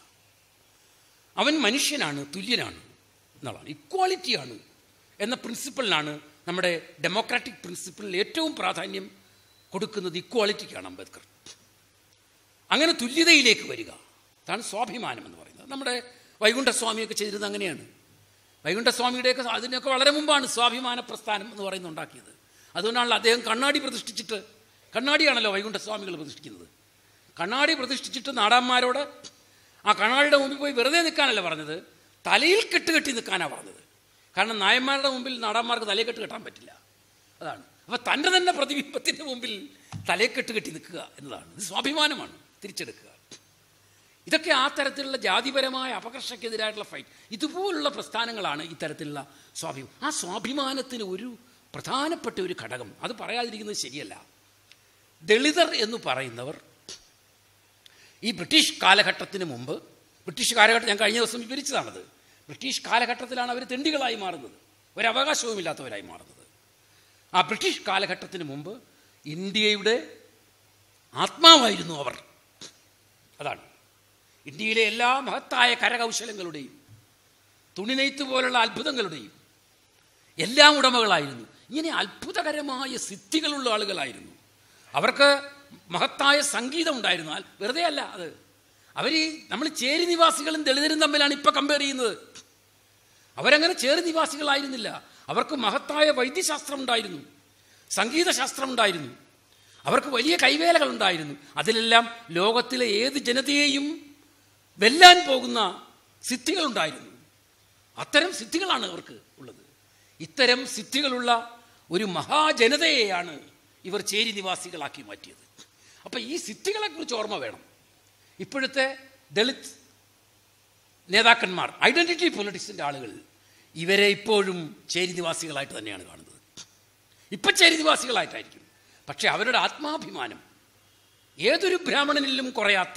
അവൻ മനുഷ്യനാണ് തുല്യനാണ് എന്നുള്ളതാണ് ഇക്വാളിറ്റിയാണ് എന്ന പ്രിൻസിപ്പളിനാണ് നമ്മുടെ ഡെമോക്രാറ്റിക് പ്രിൻസിപ്പിളിൽ ഏറ്റവും പ്രാധാന്യം കൊടുക്കുന്നത് ഇക്വാളിറ്റിക്കാണ് അംബേദ്കർ അങ്ങനെ തുല്യതയിലേക്ക് വരിക അതാണ് സ്വാഭിമാനം എന്ന് പറയുന്നത് നമ്മുടെ വൈകുണ്ഠസ്വാമിയൊക്കെ ചെയ്തിരുന്നത് അങ്ങനെയാണ് വൈകുണ്ഠസ്വാമിയുടെയൊക്കെ അതിനൊക്കെ വളരെ മുമ്പാണ് സ്വാഭിമാന പ്രസ്ഥാനം എന്ന് പറയുന്നത് ഉണ്ടാക്കിയത് അതുകൊണ്ടാണല്ലോ അദ്ദേഹം കണ്ണാടി പ്രതിഷ്ഠിച്ചിട്ട് കണ്ണാടിയാണല്ലോ വൈകുണ്ഠസ്വാമികൾ പ്രതിഷ്ഠിക്കുന്നത് കണ്ണാടി പ്രതിഷ്ഠിച്ചിട്ട് നാടാന്മാരോട് ആ കണ്ണാടിയുടെ മുമ്പിൽ പോയി വെറുതെ നിൽക്കാനല്ല പറഞ്ഞത് തലയിൽ കെട്ടുകെട്ടി നിൽക്കാനാണ് പറഞ്ഞത് കാരണം നായന്മാരുടെ മുമ്പിൽ നാടാന്മാർക്ക് തലയിൽ കെട്ട് കെട്ടാൻ പറ്റില്ല അതാണ് അപ്പോൾ തൻ്റെ തന്നെ പ്രതിബിംബത്തിൻ്റെ മുമ്പിൽ തലയിൽ കെട്ട് കെട്ടി നിൽക്കുക എന്നതാണ് ഇത് സ്വാഭിമാനമാണ് തിരിച്ചെടുക്കുക ഇതൊക്കെ ആ തരത്തിലുള്ള ജാതിപരമായ അപകർഷക്കെതിരായിട്ടുള്ള ഫൈറ്റ് ഇതുപോലുള്ള പ്രസ്ഥാനങ്ങളാണ് ഇത്തരത്തിലുള്ള സ്വാഭിമാനം ആ സ്വാഭിമാനത്തിന് ഒരു പ്രധാനപ്പെട്ട ഒരു ഘടകം അത് പറയാതിരിക്കുന്നത് ശരിയല്ല ദളിതർ എന്ന് പറയുന്നവർ ഈ ബ്രിട്ടീഷ് കാലഘട്ടത്തിന് മുമ്പ് ബ്രിട്ടീഷ് കാലഘട്ടം ഞാൻ കഴിഞ്ഞ ദിവസം വിവരിച്ചതാണത് ബ്രിട്ടീഷ് കാലഘട്ടത്തിലാണ് അവർ തെണ്ടികളായി മാറുന്നത് ഒരവകാശവുമില്ലാത്തവരായി മാറുന്നത് ആ ബ്രിട്ടീഷ് കാലഘട്ടത്തിന് മുമ്പ് ഇന്ത്യയുടെ ആത്മാവായിരുന്നു അവർ അതാണ് ഇന്ത്യയിലെ എല്ലാ മഹത്തായ കരകൗശലങ്ങളുടെയും തുണിനെയ്ത്ത് പോലുള്ള അത്ഭുതങ്ങളുടെയും എല്ലാം ഉടമകളായിരുന്നു ഇങ്ങനെ അത്ഭുതകരമായ സിദ്ധികളുള്ള ആളുകളായിരുന്നു അവർക്ക് മഹത്തായ സംഗീതം ഉണ്ടായിരുന്നു അൽ- വെറുതെ അല്ല അത് അവർ ഈ നമ്മൾ ചേരി നിവാസികളും ദളിതരും തമ്മിലാണ് ഇപ്പം കമ്പയർ ചെയ്യുന്നത് അവരങ്ങനെ ചേരി നിവാസികളായിരുന്നില്ല അവർക്ക് മഹത്തായ വൈദ്യശാസ്ത്രം ഉണ്ടായിരുന്നു സംഗീതശാസ്ത്രം ഉണ്ടായിരുന്നു അവർക്ക് വലിയ കൈവേലകൾ ഉണ്ടായിരുന്നു അതിലെല്ലാം ലോകത്തിലെ ഏത് ജനതയെയും വെല്ലാൻ പോകുന്ന സിദ്ധികളുണ്ടായിരുന്നു അത്തരം സിദ്ധികളാണ് അവർക്ക് ഉള്ളത് ഇത്തരം സിദ്ധികളുള്ള ഒരു മഹാജനതയെയാണ് ഇവർ ചേരി നിവാസികളാക്കി മാറ്റിയത് അപ്പം ഈ സിദ്ധികളെക്കുറിച്ച് ഓർമ്മ വേണം ഇപ്പോഴത്തെ ദളിത് നേതാക്കന്മാർ ഐഡന്റിറ്റി പൊളിറ്റിക്സിൻ്റെ ആളുകൾ ഇവരെ ഇപ്പോഴും ചേരി നിവാസികളായിട്ട് തന്നെയാണ് കാണുന്നത് ഇപ്പം ചേരി നിവാസികളായിട്ടായിരിക്കും പക്ഷെ അവരുടെ ആത്മാഭിമാനം ഏതൊരു ബ്രാഹ്മണനിലും കുറയാത്ത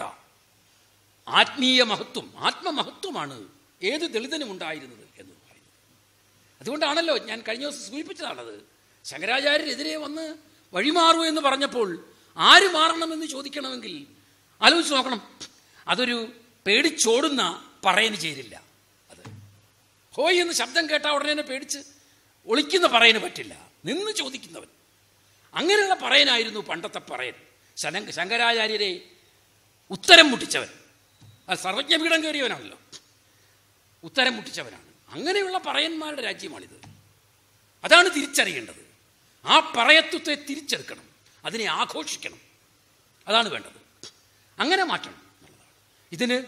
ആത്മീയ മഹത്വം ആത്മമഹത്വമാണ് ഏത് ദളിതനും ഉണ്ടായിരുന്നത് എന്ന് പറയുന്നത് അതുകൊണ്ടാണല്ലോ ഞാൻ കഴിഞ്ഞ ദിവസം സൂചിപ്പിച്ചതാണത് ശങ്കരാചാര്യരെതിരെ വന്ന് വഴിമാറൂ എന്ന് പറഞ്ഞപ്പോൾ ആര് മാറണമെന്ന് ചോദിക്കണമെങ്കിൽ ആലോചിച്ച് നോക്കണം അതൊരു പേടിച്ചോടുന്ന പറയന് ചേരില്ല അത് ഹോയ് എന്ന് ശബ്ദം കേട്ടാൽ ഉടനെ തന്നെ പേടിച്ച് ഒളിക്കുന്ന പറയന് പറ്റില്ല നിന്ന് ചോദിക്കുന്നവൻ അങ്ങനെയുള്ള പറയനായിരുന്നു പണ്ടത്തെ പറയൻ ശന ശങ്കരാചാര്യരെ ഉത്തരം മുട്ടിച്ചവൻ അത് സർവജ്ഞപീഠം കയറിയവനാണല്ലോ ഉത്തരം മുട്ടിച്ചവനാണ് അങ്ങനെയുള്ള പറയന്മാരുടെ രാജ്യമാണിത് അതാണ് തിരിച്ചറിയേണ്ടത് ആ പറയത്വത്തെ തിരിച്ചെടുക്കണം അതിനെ ആഘോഷിക്കണം അതാണ് വേണ്ടത് അങ്ങനെ മാറ്റണം എന്നുള്ളതാണ് ഇതിന്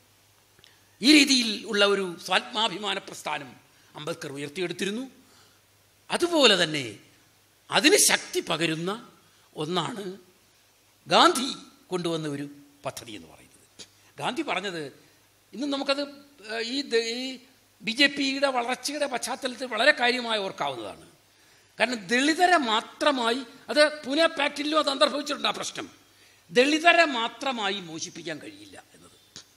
ഈ രീതിയിൽ ഉള്ള ഒരു സ്വാത്മാഭിമാന പ്രസ്ഥാനം അംബേദ്കർ ഉയർത്തിയെടുത്തിരുന്നു അതുപോലെ തന്നെ അതിന് ശക്തി പകരുന്ന ഒന്നാണ് ഗാന്ധി കൊണ്ടുവന്ന ഒരു പദ്ധതി എന്ന് പറയുന്നത് ഗാന്ധി പറഞ്ഞത് ഇന്ന് നമുക്കത് ഏഹ്, ഈ ദ- ഈ ബി ജെ പിയുടെ വളർച്ചയുടെ പശ്ചാത്തലത്തിൽ വളരെ കാര്യമായി ഓർക്കാവുന്നതാണ് കാരണം ദളിതരെ മാത്രമായി അത് പൂനെ പാക്റ്റിലും അത് അന്തർഭവിച്ചിട്ടുണ്ട് ആ പ്രശ്നം ദളിതരെ മാത്രമായി മോചിപ്പിക്കാൻ കഴിയില്ല എന്നത്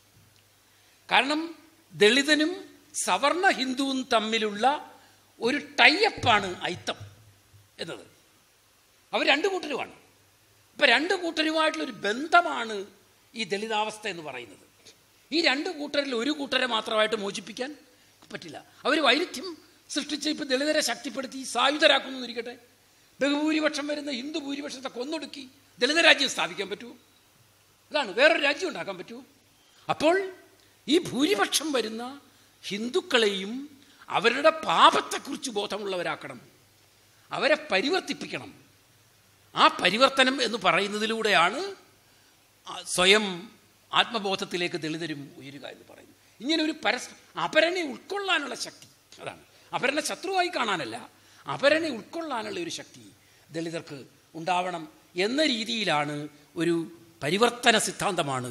കാരണം ദളിതനും സവർണ ഹിന്ദുവും തമ്മിലുള്ള ഒരു ടൈയപ്പാണ് ഐത്തം എന്നത് അവർ രണ്ട് കൂട്ടരുമാണ് ഇപ്പം രണ്ട് കൂട്ടരുമായിട്ടുള്ളൊരു ബന്ധമാണ് ഈ ദളിതാവസ്ഥ എന്ന് പറയുന്നത് ഈ രണ്ട് കൂട്ടരിൽ ഒരു കൂട്ടരെ മാത്രമായിട്ട് മോചിപ്പിക്കാൻ പറ്റില്ല അവർ വൈരുദ്ധ്യം സൃഷ്ടിച്ച് ഇപ്പം ദളിതരെ ശക്തിപ്പെടുത്തി സായുധരാക്കുന്നു എന്നിരിക്കട്ടെ ബഹുഭൂരിപക്ഷം വരുന്ന ഹിന്ദു ഭൂരിപക്ഷത്തെ കൊന്നൊടുക്കി ദളിത രാജ്യം സ്ഥാപിക്കാൻ പറ്റുമോ അതാണ് വേറൊരു രാജ്യം ഉണ്ടാക്കാൻ പറ്റുമോ അപ്പോൾ ഈ ഭൂരിപക്ഷം വരുന്ന ഹിന്ദുക്കളെയും അവരുടെ പാപത്തെക്കുറിച്ച് ബോധമുള്ളവരാക്കണം അവരെ പരിവർത്തിപ്പിക്കണം ആ പരിവർത്തനം എന്ന് പറയുന്നതിലൂടെയാണ് ആ സ്വയം ആത്മബോധത്തിലേക്ക് ദളിതരും ഉയരുക എന്ന് പറയുന്നത് ഇങ്ങനെ ഒരു പരസ്പ അപരനെ ഉൾക്കൊള്ളാനുള്ള ശക്തി അതാണ് അപരനെ ശത്രുവായി കാണാനല്ല അപരനെ ഉൾക്കൊള്ളാനുള്ള ഒരു ശക്തി ദളിതർക്ക് ഉണ്ടാവണം എന്ന രീതിയിലാണ് ഒരു പരിവർത്തന സിദ്ധാന്തമാണ്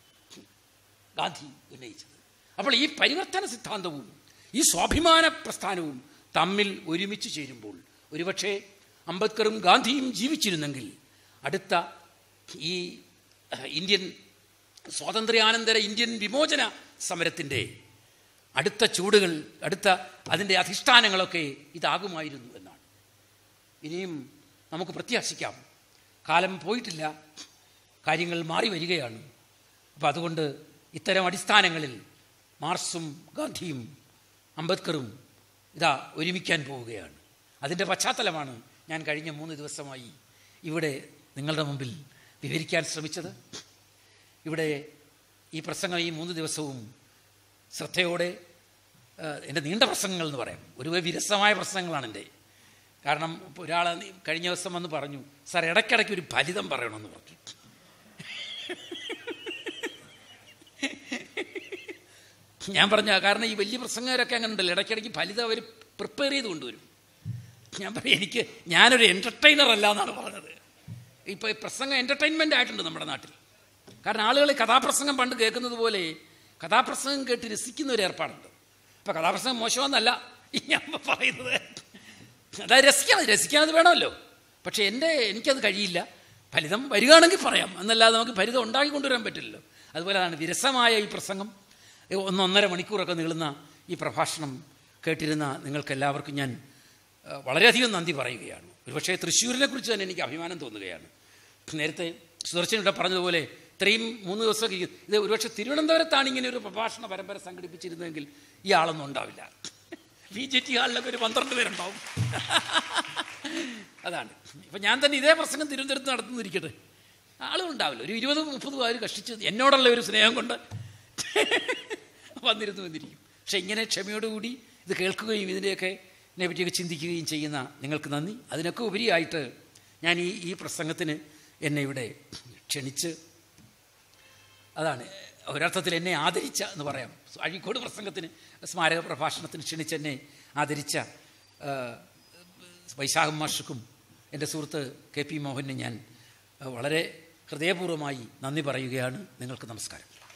ഗാന്ധി ഉന്നയിച്ചത് അപ്പോൾ ഈ പരിവർത്തന സിദ്ധാന്തവും ഈ സ്വാഭിമാന പ്രസ്ഥാനവും തമ്മിൽ ഒരുമിച്ച് ചേരുമ്പോൾ ഒരുപക്ഷെ അംബേദ്കറും ഗാന്ധിയും ജീവിച്ചിരുന്നെങ്കിൽ അടുത്ത ഈ അഹ്, ഇന്ത്യൻ സ്വാതന്ത്ര്യാനന്തര ഇന്ത്യൻ വിമോചന സമരത്തിൻ്റെ അടുത്ത ചൂടുകൾ അടുത്ത അതിൻ്റെ അധിഷ്ഠാനങ്ങളൊക്കെ ഇതാകുമായിരുന്നു എന്നാണ് ഇനിയും നമുക്ക് പ്രത്യാശിക്കാം കാലം പോയിട്ടില്ല കാര്യങ്ങൾ മാറി വരികയാണ് അപ്പോൾ അതുകൊണ്ട് ഇത്തരം അടിസ്ഥാനങ്ങളിൽ മാർസും ഗാന്ധിയും അംബേദ്കറും ഇതാ ഒരുമിക്കാൻ പോവുകയാണ് അതിൻ്റെ പശ്ചാത്തലമാണ് ഞാൻ കഴിഞ്ഞ മൂന്ന് ദിവസമായി ഇവിടെ നിങ്ങളുടെ മുമ്പിൽ വിവരിക്കാൻ ശ്രമിച്ചത് ഇവിടെ ഈ പ്രസംഗം ഈ മൂന്ന് ദിവസവും ശ്രദ്ധയോടെ ഏഹ്, എൻ്റെ നീണ്ട പ്രസംഗങ്ങൾ എന്ന് പറയാം ഒരു വിരസമായ പ്രസംഗങ്ങളാണ് എൻ്റെ കാരണം ഇപ്പോൾ ഒരാൾ കഴിഞ്ഞ ദിവസം വന്ന് പറഞ്ഞു സാർ ഇടയ്ക്കിടയ്ക്ക് ഒരു ഫലിതം പറയണമെന്ന് പറഞ്ഞു ഞാൻ പറഞ്ഞ കാരണം ഈ വലിയ പ്രസംഗകരൊക്കെ അങ്ങനെ ഉണ്ടല്ലോ ഇടയ്ക്കിടയ്ക്ക് ഫലിതം അവർ പ്രിപ്പയർ ചെയ്ത് കൊണ്ടുവരും ഞാൻ പറയും എനിക്ക് ഞാനൊരു എൻ്റർടൈനർ അല്ല എന്നാണ് പറഞ്ഞത് ഇപ്പോൾ ഈ പ്രസംഗം എൻ്റർടൈൻമെൻ്റ് ആയിട്ടുണ്ട് നമ്മുടെ നാട്ടിൽ കാരണം ആളുകൾ കഥാപ്രസംഗം പണ്ട് കേൾക്കുന്നത് പോലെ കഥാപ്രസംഗം കേട്ട് രസിക്കുന്ന ഒരു ഏർപ്പാടുണ്ട് അപ്പോൾ കഥാപ്രസംഗം മോശമെന്നല്ല ഈ ഞാൻ പറയുന്നത് അതായത് രസിക്കണം രസിക്കാൻ അത് വേണമല്ലോ പക്ഷേ എൻ്റെ എനിക്കത് കഴിയില്ല ഫലിതം വരികയാണെങ്കിൽ പറയാം എന്നല്ലാതെ നമുക്ക് ഫലിതം ഉണ്ടാക്കി കൊണ്ടുവരാൻ പറ്റില്ലല്ലോ അതുപോലെയാണ് വിരസമായ ഈ പ്രസംഗം ഒന്നൊന്നര മണിക്കൂറൊക്കെ നീളുന്ന ഈ പ്രഭാഷണം കേട്ടിരുന്ന നിങ്ങൾക്ക് എല്ലാവർക്കും ഞാൻ ഏഹ്, വളരെയധികം നന്ദി പറയുകയാണ് ഒരുപക്ഷേ തൃശ്ശൂരിനെ കുറിച്ച് തന്നെ എനിക്ക് അഭിമാനം തോന്നുകയാണ് നേരത്തെ സുദർശൻ ഇവിടെ പറഞ്ഞതുപോലെ ഇത്രയും മൂന്ന് ദിവസമൊക്കെ ഇരി- ഇത് ഒരുപക്ഷെ തിരുവനന്തപുരത്താണ് ഇങ്ങനെ ഒരു പ്രഭാഷണ പരമ്പര സംഘടിപ്പിച്ചിരുന്നതെങ്കിൽ ഈ ആളൊന്നും ഉണ്ടാവില്ല ബി ജെ ടി ഹാളിലൊക്കെ ഒരു പന്ത്രണ്ട് പേരുണ്ടാവും അതാണ് ഇപ്പം ഞാൻ തന്നെ ഇതേ പ്രസംഗം തിരുവനന്തപുരത്ത് നടത്തുന്നിരിക്കട്ടെ ആളും ഉണ്ടാവില്ല ഒരു ഇരുപത് മുപ്പത് പേര് കഷ്ടിച്ച് എന്നോടുള്ള ഒരു സ്നേഹം കൊണ്ട് വന്നിരുന്നു എന്നിരിക്കും പക്ഷെ ഇങ്ങനെ ക്ഷമയോടുകൂടി ഇത് കേൾക്കുകയും ഇതിനെയൊക്കെ ഇതിനെപ്പറ്റിയൊക്കെ ചിന്തിക്കുകയും ചെയ്യുന്ന നിങ്ങൾക്ക് നന്ദി അതിനൊക്കെ ഉപരിയായിട്ട് ഞാൻ ഈ ഈ പ്രസംഗത്തിന് എന്നെ ഇവിടെ ക്ഷണിച്ച് അതാണ് ഒരർത്ഥത്തിൽ എന്നെ ആദരിച്ച എന്ന് പറയാം അഴീക്കോട് പ്രസംഗത്തിന് സ്മാരക പ്രഭാഷണത്തിന് ക്ഷണിച്ച് എന്നെ ആദരിച്ച ആ, വൈശാഖം മാഷക്കും എൻ്റെ സുഹൃത്ത് കെ പി മോഹനും ഞാൻ ആ, വളരെ ഹൃദയപൂർവ്വമായി നന്ദി പറയുകയാണ് നിങ്ങൾക്ക് നമസ്കാരം